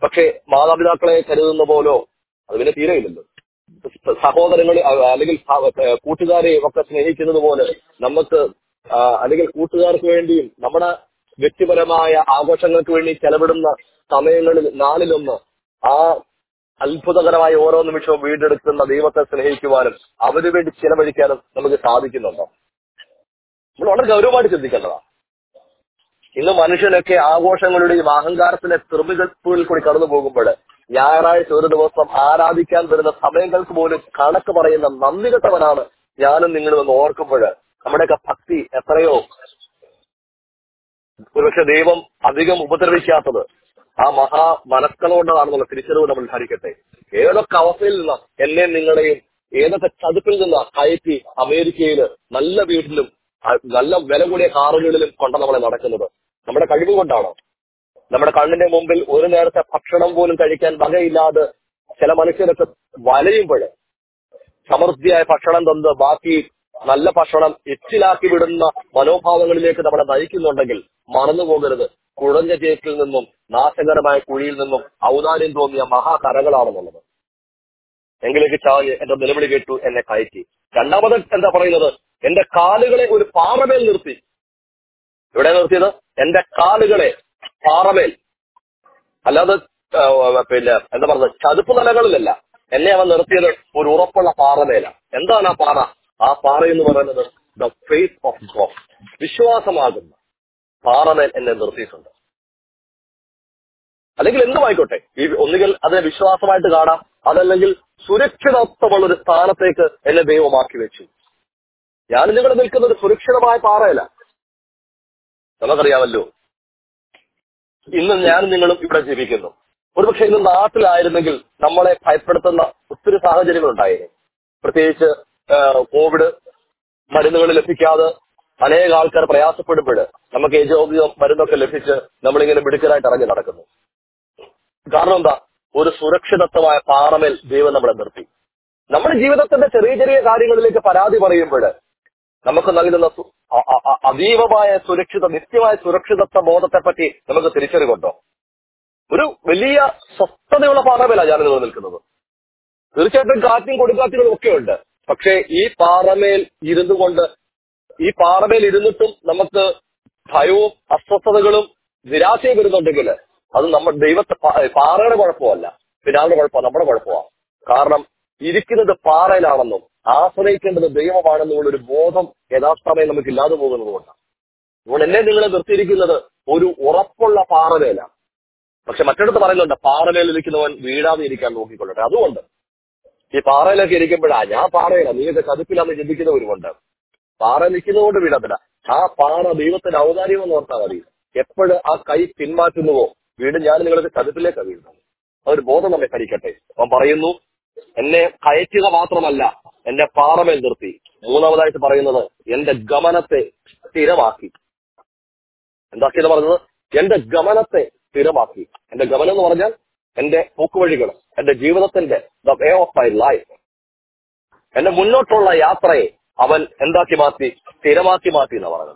പക്ഷേ മാതാപിതാക്കളെ കരുതുന്ന പോലോ അത് പിന്നെ തീരെയില്ലല്ലോ സഹോദരങ്ങളെ അ- അല്ലെങ്കിൽ സഹ- ഏഹ് കൂട്ടുകാരെ ഒക്കെ സ്നേഹിക്കുന്നത് പോലെ നമുക്ക് ആ, അല്ലെങ്കിൽ കൂട്ടുകാർക്ക് വേണ്ടിയും നമ്മുടെ വ്യക്തിപരമായ ആഘോഷങ്ങൾക്ക് വേണ്ടി ചെലവിടുന്ന സമയങ്ങളിൽ നാലിലൊന്ന് ആ അത്ഭുതകരമായ ഓരോ നിമിഷവും വീണ്ടെടുക്കുന്ന ദൈവത്തെ സ്നേഹിക്കുവാനും അവന് വേണ്ടി ചിലവഴിക്കാനും നമുക്ക് സാധിക്കുന്നുണ്ടോ നമ്മൾ വളരെ ഗൗരവമായിട്ട് ചിന്തിക്കേണ്ടതാണ് ഇന്ന് മനുഷ്യനൊക്കെ ആഘോഷങ്ങളുടെയും അഹങ്കാരത്തിന്റെ തെറുമികൾപ്പുകളിൽ കൂടി കടന്നു പോകുമ്പോൾ ഞായറാഴ്ച ഒരു ദിവസം ആരാധിക്കാൻ വരുന്ന സമയങ്ങൾക്ക് പോലും കണക്ക് പറയുന്ന നന്ദി കെട്ടവനാണ് ഞാനും നിങ്ങളും എന്ന് ഓർക്കുമ്പോൾ നമ്മുടെയൊക്കെ ഭക്തി എത്രയോ ഒരുപക്ഷെ ദൈവം അധികം ഉപദ്രവിക്കാത്തത് ആ മഹാ മനസ്കളോടാണെന്നുള്ള തിരിച്ചറിവ് നമ്മൾ ധരിക്കട്ടെ ഏതൊക്കെ അവസ്ഥയിൽ നിന്ന എന്നെ നിങ്ങളെയും ഏതൊക്കെ ചതുപ്പിൽ നിന്ന കയറ്റി അമേരിക്കയില് നല്ല വീട്ടിലും അ- നല്ല വില കൂടിയ കാറുകളിലും കൊണ്ട നമ്മളെ നടക്കുന്നത് നമ്മുടെ കഴിവ് കൊണ്ടാണോ നമ്മുടെ കണ്ണിന്റെ മുമ്പിൽ ഒരു നേരത്തെ ഭക്ഷണം പോലും കഴിക്കാൻ വകയില്ലാതെ ചില മനുഷ്യരൊക്കെ വലയുമ്പോൾ സമൃദ്ധിയായ ഭക്ഷണം തന്ന് ബാക്കി നല്ല ഭക്ഷണം എച്ചിലാക്കി വിടുന്ന മനോഭാവങ്ങളിലേക്ക് നമ്മളെ നയിക്കുന്നുണ്ടെങ്കിൽ മറന്നു പോകരുത് കുഴഞ്ഞ ചേറ്റിൽ നിന്നും നാശകരമായ കുഴിയിൽ നിന്നും ഔദാര്യം തോന്നിയ മഹാകരകളാണെന്നുള്ളത് എങ്കിലേക്ക് ചാഞ്ഞ് എന്റെ നിലവിളി കേട്ടു എന്നെ കയറ്റി രണ്ടാമത് എന്താ പറയുന്നത് എന്റെ കാലുകളെ ഒരു പാറമേൽ നിർത്തി എവിടെ നിർത്തിയത് എന്റെ കാലുകളെ പാറമേൽ അല്ലാതെ ആ, പിന്നെ എന്താ പറയുന്നത് ചതുപ്പ് നിലകളിലല്ല എന്നെ അവൻ നിർത്തിയത് ഒരു ഉറപ്പുള്ള പാറമേല എന്താണ് ആ പാറ ആ പാറ എന്ന് പറയുന്നത് ദ ഫേസ് ഓഫ് ഗോഡ് വിശ്വാസമാകുന്ന പാറമേൽ എന്നെ നിർത്തിയിട്ടുണ്ട് അല്ലെങ്കിൽ എന്തുമായിക്കോട്ടെ ഈ ഒന്നുകിൽ അതിനെ വിശ്വാസമായിട്ട് കാണാം അതല്ലെങ്കിൽ സുരക്ഷിതത്വമുള്ള ഒരു സ്ഥാനത്തേക്ക് എന്നെ ദൈവമാക്കി വെച്ചു ഞാൻ നിങ്ങൾ നിൽക്കുന്ന ഒരു സുരക്ഷിതമായ പാറയല്ല നമുക്കറിയാമല്ലോ ഇന്ന് ഞാനും നിങ്ങളും ഇവിടെ ജീവിക്കുന്നു ഒരുപക്ഷെ ഇന്ന് നാട്ടിലായിരുന്നെങ്കിൽ നമ്മളെ ഭയപ്പെടുത്തുന്ന ഒത്തിരി സാഹചര്യങ്ങൾ ഉണ്ടായിരുന്നു പ്രത്യേകിച്ച് ആ, കോവിഡ് മരുന്നുകൾ ലഭിക്കാതെ അനേക ആൾക്കാർ പ്രയാസപ്പെടുമ്പോൾ നമുക്ക് ഏജോപിയോ മരുന്നൊക്കെ ലഭിച്ച് നമ്മളിങ്ങനെ മിടുക്കരായിട്ട് ഇറങ്ങി നടക്കുന്നു കാരണം എന്താ ഒരു സുരക്ഷിതത്വമായ പാറമേൽ ദൈവം നമ്മളെ നിർത്തി നമ്മുടെ ജീവിതത്തിന്റെ ചെറിയ ചെറിയ കാര്യങ്ങളിലേക്ക് പരാതി പറയുമ്പോൾ നമുക്ക് നൽകുന്ന സു- അ- അ- അ- അതീവമായ സുരക്ഷിത നിത്യമായ സുരക്ഷിതത്വ ബോധത്തെ പറ്റി നമുക്ക് തിരിച്ചറിവുണ്ടോ ഒരു വലിയ സ്വസ്ഥതയുള്ള പാറമേലാണ് ഞാൻ നിങ്ങൾ നിൽക്കുന്നത് തീർച്ചയായിട്ടും കാറ്റും കൊടുക്കാറ്റുകളും ഒക്കെ ഉണ്ട് പക്ഷേ ഈ പാറമേൽ ഇരുന്നു കൊണ്ട് ഈ പാറമേൽ ഇരുന്നിട്ടും നമുക്ക് ഭയവും അസ്വസ്ഥതകളും നിരാശയും വരുന്നുണ്ടെങ്കിൽ അത് നമ്മുടെ ദൈവത്തെ പാ- പാറയുടെ കുഴപ്പമല്ല പിന്നെ ആരുടെ കുഴപ്പമാണ് നമ്മുടെ കുഴപ്പമാണ് കാരണം ഇരിക്കുന്നത് പാറയിലാണെന്നും ആശ്രയിക്കേണ്ടത് ദൈവമാണെന്നുള്ള ഒരു ബോധം യഥാർത്ഥമയം നമുക്ക് ഇല്ലാതെ പോകുന്നതുകൊണ്ടാണ് അതുകൊണ്ട് എന്നെ നിങ്ങളെ നിർത്തിയിരിക്കുന്നത് ഒരു ഉറപ്പുള്ള പാറമേല പക്ഷെ മറ്റിടത്ത് പറയുന്നുണ്ട് പാറമേൽ ഇരിക്കുന്നവൻ വീഴാതെ ഇരിക്കാൻ നോക്കിക്കൊള്ളട്ടെ അതുകൊണ്ട് ഈ പാറയിലൊക്കെ ഇരിക്കുമ്പോഴാ ഞാൻ പാറയില നീയൊക്കെ ചതുപ്പിലാന്ന് ചിന്തിക്കുന്നവരുമുണ്ട് പാറ നിൽക്കുന്നതുകൊണ്ട് വീഴത്തില്ല ആ പാറ ദൈവത്തിന്റെ ഔദാര്യം എന്ന് ഓർത്താൽ മതി എപ്പോഴ് ആ കൈ പിന്മാറ്റുന്നുവോ വീണ്ടും ഞാൻ നിങ്ങൾക്ക് ചതുപ്പിലേക്കാണ് വീഴുന്നത് ആ ഒരു ബോധം നമ്മെ കരിക്കട്ടെ അവൻ പറയുന്നു എന്നെ കയറ്റുക മാത്രമല്ല എന്റെ പാറമേൽ നിർത്തി മൂന്നാമതായിട്ട് പറയുന്നത് എന്റെ ഗമനത്തെ സ്ഥിരമാക്കി എന്താക്കിയത് പറഞ്ഞത് എന്റെ ഗമനത്തെ സ്ഥിരമാക്കി എന്റെ ഗമനം എന്ന് പറഞ്ഞാൽ എന്റെ പോക്കുവഴികൾ എന്റെ ജീവിതത്തിന്റെ the way of my life എന്റെ മുന്നോട്ടുള്ള യാത്രയെ അവൻ എന്താക്കി മാറ്റി സ്ഥിരമാക്കി മാറ്റി എന്നാ പറയുന്നത്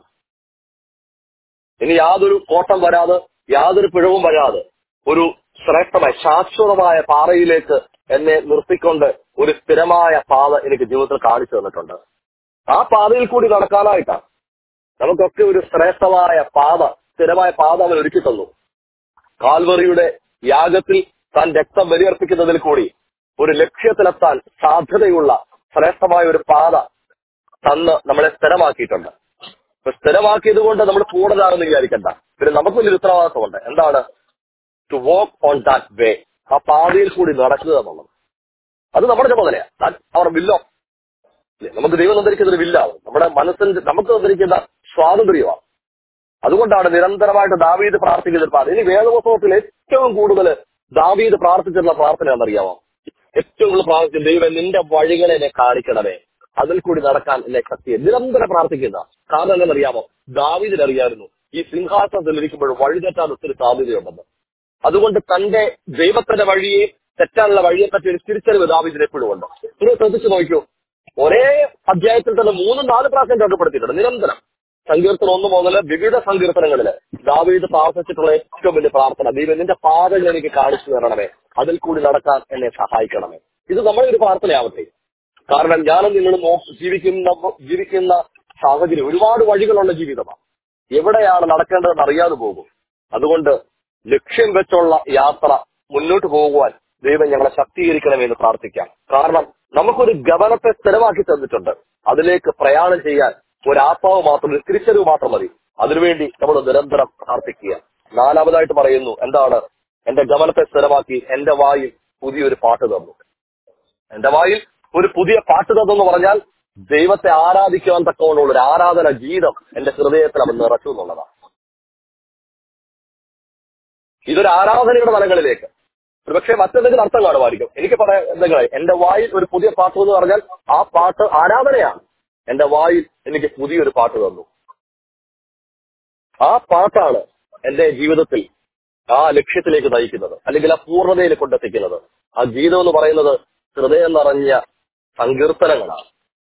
ഇനി യാതൊരു കോട്ടം വരാതെ യാതൊരു പിഴവും വരാതെ ഒരു ശ്രേഷ്ഠമായ ശാശ്വതമായ പാറയിലേക്ക് എന്നെ നിർത്തിക്കൊണ്ട് ഒരു സ്ഥിരമായ പാത എനിക്ക് ജീവിതത്തിൽ കാണിച്ചു തന്നിട്ടുണ്ട് ആ പാതയിൽ കൂടി നടക്കാനായിട്ടാണ് നമുക്കൊക്കെ ഒരു ശ്രേഷ്ഠമായ പാത സ്ഥിരമായ പാത അവൻ ഒരുക്കി തന്നു കാൽവറിയുടെ യാഗത്തിൽ താൻ രക്തം ബലിയർപ്പിക്കുന്നതിൽ കൂടി ഒരു ലക്ഷ്യത്തിലെത്താൻ സാധ്യതയുള്ള ശ്രേഷ്ഠമായ ഒരു പാത തന്ന് നമ്മളെ സ്ഥിരമാക്കിയിട്ടുണ്ട് അപ്പൊ സ്ഥിരമാക്കിയത് കൊണ്ട് നമ്മൾ പൂർണ്ണതാണെന്ന് വിചാരിക്കണ്ട പിന്നെ നമുക്ക് വലിയൊരു ഉത്തരവാദിത്വമുണ്ട് എന്താണ് to walk on that way ആ പാതയിൽ കൂടി നടക്കുക എന്നുള്ളത് അത് നമ്മുടെ ചുമതലയാണ് അവർ വില്ലോ നമുക്ക് ദൈവം തന്നിരിക്കുന്ന ഒരു വില്ലാണ് നമ്മുടെ മനസ്സിന്റെ നമുക്ക് തന്നിരിക്കുന്ന സ്വാതന്ത്ര്യമാണ് അതുകൊണ്ടാണ് നിരന്തരമായിട്ട് ദാവീദ് പ്രാർത്ഥിക്കുന്ന ഒരു പ്രാർത്ഥന ഇനി വേദപുസ്തകത്തിൽ ഏറ്റവും കൂടുതൽ ദാവീദ് പ്രാർത്ഥിച്ചിട്ടുള്ള പ്രാർത്ഥന എന്നറിയാമോ ഏറ്റവും കൂടുതൽ പ്രാർത്ഥിച്ച ദൈവം നിന്റെ വഴികളെ എന്നെ കാണിക്കണമേ അതിൽ കൂടി നടക്കാൻ എന്നെ ശക്തിയെ നിരന്തരം പ്രാർത്ഥിക്കുന്ന കാരണം എന്താണെന്നറിയാമോ ദാവീദിന് അറിയായിരുന്നു ഈ സിംഹാസനത്തിൽ ഇരിക്കുമ്പോൾ വഴിതെറ്റാൻ ഒത്തിരി സാധ്യതയുണ്ടെന്ന് അതുകൊണ്ട് തന്റെ ദൈവത്തിന്റെ വഴിയെ തെറ്റാനുള്ള വഴിയെ പറ്റി ഒരു തിരിച്ചറിവ് ദാവീദിന് എപ്പോഴും ഉണ്ട് നിങ്ങൾ ശ്രദ്ധിച്ചു നോക്കൂ ഒരേ അധ്യായത്തിൽ തന്നെ മൂന്നും നാല് പ്രാവശ്യം രേഖപ്പെടുത്തിയിട്ടുണ്ട് നിരന്തരം സങ്കീർത്തനം ഒന്ന് മുതൽ വിവിധ സങ്കീർത്തനങ്ങളില് ദാവീദ് പ്രാർത്ഥിച്ചിട്ടുള്ള ഏറ്റവും വലിയ പ്രാർത്ഥന ദൈവം നിന്റെ പാതകൾ എനിക്ക് കാണിച്ചു തരണമേ അതിൽ കൂടി നടക്കാൻ എന്നെ സഹായിക്കണമേ ഇത് നമ്മുടെ ഒരു പ്രാർത്ഥനയാവട്ടെ കാരണം ഞാനും നിങ്ങളും നോ- ജീവിക്കുന്ന ജീവിക്കുന്ന സാഹചര്യം ഒരുപാട് വഴികളുള്ള ജീവിതമാണ് എവിടെയാണ് നടക്കേണ്ടതെന്ന് അറിയാതെ പോകും അതുകൊണ്ട് ലക്ഷ്യം വെച്ചുള്ള യാത്ര മുന്നോട്ട് പോകുവാൻ ദൈവം ഞങ്ങളെ ശക്തീകരിക്കണമെന്ന് പ്രാർത്ഥിക്കാം കാരണം നമുക്കൊരു ഗമനത്തെ സ്ഥിരമാക്കി തന്നിട്ടുണ്ട് അതിലേക്ക് പ്രയാണം ചെയ്യാൻ ഒരു ആത്മാവ് മാത്രം ഒരു തിരിച്ചറിവ് മാത്രം മതി അതിനുവേണ്ടി നമ്മൾ നിരന്തരം പ്രാർത്ഥിക്കുക നാലാമതായിട്ട് പറയുന്നു എന്താണ് എന്റെ ഗമനത്തെ സ്ഥിരമാക്കി എന്റെ വായിൽ പുതിയൊരു പാട്ട് തന്നു എന്റെ വായിൽ ഒരു പുതിയ പാട്ട് തന്നു എന്ന് പറഞ്ഞാൽ ദൈവത്തെ ആരാധിക്കുവാൻ തക്കവണ്ണമുള്ള ഒരു ആരാധന ഗീതം എന്റെ ഹൃദയത്തിൽ അവൻ നിറച്ചു എന്നുള്ളതാണ് ഇതൊരു ആരാധനയുടെ തലങ്ങളിലേക്ക് ഒരുപക്ഷെ മറ്റെന്തെങ്കിലും അർത്ഥം കാണുമായിരിക്കും എനിക്ക് പറയാൻ എന്തെങ്കിലും എന്റെ വായിൽ ഒരു പുതിയ പാട്ട് എന്ന് പറഞ്ഞാൽ ആ പാട്ട് ആരാധനയാണ് എന്റെ വായിൽ എനിക്ക് പുതിയൊരു പാട്ട് തന്നു ആ പാട്ടാണ് എന്റെ ജീവിതത്തിൽ ആ ലക്ഷ്യത്തിലേക്ക് നയിക്കുന്നത് അല്ലെങ്കിൽ ആ പൂർണ്ണതയിൽ കൊണ്ടെത്തിക്കുന്നത് ആ ഗീതം എന്ന് പറയുന്നത് ഹൃദയം നിറഞ്ഞ സങ്കീർത്തനങ്ങളാണ്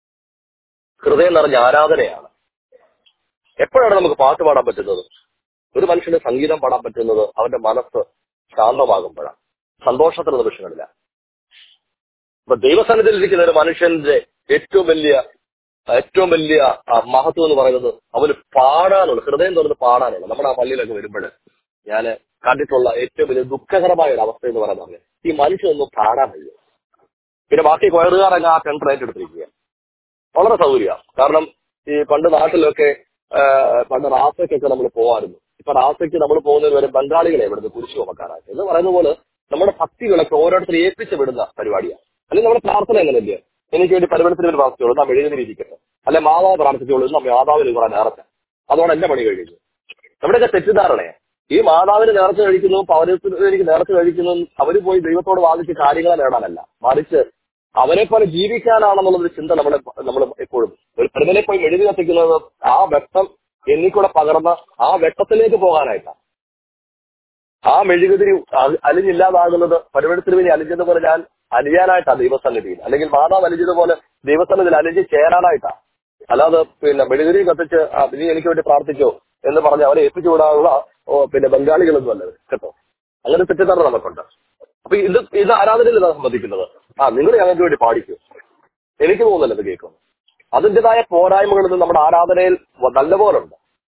ഹൃദയം നിറഞ്ഞ ആരാധനയാണ് എപ്പോഴാണ് നമുക്ക് പാട്ട് പാടാൻ പറ്റുന്നത് ഒരു മനുഷ്യന് സംഗീതം പാടാൻ പറ്റുന്നത് അവന്റെ മനസ്സ് ശാന്തമാകുമ്പോഴാണ് സന്തോഷത്തിന് നിമിഷങ്ങളില്ല അപ്പൊ ദൈവസന്നിധിയിൽ ഇരിക്കുന്ന ഒരു മനുഷ്യന്റെ ഏറ്റവും വലിയ ഏറ്റവും വലിയ ആ, മഹത്വം എന്ന് പറയുന്നത് അവന് പാടാനുള്ള ഹൃദയം തുറന്ന് പാടാനുള്ള നമ്മുടെ ആ പള്ളിയിലൊക്കെ വരുമ്പോൾ ഞാൻ കണ്ടിട്ടുള്ള ഏറ്റവും വലിയ ദുഃഖകരമായ ഒരു അവസ്ഥ എന്ന് പറയുന്നത് ഈ മനുഷ്യനൊന്നും പാടാൻ വയ്യ പിന്നെ ബാക്കി കൊയറുകാരങ്ങ് ആ ടെൻഡർ ഏറ്റെടുത്തിരിക്കുക വളരെ സൗകര്യമാണ് കാരണം ഈ പണ്ട് നാട്ടിലൊക്കെ ആ, പണ്ട് റാസയ്ക്കൊക്കെ നമ്മൾ പോവായിരുന്നു ഇപ്പൊ റാസയ്ക്ക് നമ്മൾ പോകുന്നതിന് വരെ ബംഗാളികളെ ഇവിടുന്ന് കുരിശു ചുമക്കാനായിട്ട് എന്ന് പറയുന്ന പോലെ നമ്മുടെ ഭക്തികളൊക്കെ ഓരോരുത്തർ ഏൽപ്പിച്ച് വിടുന്ന പരിപാടിയാണ് അല്ലെങ്കിൽ നമ്മുടെ പ്രാർത്ഥന എങ്ങനെയല്ലേ എനിക്ക് വേണ്ടി പരിമണത്തിന് ഒരു പ്രാർത്ഥിച്ചോളൂ നാം എഴുതിയിരിക്കട്ടെ അല്ലെ മാതാവ് പ്രാർത്ഥിച്ചോളൂ നമ്മ മാതാവിന് കുറെ നേരത്തെ അതോടെ എന്റെ പണി കഴിഞ്ഞു നമ്മുടെയൊക്കെ തെറ്റിദ്ധാരണയാണ് ഈ മാതാവിന് നേർച്ച കഴിക്കുന്നു പൗരത്തിന് എനിക്ക് നേർച്ച കഴിക്കുന്നു അവര് പോയി ദൈവത്തോട് വാദിച്ച് കാര്യങ്ങളെ നേടാനല്ല മറിച്ച് അവരെ പോലെ ജീവിക്കാനാണെന്നുള്ളൊരു ചിന്ത നമ്മുടെ നമ്മൾ എപ്പോഴും ഒരു പ്രതിമനെ പോയി മെഴുതി കത്തിക്കുന്നത് ആ വെട്ടം എന്നിക്കൂടെ പകർന്ന ആ വെട്ടത്തിലേക്ക് പോകാനായിട്ടാണ് ആ മെഴുകുതിരി അ- അലിഞ്ഞില്ലാതാകുന്നത് പരിമളത്തിരുവിനി അലിഞ്ഞതുപോലെ ഞാൻ അലിയാനായിട്ടാ ദൈവസന്നിധിയിൽ അല്ലെങ്കിൽ മാതാവ് അലിഞ്ഞതുപോലെ ദൈവസന്നിധിയിൽ അലിഞ്ഞ് ചേരാനായിട്ടാ അല്ലാതെ പിന്നെ മെഴുകുതിരി കത്തിച്ച് ആ, നീ എനിക്ക് വേണ്ടി പ്രാർത്ഥിച്ചോ എന്ന് പറഞ്ഞ് അവരെ ഏൽപ്പിച്ചു വിടാനുള്ള ഓ, പിന്നെ ബംഗാളികളൊന്നും അല്ലത് കേട്ടോ അങ്ങനെ തെറ്റിദ്ധാരണ നമുക്കുണ്ട് അപ്പൊ ഇത് ഇത് ആരാധനയിൽ ഇതാ സംബന്ധിക്കുന്നത് ആ നിങ്ങൾ ഞങ്ങൾക്ക് വേണ്ടി പാടിക്കൂ എനിക്ക് തോന്നുന്നില്ല ഇത് കേൾക്കും അതിൻ്റെതായ പോരായ്മകൾ ഇന്ന് നമ്മുടെ ആരാധനയിൽ വ- നല്ലപോലുണ്ട്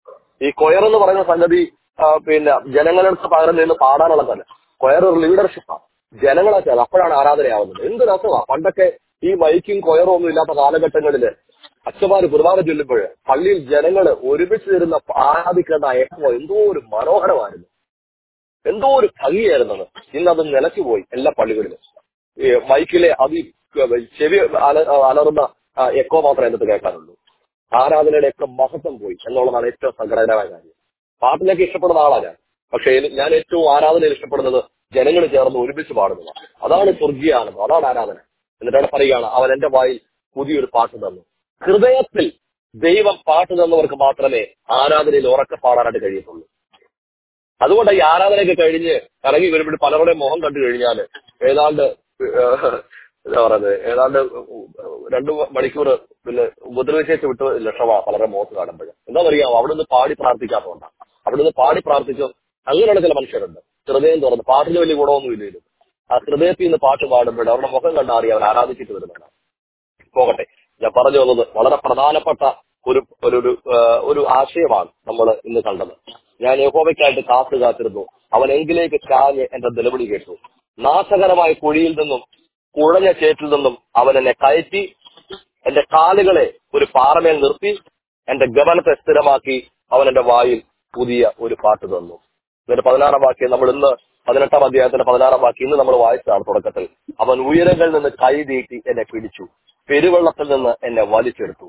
ഈ കൊയർ എന്ന് പറയുന്ന സംഗതി ആ, പിന്നെ ജനങ്ങൾക്ക് പകരം നിന്ന് പാടാനുള്ളതല്ല കൊയർ ഒരു ലീഡർഷിപ്പാണ് ജനങ്ങളെ ചേർന്ന് അപ്പോഴാണ് ആരാധനയാവുന്നത് എന്ത് രസമാണ് പണ്ടൊക്കെ ഈ മൈക്കും കൊയറും ഒന്നും ഇല്ലാത്ത കാലഘട്ടങ്ങളില് അച്ഛന്മാര് കുർബാന ചൊല്ലുമ്പോൾ പള്ളിയിൽ ജനങ്ങൾ ഒരുമിച്ച് ഇരുന്ന ആരാധിക്കുന്ന എക്കോ എന്തോ ഒരു മനോഹരമായിരുന്നു എന്തോ ഒരു ഭംഗിയായിരുന്നത് ഇന്ന് അത് നിലച്ചുപോയി എല്ലാ പള്ളികളിലും ഈ മൈക്കിലെ അതി ചെവി അല- അലറുന്ന ആ, എക്കോ മാത്രമേ അതിനകത്ത് കേൾക്കാനുള്ളൂ ആരാധനയുടെ ഒക്കെ മഹത്വം പോയി എന്നുള്ളതാണ് ഏറ്റവും സങ്കടകരമായ കാര്യം പാട്ടിലേക്ക് ഇഷ്ടപ്പെടുന്ന ആളാണ് ഞാൻ പക്ഷേ എനി- ഞാൻ ഏറ്റവും ആരാധനയിൽ ഇഷ്ടപ്പെടുന്നത് ജനങ്ങൾ ചേർന്ന് ഒരുമിച്ച് പാടുന്നതാണ് അതാണ് സ്വർഗീയ ആനന്ദം അതാണ് ആരാധന എന്നിട്ടാണ് പറയുകയാണ് അവൻ എന്റെ വായിൽ പുതിയൊരു പാട്ട് തന്നു ഹൃദയത്തിൽ ദൈവം പാട്ട് തന്നവർക്ക് മാത്രമേ ആരാധനയിൽ ഉറക്കെ പാടാനായിട്ട് കഴിയത്തുള്ളൂ അതുകൊണ്ട് ഈ ആരാധനയൊക്കെ കഴിഞ്ഞ് ഇറങ്ങി വരുമ്പോൾ പലരുടെയും മുഖം കണ്ടു കഴിഞ്ഞാൽ ഏതാണ്ട് ഏഹ്, എന്താ പറയുന്നത് ഏതാണ്ട് രണ്ടു മണിക്കൂർ പിന്നെ ഉപദ്രവിച്ചേച്ച് വിട്ട് ലക്ഷമാ പലരുടെ മുഖത്ത് കാണുമ്പോൾ എന്താ പറയാ അവിടുന്ന് പാടി പ്രാർത്ഥിക്കാത്തതുകൊണ്ടാണ് അവിടുന്ന് പാടി പ്രാർത്ഥിച്ചു അങ്ങനെയുള്ള ചില മനുഷ്യരുണ്ട് ഹൃദയം തുറന്ന് പാട്ടിന് വലിയ ഗുണമൊന്നും ഇല്ലല്ലോ ആ ഹൃദയത്തിൽ നിന്ന് പാട്ട് പാടുമ്പോൾ അവരുടെ മുഖം കണ്ടാറി അവർ ആരാധിച്ചിട്ട് വരുന്നതാണ് പോകട്ടെ ഞാൻ പറഞ്ഞു വന്നത് വളരെ പ്രധാനപ്പെട്ട ഒരു ഒരു ഒരു, ആ, ഒരു ആശയമാണ് നമ്മൾ ഇന്ന് കണ്ടത് ഞാൻ യഹോവയ്ക്കായിട്ട് കാത്തു കാത്തിരുന്നു അവൻ എങ്കിലേക്ക് ചാഞ്ഞ് എന്റെ നിലവിളി കേട്ടു നാശകരമായ കുഴിയിൽ നിന്നും കുഴഞ്ഞ ചേറ്റിൽ നിന്നും അവൻ എന്നെ കയറ്റി എന്റെ കാലുകളെ ഒരു പാറമേൽ നിർത്തി എന്റെ ഗമനത്തെ സ്ഥിരമാക്കി അവൻ എന്റെ വായിൽ പുതിയ ഒരു പാട്ട് തന്നു എന്നിട്ട് പതിനാറാം വാക്യം നമ്മൾ ഇന്ന് പതിനെട്ടാം അധ്യായത്തിന്റെ പതിനാറാം വാക്യം ഇന്ന് നമ്മൾ വായിച്ചതാണ് തുടക്കത്തിൽ അവൻ ഉയരങ്ങളിൽ നിന്ന് കൈ നീട്ടി എന്നെ പിടിച്ചു പെരുവെള്ളത്തിൽ നിന്ന് എന്നെ വലിച്ചെടുത്തു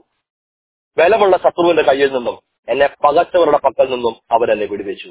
ബലമുള്ള ശത്രുവിന്റെ കയ്യിൽ നിന്നും എന്നെ പകച്ചവരുടെ പക്കൽ നിന്നും അവൻ എന്നെ വിടുവിച്ചു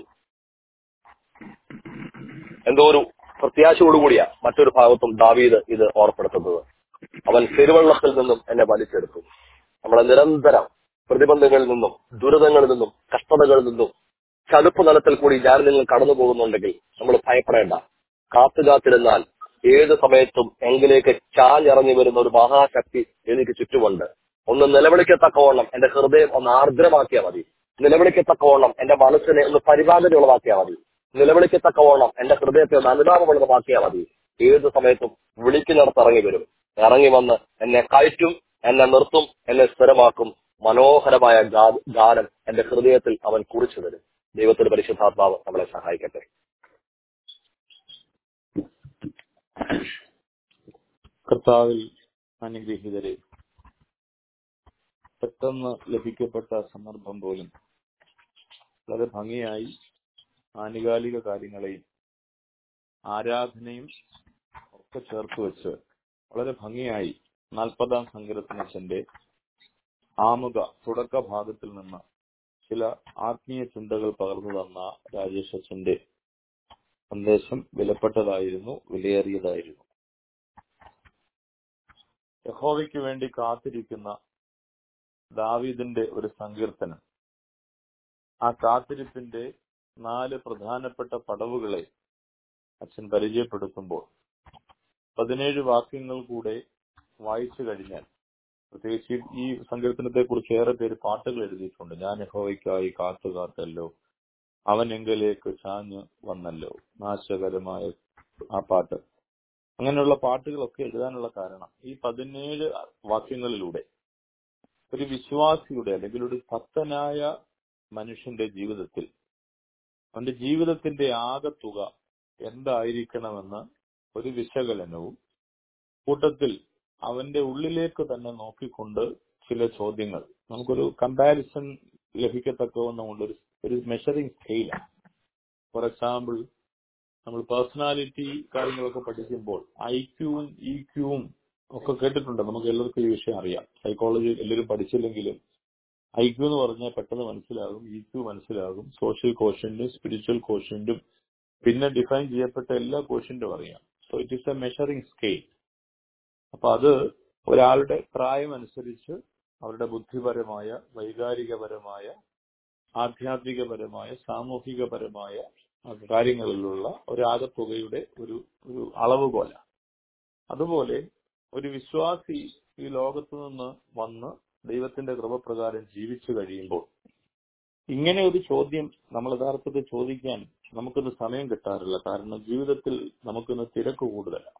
എന്തോ ഒരു പ്രത്യാശയോടുകൂടിയാ മറ്റൊരു ഭാഗത്തും ദാവീദ് ഇത് ഓർപ്പെടുത്തുന്നത് അവൻ പെരുവെള്ളത്തിൽ നിന്നും എന്നെ വലിച്ചെടുത്തു നമ്മളെ നിരന്തരം പ്രതിബന്ധങ്ങളിൽ നിന്നും ദുരിതങ്ങളിൽ നിന്നും കഷ്ടതകളിൽ നിന്നും ചതുപ്പ് തലത്തിൽ കൂടി ഞാൻ നിങ്ങൾ കടന്നു പോകുന്നുണ്ടെങ്കിൽ നമ്മൾ ഭയപ്പെടേണ്ട കാത്തു കാത്തിരുന്നാൽ ഏത് സമയത്തും എങ്കിലേക്ക് ചാഞ്ഞിറങ്ങി വരുന്ന ഒരു മഹാശക്തി എനിക്ക് ചുറ്റുമുണ്ട് ഒന്ന് നിലവിളിക്കത്തക്കവണ്ണം എന്റെ ഹൃദയം ഒന്ന് ആർദ്രമാക്കിയാൽ മതി നിലവിളിക്കത്തക്കവണ്ണം എന്റെ മനസ്സിനെ ഒന്ന് പരിപാലനയുള്ളതാക്കിയാൽ മതി നിലവിളിക്കത്തക്കവണ്ണം എന്റെ ഹൃദയത്തെ ഒന്ന് അനുതാപമുള്ളതാക്കിയാൽ മതി ഏത് സമയത്തും വിളിക്കുന്നിടത്ത് ഇറങ്ങി വരും ഇറങ്ങി വന്ന് എന്നെ കയറ്റും എന്നെ നിർത്തും എന്നെ സ്ഥിരമാക്കും മനോഹരമായ ഗാ- ഗാനം എന്റെ ഹൃദയത്തിൽ അവൻ കുറിച്ചു തരും ദൈവത്തിന്റെ പരിശുദ്ധാത്മാവ് നമ്മളെ സഹായിക്കട്ടെ കർത്താവിൽ അനുഗ്രഹീതരെ പെട്ടെന്ന് ലഭിക്കപ്പെട്ട സന്ദർഭം പോലും വളരെ ഭംഗിയായി ആനുകാലിക കാര്യങ്ങളെയും ആരാധനയും ഒക്കെ ചേർത്ത് വെച്ച് വളരെ ഭംഗിയായി നാൽപ്പതാം സങ്കീർത്തനത്തിന്റെ ആമുഖ തുടക്ക ഭാഗത്തിൽ നിന്ന് ചില ആത്മീയ ചിന്തകൾ പകർന്നു തന്ന രാജേഷ് അച്ഛന്റെ സന്ദേശം വിലപ്പെട്ടതായിരുന്നു വിലയേറിയതായിരുന്നു യഹോവയ്ക്ക് വേണ്ടി കാത്തിരിക്കുന്ന ദാവീദിന്റെ ഒരു സങ്കീർത്തനം ആ കാത്തിരിപ്പിന്റെ നാല് പ്രധാനപ്പെട്ട പടവുകളെ അച്ഛൻ പരിചയപ്പെടുത്തുമ്പോൾ പതിനേഴ് വാക്യങ്ങൾ കൂടെ വായിച്ചു കഴിഞ്ഞാൽ പ്രത്യേകിച്ച് ഈ സങ്കീർത്തനത്തെ കുറിച്ച് ഏറെ പേര് പാട്ടുകൾ എഴുതിയിട്ടുണ്ട് ഞാൻ യഹോവയ്ക്കായി കാത്തു കാത്തല്ലോ അവൻ എങ്കിലേക്ക് ചാഞ്ഞ് വന്നല്ലോ നാശകരമായ ആ പാട്ട് അങ്ങനെയുള്ള പാട്ടുകളൊക്കെ എഴുതാനുള്ള കാരണം ഈ പതിനേഴ് വാക്യങ്ങളിലൂടെ ഒരു വിശ്വാസിയുടെ അല്ലെങ്കിൽ ഒരു ഭക്തനായ മനുഷ്യന്റെ ജീവിതത്തിൽ അവന്റെ ജീവിതത്തിന്റെ ആകത്തുക എന്തായിരിക്കണമെന്ന് ഒരു വിശകലനവും കൂട്ടത്തിൽ അവന്റെ ഉള്ളിലേക്ക് തന്നെ നോക്കിക്കൊണ്ട് ചില ചോദ്യങ്ങൾ നമുക്കൊരു കമ്പാരിസൺ ലഭിക്കത്തക്കവണ്ണമുള്ള ഒരു ഒരു മെഷറിംഗ് സ്കെയിലാണ് ഫോർ എക്സാമ്പിൾ നമ്മൾ പേഴ്സണാലിറ്റി കാര്യങ്ങളൊക്കെ പഠിക്കുമ്പോൾ ഐ ക്യൂവും ഇ ക്യൂവും ഒക്കെ കേട്ടിട്ടുണ്ട് നമുക്ക് എല്ലാവർക്കും ഈ വിഷയം അറിയാം സൈക്കോളജി എല്ലാവരും പഠിച്ചില്ലെങ്കിലും ഐ ക്യൂ എന്ന് പറഞ്ഞാൽ പെട്ടെന്ന് മനസ്സിലാകും ഇ ക്യൂ മനസ്സിലാകും സോഷ്യൽ കോഷ്യന്റും സ്പിരിച്വൽ കോഷ്യന്റും പിന്നെ ഡിഫൈൻ ചെയ്യപ്പെട്ട എല്ലാ കോഷ്യന്റും അറിയാം so it is a measuring scale അപ്പൊ അത് ഒരാളുടെ പ്രായം അനുസരിച്ച് അവരുടെ ബുദ്ധിപരമായ വൈകാരികപരമായ ആധ്യാത്മികപരമായ സാമൂഹികപരമായ കാര്യങ്ങളിലുള്ള ഒരാകത്തുകയുടെ ഒരു ഒരു അളവുകോല അതുപോലെ ഒരു വിശ്വാസി ഈ ലോകത്തു നിന്ന് വന്ന് ദൈവത്തിന്റെ കൃപപ്രകാരം ജീവിച്ചു കഴിയുമ്പോൾ ഇങ്ങനെ ഒരു ചോദ്യം നമ്മൾ യഥാർത്ഥത്തിൽ ചോദിക്കാൻ നമുക്കിന്ന് സമയം കിട്ടാറില്ല കാരണം ജീവിതത്തിൽ നമുക്കിന്ന് തിരക്ക് കൂടുതലാണ്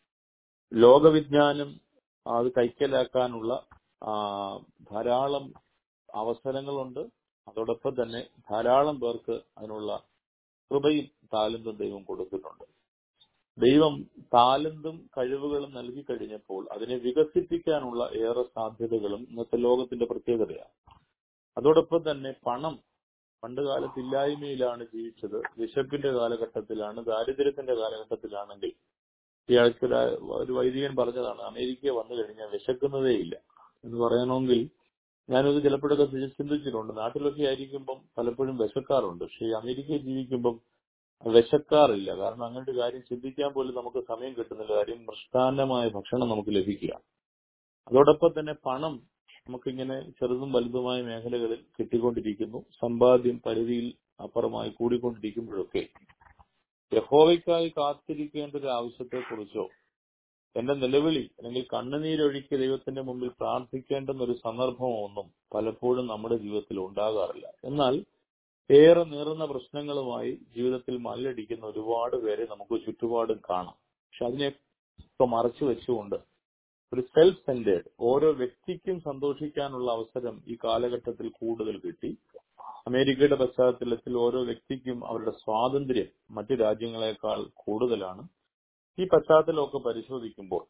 ലോകവിജ്ഞാനം അത് കൈക്കലാക്കാനുള്ള ആ, ധാരാളം അവസരങ്ങളുണ്ട് അതോടൊപ്പം തന്നെ ധാരാളം പേർക്ക് അതിനുള്ള കൃപയും താലന്തും ദൈവം കൊടുത്തിട്ടുണ്ട് ദൈവം താലന്തും കഴിവുകളും നൽകി കഴിഞ്ഞപ്പോൾ അതിനെ വികസിപ്പിക്കാനുള്ള ഏറെ സാധ്യതകളും ഇന്നത്തെ ലോകത്തിന്റെ പ്രത്യേകതയാണ് അതോടൊപ്പം തന്നെ പണം പണ്ട് കാലത്ത് ഇല്ലായ്മയിലാണ് ജീവിച്ചത് വിശപ്പിന്റെ കാലഘട്ടത്തിലാണ് ദാരിദ്ര്യത്തിന്റെ കാലഘട്ടത്തിലാണെങ്കിൽ ഈ ആഴ്ച ഒരു വൈദികൻ പറഞ്ഞതാണ് അമേരിക്ക വന്നു കഴിഞ്ഞാൽ വിശക്കുന്നതേ ഇല്ല എന്ന് പറയണമെങ്കിൽ ഞാനത് ചിലപ്പോഴൊക്കെ ചി- ചിന്തിച്ചിട്ടുണ്ട് നാട്ടിലൊക്കെ ആയിരിക്കുമ്പം പലപ്പോഴും വിശക്കാറുണ്ട് പക്ഷേ ഈ അമേരിക്കയിൽ ജീവിക്കുമ്പം വിശക്കാറില്ല കാരണം അങ്ങനെ ഒരു കാര്യം ചിന്തിക്കാൻ പോലും നമുക്ക് സമയം കിട്ടുന്നില്ല കാര്യം മൃഷ്ടാന്നമായ ഭക്ഷണം നമുക്ക് ലഭിക്കുക അതോടൊപ്പം തന്നെ പണം നമുക്കിങ്ങനെ ചെറുതും വലുതുമായ മേഖലകളിൽ കിട്ടിക്കൊണ്ടിരിക്കുന്നു സമ്പാദ്യം പരിധിയിൽ അപ്പുറമായി കൂടിക്കൊണ്ടിരിക്കുമ്പോഴൊക്കെ യഹോവയ്ക്കായി കാത്തിരിക്കേണ്ട ഒരു ആവശ്യത്തെക്കുറിച്ചോ എന്റെ നിലവിളി അല്ലെങ്കിൽ കണ്ണുനീരൊഴുക്കി ദൈവത്തിന്റെ മുമ്പിൽ പ്രാർത്ഥിക്കേണ്ടുന്ന ഒരു സന്ദർഭമോ ഒന്നും പലപ്പോഴും നമ്മുടെ ജീവിതത്തിൽ ഉണ്ടാകാറില്ല എന്നാൽ ഏറെ നീറുന്ന പ്രശ്നങ്ങളുമായി ജീവിതത്തിൽ മല്ലടിക്കുന്ന ഒരുപാട് പേരെ നമുക്ക് ചുറ്റുപാടും കാണാം പക്ഷെ അതിനെയൊക്കെ മറച്ചു വെച്ചുകൊണ്ട് ഒരു സെൽഫ് സെന്റേഡ് ഓരോ വ്യക്തിക്കും സന്തോഷിക്കാനുള്ള അവസരം ഈ കാലഘട്ടത്തിൽ കൂടുതൽ കിട്ടി അമേരിക്കയുടെ പശ്ചാത്തലത്തിൽ ഓരോ വ്യക്തിക്കും അവരുടെ സ്വാതന്ത്ര്യം മറ്റു രാജ്യങ്ങളെക്കാൾ കൂടുതലാണ് ഈ പശ്ചാത്തലമൊക്കെ പരിശോധിക്കുമ്പോൾ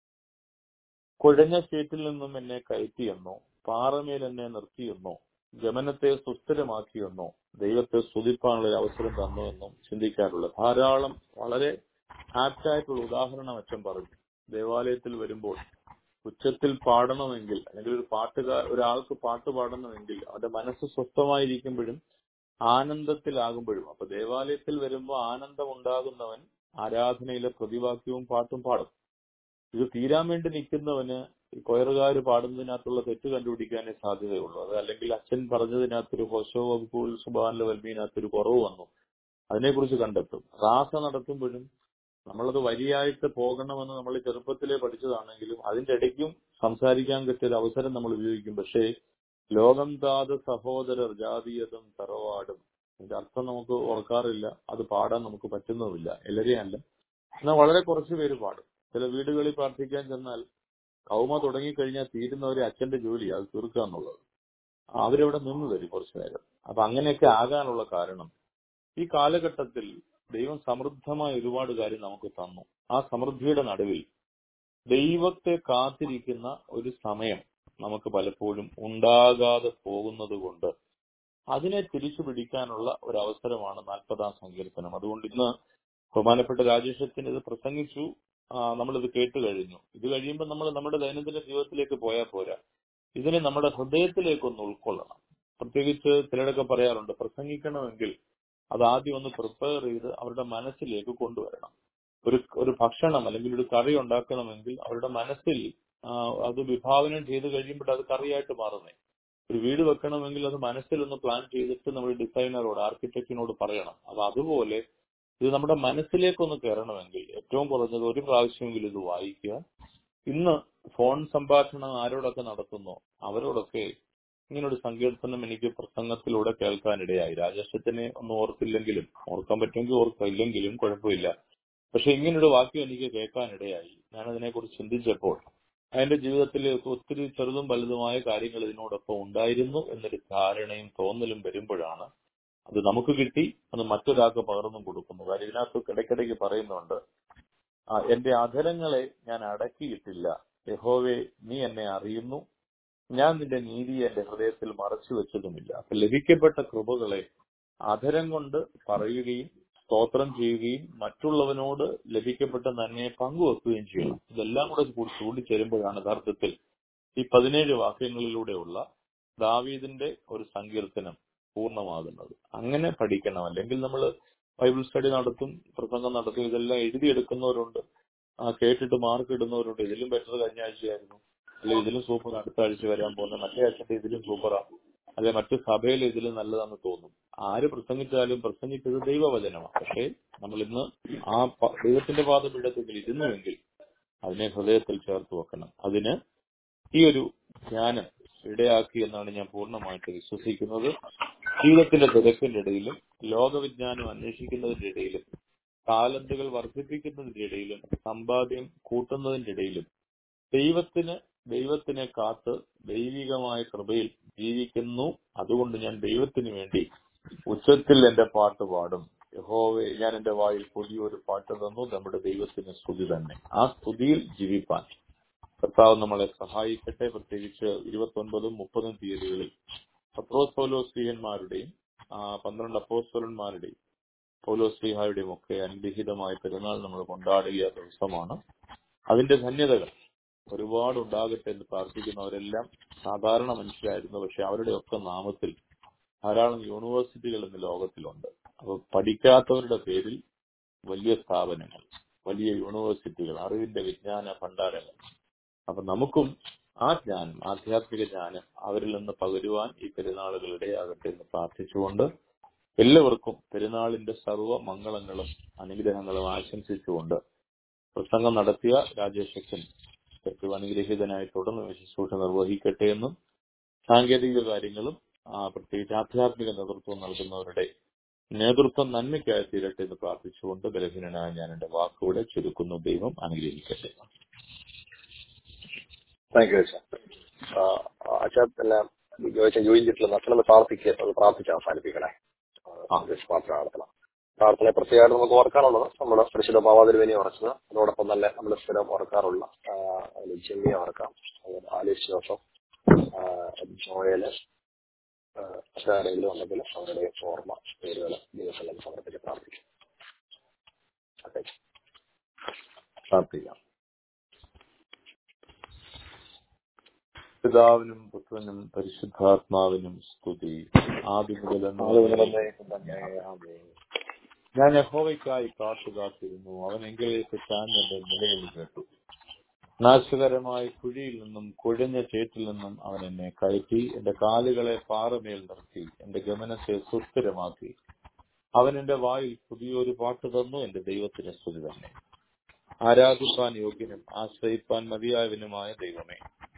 കുഴഞ്ഞ സീറ്റിൽ നിന്നും എന്നെ കയറ്റിയെന്നോ പാറമേൽ എന്നെ നിർത്തിയെന്നോ ഗമനത്തെ സുസ്ഥിരമാക്കിയെന്നോ ദൈവത്തെ സ്തുതിപ്പാനുള്ള ഒരു അവസരം തന്നു എന്നും ചിന്തിക്കാറുള്ള ധാരാളം വളരെ ആപ്റ്റായിട്ടുള്ള ഉദാഹരണം അച്ഛൻ പറഞ്ഞു ദേവാലയത്തിൽ വരുമ്പോൾ ഉച്ചത്തിൽ പാടണമെങ്കിൽ അല്ലെങ്കിൽ ഒരു പാട്ടുകാർ ഒരാൾക്ക് പാട്ട് പാടണമെങ്കിൽ അവന്റെ മനസ്സ് സ്വസ്ഥമായിരിക്കുമ്പോഴും ആനന്ദത്തിലാകുമ്പോഴും അപ്പൊ ദേവാലയത്തിൽ വരുമ്പോൾ ആനന്ദം ഉണ്ടാകുന്നവൻ ആരാധനയിലെ പ്രതിവാക്യവും പാട്ടും പാടും ഇത് തീരാൻ വേണ്ടി നിൽക്കുന്നവന് ഈ കൊയറുകാർ പാടുന്നതിനകത്തുള്ള തെറ്റ് കണ്ടുപിടിക്കാനേ സാധ്യതയുള്ളൂ അത് അല്ലെങ്കിൽ അച്ഛൻ പറഞ്ഞതിനകത്തൊരു ഹോശോ വകുപ്പുൽ സുബാനിലെ വൽമീനകത്തൊരു കുറവ് വന്നു അതിനെക്കുറിച്ച് കണ്ടെത്തും റാസ നടത്തുമ്പോഴും നമ്മളത് വരിയായിട്ട് പോകണമെന്ന് നമ്മൾ ചെറുപ്പത്തിലേ പഠിച്ചതാണെങ്കിലും അതിന്റെ ഇടയ്ക്കും സംസാരിക്കാൻ കിട്ടിയ ഒരു അവസരം നമ്മൾ ഉപയോഗിക്കും പക്ഷേ ലോകം താത് സഹോദരർ ജാതീയതും തറവാടും ഇതിന്റെ അർത്ഥം നമുക്ക് ഓർക്കാറില്ല അത് പാടാൻ നമുക്ക് പറ്റുന്നതുമില്ല എല്ലാവരെയും അല്ല എന്നാൽ വളരെ കുറച്ച് പേര് പാടും ചില വീടുകളിൽ പ്രാർത്ഥിക്കാൻ ചെന്നാൽ കൗമ തുടങ്ങിക്കഴിഞ്ഞാൽ തീരുന്ന ഒരു അച്ഛന്റെ ജോലി അത് തീർക്കുക എന്നുള്ളത് അവരവിടെ നിന്ന് തരും കുറച്ചു നേരം അപ്പൊ അങ്ങനെയൊക്കെ ആകാനുള്ള കാരണം ഈ കാലഘട്ടത്തിൽ ദൈവം സമൃദ്ധമായ ഒരുപാട് കാര്യം നമുക്ക് തന്നു ആ സമൃദ്ധിയുടെ നടുവിൽ ദൈവത്തെ കാത്തിരിക്കുന്ന ഒരു സമയം നമുക്ക് പലപ്പോഴും ഉണ്ടാകാതെ പോകുന്നത് കൊണ്ട് അതിനെ തിരിച്ചു പിടിക്കാനുള്ള ഒരു അവസരമാണ് നാൽപ്പതാം സങ്കീർത്തനം അതുകൊണ്ട് ഇന്ന് ബഹുമാനപ്പെട്ട രാജേഷത്തിന് ഇത് പ്രസംഗിച്ചു ആ, നമ്മളിത് കേട്ട് കഴിഞ്ഞു ഇത് കഴിയുമ്പോൾ നമ്മൾ നമ്മുടെ ദൈനംദിന ജീവിതത്തിലേക്ക് പോയാൽ പോരാ ഇതിനെ നമ്മുടെ ഹൃദയത്തിലേക്ക് ഒന്ന് ഉൾക്കൊള്ളണം പ്രത്യേകിച്ച് ചിലരൊക്കെ പറയാറുണ്ട് പ്രസംഗിക്കണമെങ്കിൽ അത് ആദ്യം ഒന്ന് പ്രിപ്പയർ ചെയ്ത് അവരുടെ മനസ്സിലേക്ക് കൊണ്ടുവരണം ഒരു ഒരു ഭക്ഷണം അല്ലെങ്കിൽ ഒരു കറി ഉണ്ടാക്കണമെങ്കിൽ അവരുടെ മനസ്സിൽ ആ, അത് വിഭാവനം ചെയ്ത് കഴിയുമ്പോൾ അത് കറിയായിട്ട് മാറുന്നേ ഒരു വീട് വെക്കണമെങ്കിൽ അത് മനസ്സിലൊന്ന് പ്ലാൻ ചെയ്തിട്ട് നമ്മൾ ഡിസൈനറോട് ആർക്കിടെക്റ്റിനോട് പറയണം അപ്പൊ അതുപോലെ ഇത് നമ്മുടെ മനസ്സിലേക്കൊന്ന് കയറണമെങ്കിൽ ഏറ്റവും കുറഞ്ഞത് ഒരു പ്രാവശ്യമെങ്കിലും ഇത് വായിക്കുക ഇന്ന് ഫോൺ സംഭാഷണം ആരോടൊക്കെ നടത്തുന്നോ അവരോടൊക്കെ ഇങ്ങനൊരു സങ്കീർത്തനം എനിക്ക് പ്രസംഗത്തിലൂടെ കേൾക്കാനിടയായി രാജേഷത്തിനെ ഒന്നും ഓർത്തില്ലെങ്കിലും ഓർക്കാൻ പറ്റുമെങ്കിൽ ഓർക്കാം ഇല്ലെങ്കിലും കുഴപ്പമില്ല പക്ഷെ ഇങ്ങനൊരു വാക്യം എനിക്ക് കേൾക്കാനിടയായി ഞാൻ അതിനെക്കുറിച്ച് ചിന്തിച്ചപ്പോൾ എന്റെ ജീവിതത്തിൽ ഒത്തിരി ചെറുതും വലുതുമായ കാര്യങ്ങൾ ഇതിനോടൊപ്പം ഉണ്ടായിരുന്നു എന്നൊരു ധാരണയും തോന്നലും വരുമ്പോഴാണ് അത് നമുക്ക് കിട്ടി അത് മറ്റൊരാൾക്ക് പകർന്നും കൊടുക്കുന്നു കാര്യം ഇതിനകത്ത് ഇടയ്ക്കിടയ്ക്ക് പറയുന്നുണ്ട് ആ, എന്റെ അധരങ്ങളെ ഞാൻ അടക്കിയിട്ടില്ല യഹോവേ നീ എന്നെ അറിയുന്നു ഞാൻ നിന്റെ നീതി എന്റെ ഹൃദയത്തിൽ മറച്ചു വെച്ചതുമില്ല അപ്പൊ ലഭിക്കപ്പെട്ട കൃപകളെ അധരം കൊണ്ട് പറയുകയും സ്തോത്രം ചെയ്യുകയും മറ്റുള്ളവനോട് ലഭിക്കപ്പെട്ട നന്മയെ പങ്കുവെക്കുകയും ചെയ്യണം ഇതെല്ലാം കൂടെ കൂടി ചൂണ്ടിച്ചേരുമ്പോഴാണ് യഥാർത്ഥത്തിൽ ഈ പതിനേഴ് വാക്യങ്ങളിലൂടെയുള്ള ദാവീദിന്റെ ഒരു സങ്കീർത്തനം പൂർണ്ണമാകുന്നത് അങ്ങനെ പഠിക്കണം അല്ലെങ്കിൽ നമ്മൾ ബൈബിൾ സ്റ്റഡി നടത്തും പ്രസംഗം നടത്തും ഇതെല്ലാം എഴുതിയെടുക്കുന്നവരുണ്ട് ആ കേട്ടിട്ട് മാർക്ക് ഇടുന്നവരുണ്ട് ഇതിലും ബെറ്റർ കഴിഞ്ഞ ആഴ്ചയായിരുന്നു അല്ലെ ഇതിലും സൂപ്പർ അടുത്ത ആഴ്ച വരാൻ പോകുന്ന മറ്റേ ആഴ്ചത്തെ ഇതിലും സൂപ്പറാ അല്ലെ മറ്റു സഭയിൽ ഇതിലും നല്ലതാണെന്ന് തോന്നും ആര് പ്രസംഗിച്ചാലും പ്രസംഗിച്ചത് ദൈവവചനമാണ് പക്ഷേ നമ്മൾ ഇന്ന് ആ പ- ദൈവത്തിന്റെ പാദപീഠത്തിൽ ഇരുന്നുവെങ്കിൽ അതിനെ ഹൃദയത്തിൽ ചേർത്ത് വെക്കണം അതിന് ഈ ഒരു ധ്യാനം ഇടയാക്കി എന്നാണ് ഞാൻ പൂർണ്ണമായിട്ട് വിശ്വസിക്കുന്നത് ജീവിതത്തിന്റെ തിരക്കിന്റെ ഇടയിലും ലോകവിജ്ഞാനം അന്വേഷിക്കുന്നതിന്റെ ഇടയിലും താലന്തുകൾ വർദ്ധിപ്പിക്കുന്നതിന്റെ ഇടയിലും സമ്പാദ്യം കൂട്ടുന്നതിന്റെ ഇടയിലും ദൈവത്തിന് ദൈവത്തിനെ കാത്ത് ദൈവികമായ കൃപയിൽ ജീവിക്കുന്നു അതുകൊണ്ട് ഞാൻ ദൈവത്തിന് വേണ്ടി ഉച്ചത്തിൽ എന്റെ പാട്ട് പാടും യഹോവേ ഞാൻ എന്റെ വായിൽ പുതിയൊരു പാട്ട് തന്നു നമ്മുടെ ദൈവത്തിന് സ്തുതി തന്നെ ആ സ്തുതിയിൽ ജീവിപ്പാൻ കർത്താവ് നമ്മളെ സഹായിക്കട്ടെ പ്രത്യേകിച്ച് ഇരുപത്തി ഒൻപതും മുപ്പതും തീയതികളിൽ പത്രോസ് പൗലോസ്ലീഹന്മാരുടെയും ആ, പന്ത്രണ്ട് അപ്പോസ്തലന്മാരുടെയും പൗലോസ്ലീഹായുടെയും ഒക്കെ അനുഗ്രഹീതമായ പെരുന്നാൾ നമ്മൾ കൊണ്ടാടിയ ദിവസമാണ് അതിന്റെ ധന്യതകൾ ഒരുപാട് ഉണ്ടാകട്ടെ എന്ന് പ്രാർത്ഥിക്കുന്നവരെല്ലാം സാധാരണ മനുഷ്യരായിരുന്നു പക്ഷെ അവരുടെ ഒക്കെ നാമത്തിൽ ധാരാളം യൂണിവേഴ്സിറ്റികൾ ഇന്ന് ലോകത്തിലുണ്ട് അപ്പൊ പഠിക്കാത്തവരുടെ പേരിൽ വലിയ സ്ഥാപനങ്ങൾ വലിയ യൂണിവേഴ്സിറ്റികൾ അറിവിന്റെ വിജ്ഞാന ഭണ്ഡാരങ്ങൾ അപ്പൊ നമുക്കും ആ ജ്ഞാനം ആധ്യാത്മിക ജ്ഞാനം അവരിൽ നിന്ന് പകരുവാൻ ഈ പെരുന്നാളുകൾ ഇടയാകട്ടെ എന്ന് പ്രാർത്ഥിച്ചുകൊണ്ട് എല്ലാവർക്കും പെരുന്നാളിന്റെ സർവ്വ മംഗളങ്ങളും അനുഗ്രഹങ്ങളും ആശംസിച്ചുകൊണ്ട് പ്രസംഗം നടത്തിയ രാജേഷക്കൻ ഏറ്റവും അനുഗ്രഹീതനായി തുടർന്ന് ശുശ്രൂഷ നിർവഹിക്കട്ടെ എന്നും സാങ്കേതിക കാര്യങ്ങളും ആ, പ്രത്യേകിച്ച് ആധ്യാത്മിക നേതൃത്വം നൽകുന്നവരുടെ നേതൃത്വം നന്മയ്ക്കായി തീരട്ടെ എന്ന് പ്രാർത്ഥിച്ചുകൊണ്ട് ബലഹീനനായ ഞാൻ എന്റെ വാക്കുകൂടെ ചുരുക്കുന്നു ദൈവം അനുഗ്രഹിക്കട്ടെ താങ്ക് യു അച്ഛാ അച്ഛാ പിന്നെ ചോദിച്ചാൽ ജോയിൻ ചെയ്തിട്ടുള്ള മക്കളൊന്ന് പ്രാർത്ഥിക്കുക അത് പ്രാർത്ഥിച്ച് അവസാനിപ്പിക്കണേ ആ. പ്രാർത്ഥന നടത്തണം പ്രാർത്ഥന പ്രത്യേകമായിട്ട് നമുക്ക് ഓർക്കാനുള്ളത് നമ്മുടെ പരിശുദ്ധ ഭാവാതിരുവേനി ഉറച്ചത് അതോടൊപ്പം തന്നെ നമ്മൾ സ്ഥിരം ഓർക്കാറുള്ള ആ, അതിൽ ജിമ്മിയെ ഓർക്കാം അതുപോലെ ആലിസ് ജോസഫ് ആ, ജോയല് ആ, മറ്റാരെങ്കിലും ഉണ്ടെങ്കിൽ അവരുടെ ഓർമ്മ പേരുകൾ ദിവസം സമർപ്പിച്ച് പ്രാർത്ഥിക്കും ഓക്കെ പ്രാർത്ഥിക്കാം പിതാവിനും പുത്രനും പരിശുദ്ധാത്മാവിനും സ്തുതി ആദ്യം മുതൽ ഞാൻ യഹോവയ്ക്കായി കാത്തു കാത്തിരുന്നു അവൻ എങ്കിലേക്ക് ചാഞ്ഞ് എന്റെ നിലവിളി കേട്ടു നാശകരമായ കുഴിയിൽ നിന്നും കുഴഞ്ഞ ചേറ്റിൽ നിന്നും അവൻ എന്നെ കയറ്റി എന്റെ കാലുകളെ പാറമേൽ നിർത്തി എന്റെ ഗമനത്തെ സുസ്ഥിരമാക്കി അവൻ എന്റെ വായിൽ പുതിയൊരു പാട്ട് തന്നു എന്റെ ദൈവത്തിന് സ്തുതി തന്നെ ആരാധിപ്പാൻ യോഗ്യനും ആശ്രയിപ്പാൻ മതിയായവനുമായ ദൈവമേ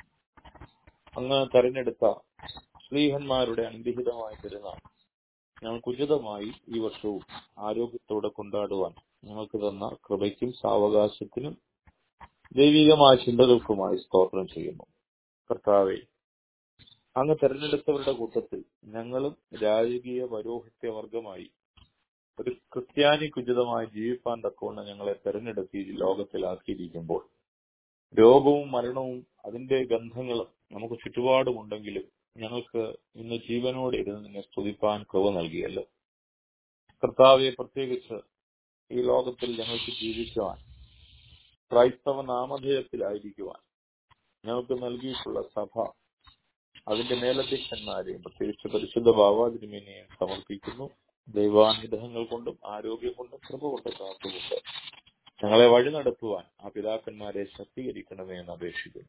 അങ്ങ് തെരഞ്ഞെടുത്ത സ്ലീഹന്മാരുടെ അനുഗ്രഹിതമായ പെരുന്നാൾ ഞങ്ങൾക്ക് ഉചിതമായി ഈ വർഷവും ആരോഗ്യത്തോടെ കൊണ്ടാടുവാൻ ഞങ്ങൾക്ക് തന്ന കൃപയ്ക്കും സാവകാശത്തിനും ദൈവികമായ ചിന്തകൾക്കുമായി സ്തോത്രം ചെയ്യുന്നു കർത്താവെ അങ്ങ് തെരഞ്ഞെടുത്തവരുടെ കൂട്ടത്തിൽ ഞങ്ങളും രാജകീയ പൗരോഹിത്യ വർഗമായി ഒരു ക്രിസ്ത്യാനിക്ക് ഉചിതമായി ജീവിപ്പാൻ തക്കവണ്ണം ഞങ്ങളെ തെരഞ്ഞെടുത്ത് ഈ ലോകത്തിലാക്കിയിരിക്കുമ്പോൾ രോഗവും മരണവും അതിന്റെ ഗന്ധങ്ങളും നമുക്ക് ചുറ്റുപാടുമുണ്ടെങ്കിലും ഞങ്ങൾക്ക് ഇന്ന് ജീവനോടെ ഇരുന്ന് നിന്നെ സ്തുതിപ്പാൻ കൃപ നൽകിയല്ലോ കർത്താവെ പ്രത്യേകിച്ച് ഈ ലോകത്തിൽ ഞങ്ങൾക്ക് ജീവിക്കുവാൻ ക്രൈസ്തവ നാമധേയത്തിലായിരിക്കുവാൻ ഞങ്ങൾക്ക് നൽകിയിട്ടുള്ള സഭ അതിന്റെ മേലധ്യക്ഷന്മാരെയും പ്രത്യേകിച്ച് പരിശുദ്ധ ഭാവാതിരുമേനെയും സമർപ്പിക്കുന്നു ദൈവാനുഗ്രഹങ്ങൾ കൊണ്ടും ആരോഗ്യം കൊണ്ടും കൃപ കൊണ്ട് കാത്തുകൊണ്ട് ഞങ്ങളെ വഴി നടത്തുവാൻ ആ പിതാക്കന്മാരെ ശക്തീകരിക്കണമേ എന്ന് അപേക്ഷിക്കുന്നു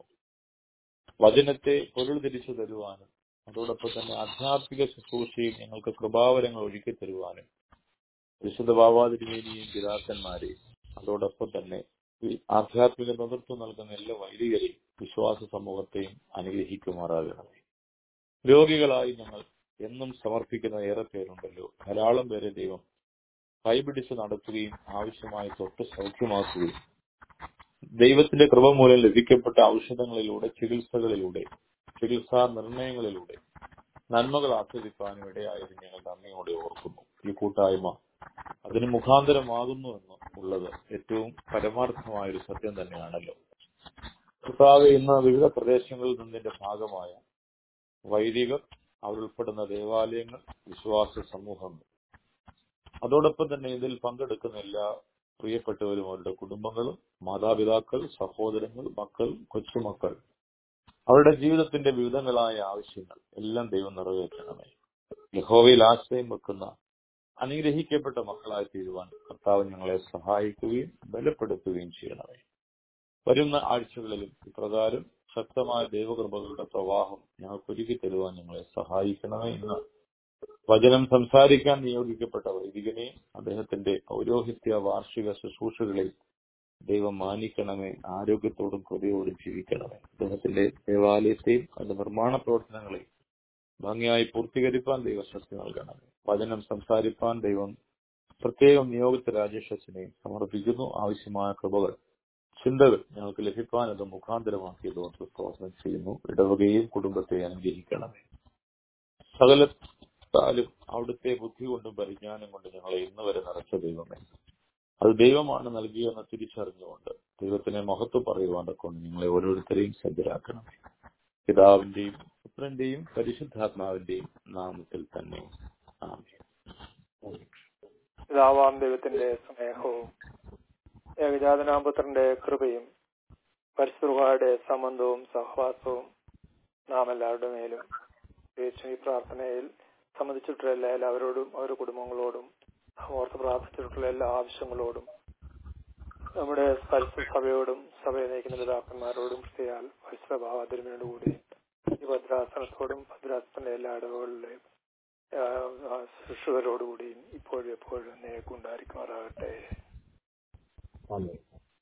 വചനത്തെ പൊരുൾ തിരിച്ചു തരുവാനും അതോടൊപ്പം തന്നെ ആധ്യാത്മിക ശുശ്രൂഷയിൽ ഞങ്ങൾക്ക് കൃപാവരങ്ങൾ ഒഴുക്കി തരുവാനും വിശുദ്ധ ബാബാതിരുമേനിയും പിതാക്കന്മാരെയും അതോടൊപ്പം തന്നെ ഈ ആധ്യാത്മിക നേതൃത്വം നൽകുന്ന എല്ലാ വൈദികരെയും വിശ്വാസ സമൂഹത്തെയും അനുഗ്രഹിക്കുമാറാകണമേ രോഗികളായി ഞങ്ങൾ എന്നും സമർപ്പിക്കുന്ന ഏറെ പേരുണ്ടല്ലോ ധാരാളം പേരെ ദൈവം കൈപിടിച്ച് നടത്തുകയും ആവശ്യമായി തൊട്ട് സൗഖ്യമാക്കുകയും ദൈവത്തിന്റെ കൃപ മൂലം ലഭിക്കപ്പെട്ട ഔഷധങ്ങളിലൂടെ ചികിത്സകളിലൂടെ ചികിത്സാ നിർണയങ്ങളിലൂടെ നന്മകൾ ആസ്വദിക്കാനും ഇടയായത് ഞങ്ങൾ നന്ദിയോടെ ഓർക്കുന്നു ഈ കൂട്ടായ്മ അതിന് മുഖാന്തരമാകുന്നു എന്ന് ഉള്ളത് ഏറ്റവും പരമാർത്ഥമായ ഒരു സത്യം തന്നെയാണല്ലോ കർത്താവ് ഇന്ന് വിവിധ പ്രദേശങ്ങളിൽ നിന്നിന്റെ ഭാഗമായ വൈദികർ അവരുൾപ്പെടുന്ന ദേവാലയങ്ങൾ വിശ്വാസ സമൂഹങ്ങൾ അതോടൊപ്പം തന്നെ ഇതിൽ പങ്കെടുക്കുന്ന എല്ലാ പ്രിയപ്പെട്ടവരും അവരുടെ കുടുംബങ്ങളും മാതാപിതാക്കൾ സഹോദരങ്ങൾ മക്കൾ കൊച്ചുമക്കൾ അവരുടെ ജീവിതത്തിന്റെ വിവിധങ്ങളായ ആവശ്യങ്ങൾ എല്ലാം ദൈവം നിറവേറ്റണമേ യഹോവയിൽ ആശ്രയം വെക്കുന്ന അനുഗ്രഹിക്കപ്പെട്ട മക്കളായി തീരുവാൻ കർത്താവ് ഞങ്ങളെ സഹായിക്കുകയും ബലപ്പെടുത്തുകയും ചെയ്യണമേ വരുന്ന ആഴ്ചകളിലും ഇപ്രകാരം ശക്തമായ ദൈവകൃപകളുടെ പ്രവാഹം ഞങ്ങൾക്ക് ഒരുക്കി തരുവാൻ ഞങ്ങളെ സഹായിക്കണമേ എന്ന് വചനം സംസാരിക്കാൻ നിയോഗിക്കപ്പെട്ട വൈദികനെയും അദ്ദേഹത്തിന്റെ പൗരോഹിത്യ വാർഷിക ശുശ്രൂഷകളെ ദൈവം മാനിക്കണമേ ആരോഗ്യത്തോടും കൃപയോടും ജീവിക്കണമേ അദ്ദേഹത്തിന്റെ ദേവാലയത്തെയും അതിന്റെ നിർമ്മാണ പ്രവർത്തനങ്ങളെയും ഭംഗിയായി പൂർത്തീകരിപ്പാൻ ദൈവശക്തി നൽകണമേ വചനം സംസാരിപ്പാൻ ദൈവം പ്രത്യേകം നിയോഗിച്ച രാജേഷസിനെയും സമർപ്പിക്കുന്നു ആവശ്യമായ കൃപകൾ ചിന്തകൾ ഞങ്ങൾക്ക് ലഭിക്കാൻ അത് മുഖാന്തരമാക്കിയത് ഓർത്ത് സ്തോത്രം ചെയ്യുന്നു ഇടവകയും കുടുംബത്തെ അനുഗ്രഹിക്കണമേ സകലത്താലും അവിടുത്തെ ബുദ്ധി കൊണ്ടും പരിജ്ഞാനം കൊണ്ടും ഞങ്ങളെ ഇന്ന് വരെ നിറച്ച ദൈവമേ അത് ദൈവമാണ് നൽകിയെന്ന് തിരിച്ചറിഞ്ഞുകൊണ്ട് ദൈവത്തിനെ മഹത്വം പറയുവാൻ കൊണ്ട് ഞങ്ങളെ ഓരോരുത്തരെയും സജ്ജരാക്കണമേ പിതാവിന്റെയും പുത്രന്റെയും പരിശുദ്ധാത്മാവിന്റെയും നാമത്തിൽ തന്നെ ആമേൻ പിതാവാം ദൈവത്തിന്റെ സ്നേഹവും ഏകജാതനാപുത്രന്റെ കൃപയും പരിശുദ്ധയുടെ സംബന്ധവും സഹവാസവും നാം എല്ലാവരുടെ മേലും പ്രത്യേകിച്ചും ഈ പ്രാർത്ഥനയിൽ സംബന്ധിച്ചിട്ടുള്ള എല്ലാ എല്ലാവരോടും അവരുടെ കുടുംബങ്ങളോടും ഓർത്ത് പ്രാർത്ഥിച്ചിട്ടുള്ള എല്ലാ ആവശ്യങ്ങളോടും നമ്മുടെ പരിസ്ഥിതി സഭയോടും സഭയെ നയിക്കുന്ന പിതാക്കന്മാരോടും ക്രിസ്തയാൽ പരിസ്ഥിത ഭാവാതിരുമയോടുകൂടി ഈ ഭദ്രാസനത്തോടും ഭദ്രാസനത്തിന്റെ എല്ലാ ഇടവുകളിലെയും ശിശുവരോടുകൂടിയും ഇപ്പോഴും എപ്പോഴും നേക്കുണ്ടായിരിക്കുമാറാകട്ടെ ആമേൻ.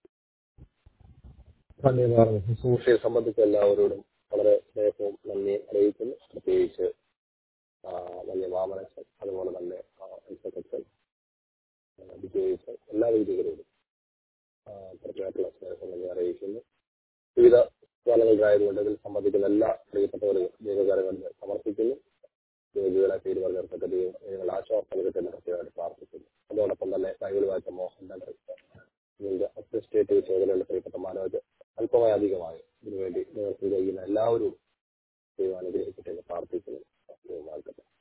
ധന്യവാദം ശുശ്രൂഷയെ സംബന്ധിച്ച എല്ലാവരോടും വളരെ സ്നേഹവും നന്ദി അറിയിക്കുന്നു പ്രത്യേകിച്ച് ആ, വലിയ വാമനച്ചൻ അതുപോലെ തന്നെ എൽസക്കച്ചൻ വിജയിച്ചൻ എല്ലാ രീതികളോടും പ്രത്യേകമായിട്ടുള്ള സ്നേഹം നന്ദി അറിയിക്കുന്നു വിവിധ സ്ഥലങ്ങളിലായതുകൊണ്ട് ഇതിൽ സംബന്ധിക്കുന്ന എല്ലാ പ്രിയപ്പെട്ടവരും ദൈവകാര്യങ്ങളിൽ സമർപ്പിക്കുന്നു രോഗികളെ പേര് പറഞ്ഞിടത്തൊക്കെ ദൈവം നിങ്ങൾ ആശ്വാസം നൽകട്ടെ പ്രത്യേകമായിട്ട് പ്രാർത്ഥിക്കുന്നു അതോടൊപ്പം തന്നെ ബൈബിൾ വായിച്ച മോഹൻ നഗർ ഇതിന്റെ അഡ്മിനിസ്ട്രേറ്റീവ് ചുമതലയുള്ള പ്രിയപ്പെട്ട മാനവജ് അല്പമായി അധികമായി ഇതിനുവേണ്ടി നേതൃത്വം ചെയ്യുന്ന എല്ലാവരും ദൈവം അനുഗ്രഹിക്കട്ടെ എന്ന് പ്രാർത്ഥിക്കുന്നു ദൈവം വാഴ്ത്തട്ടെ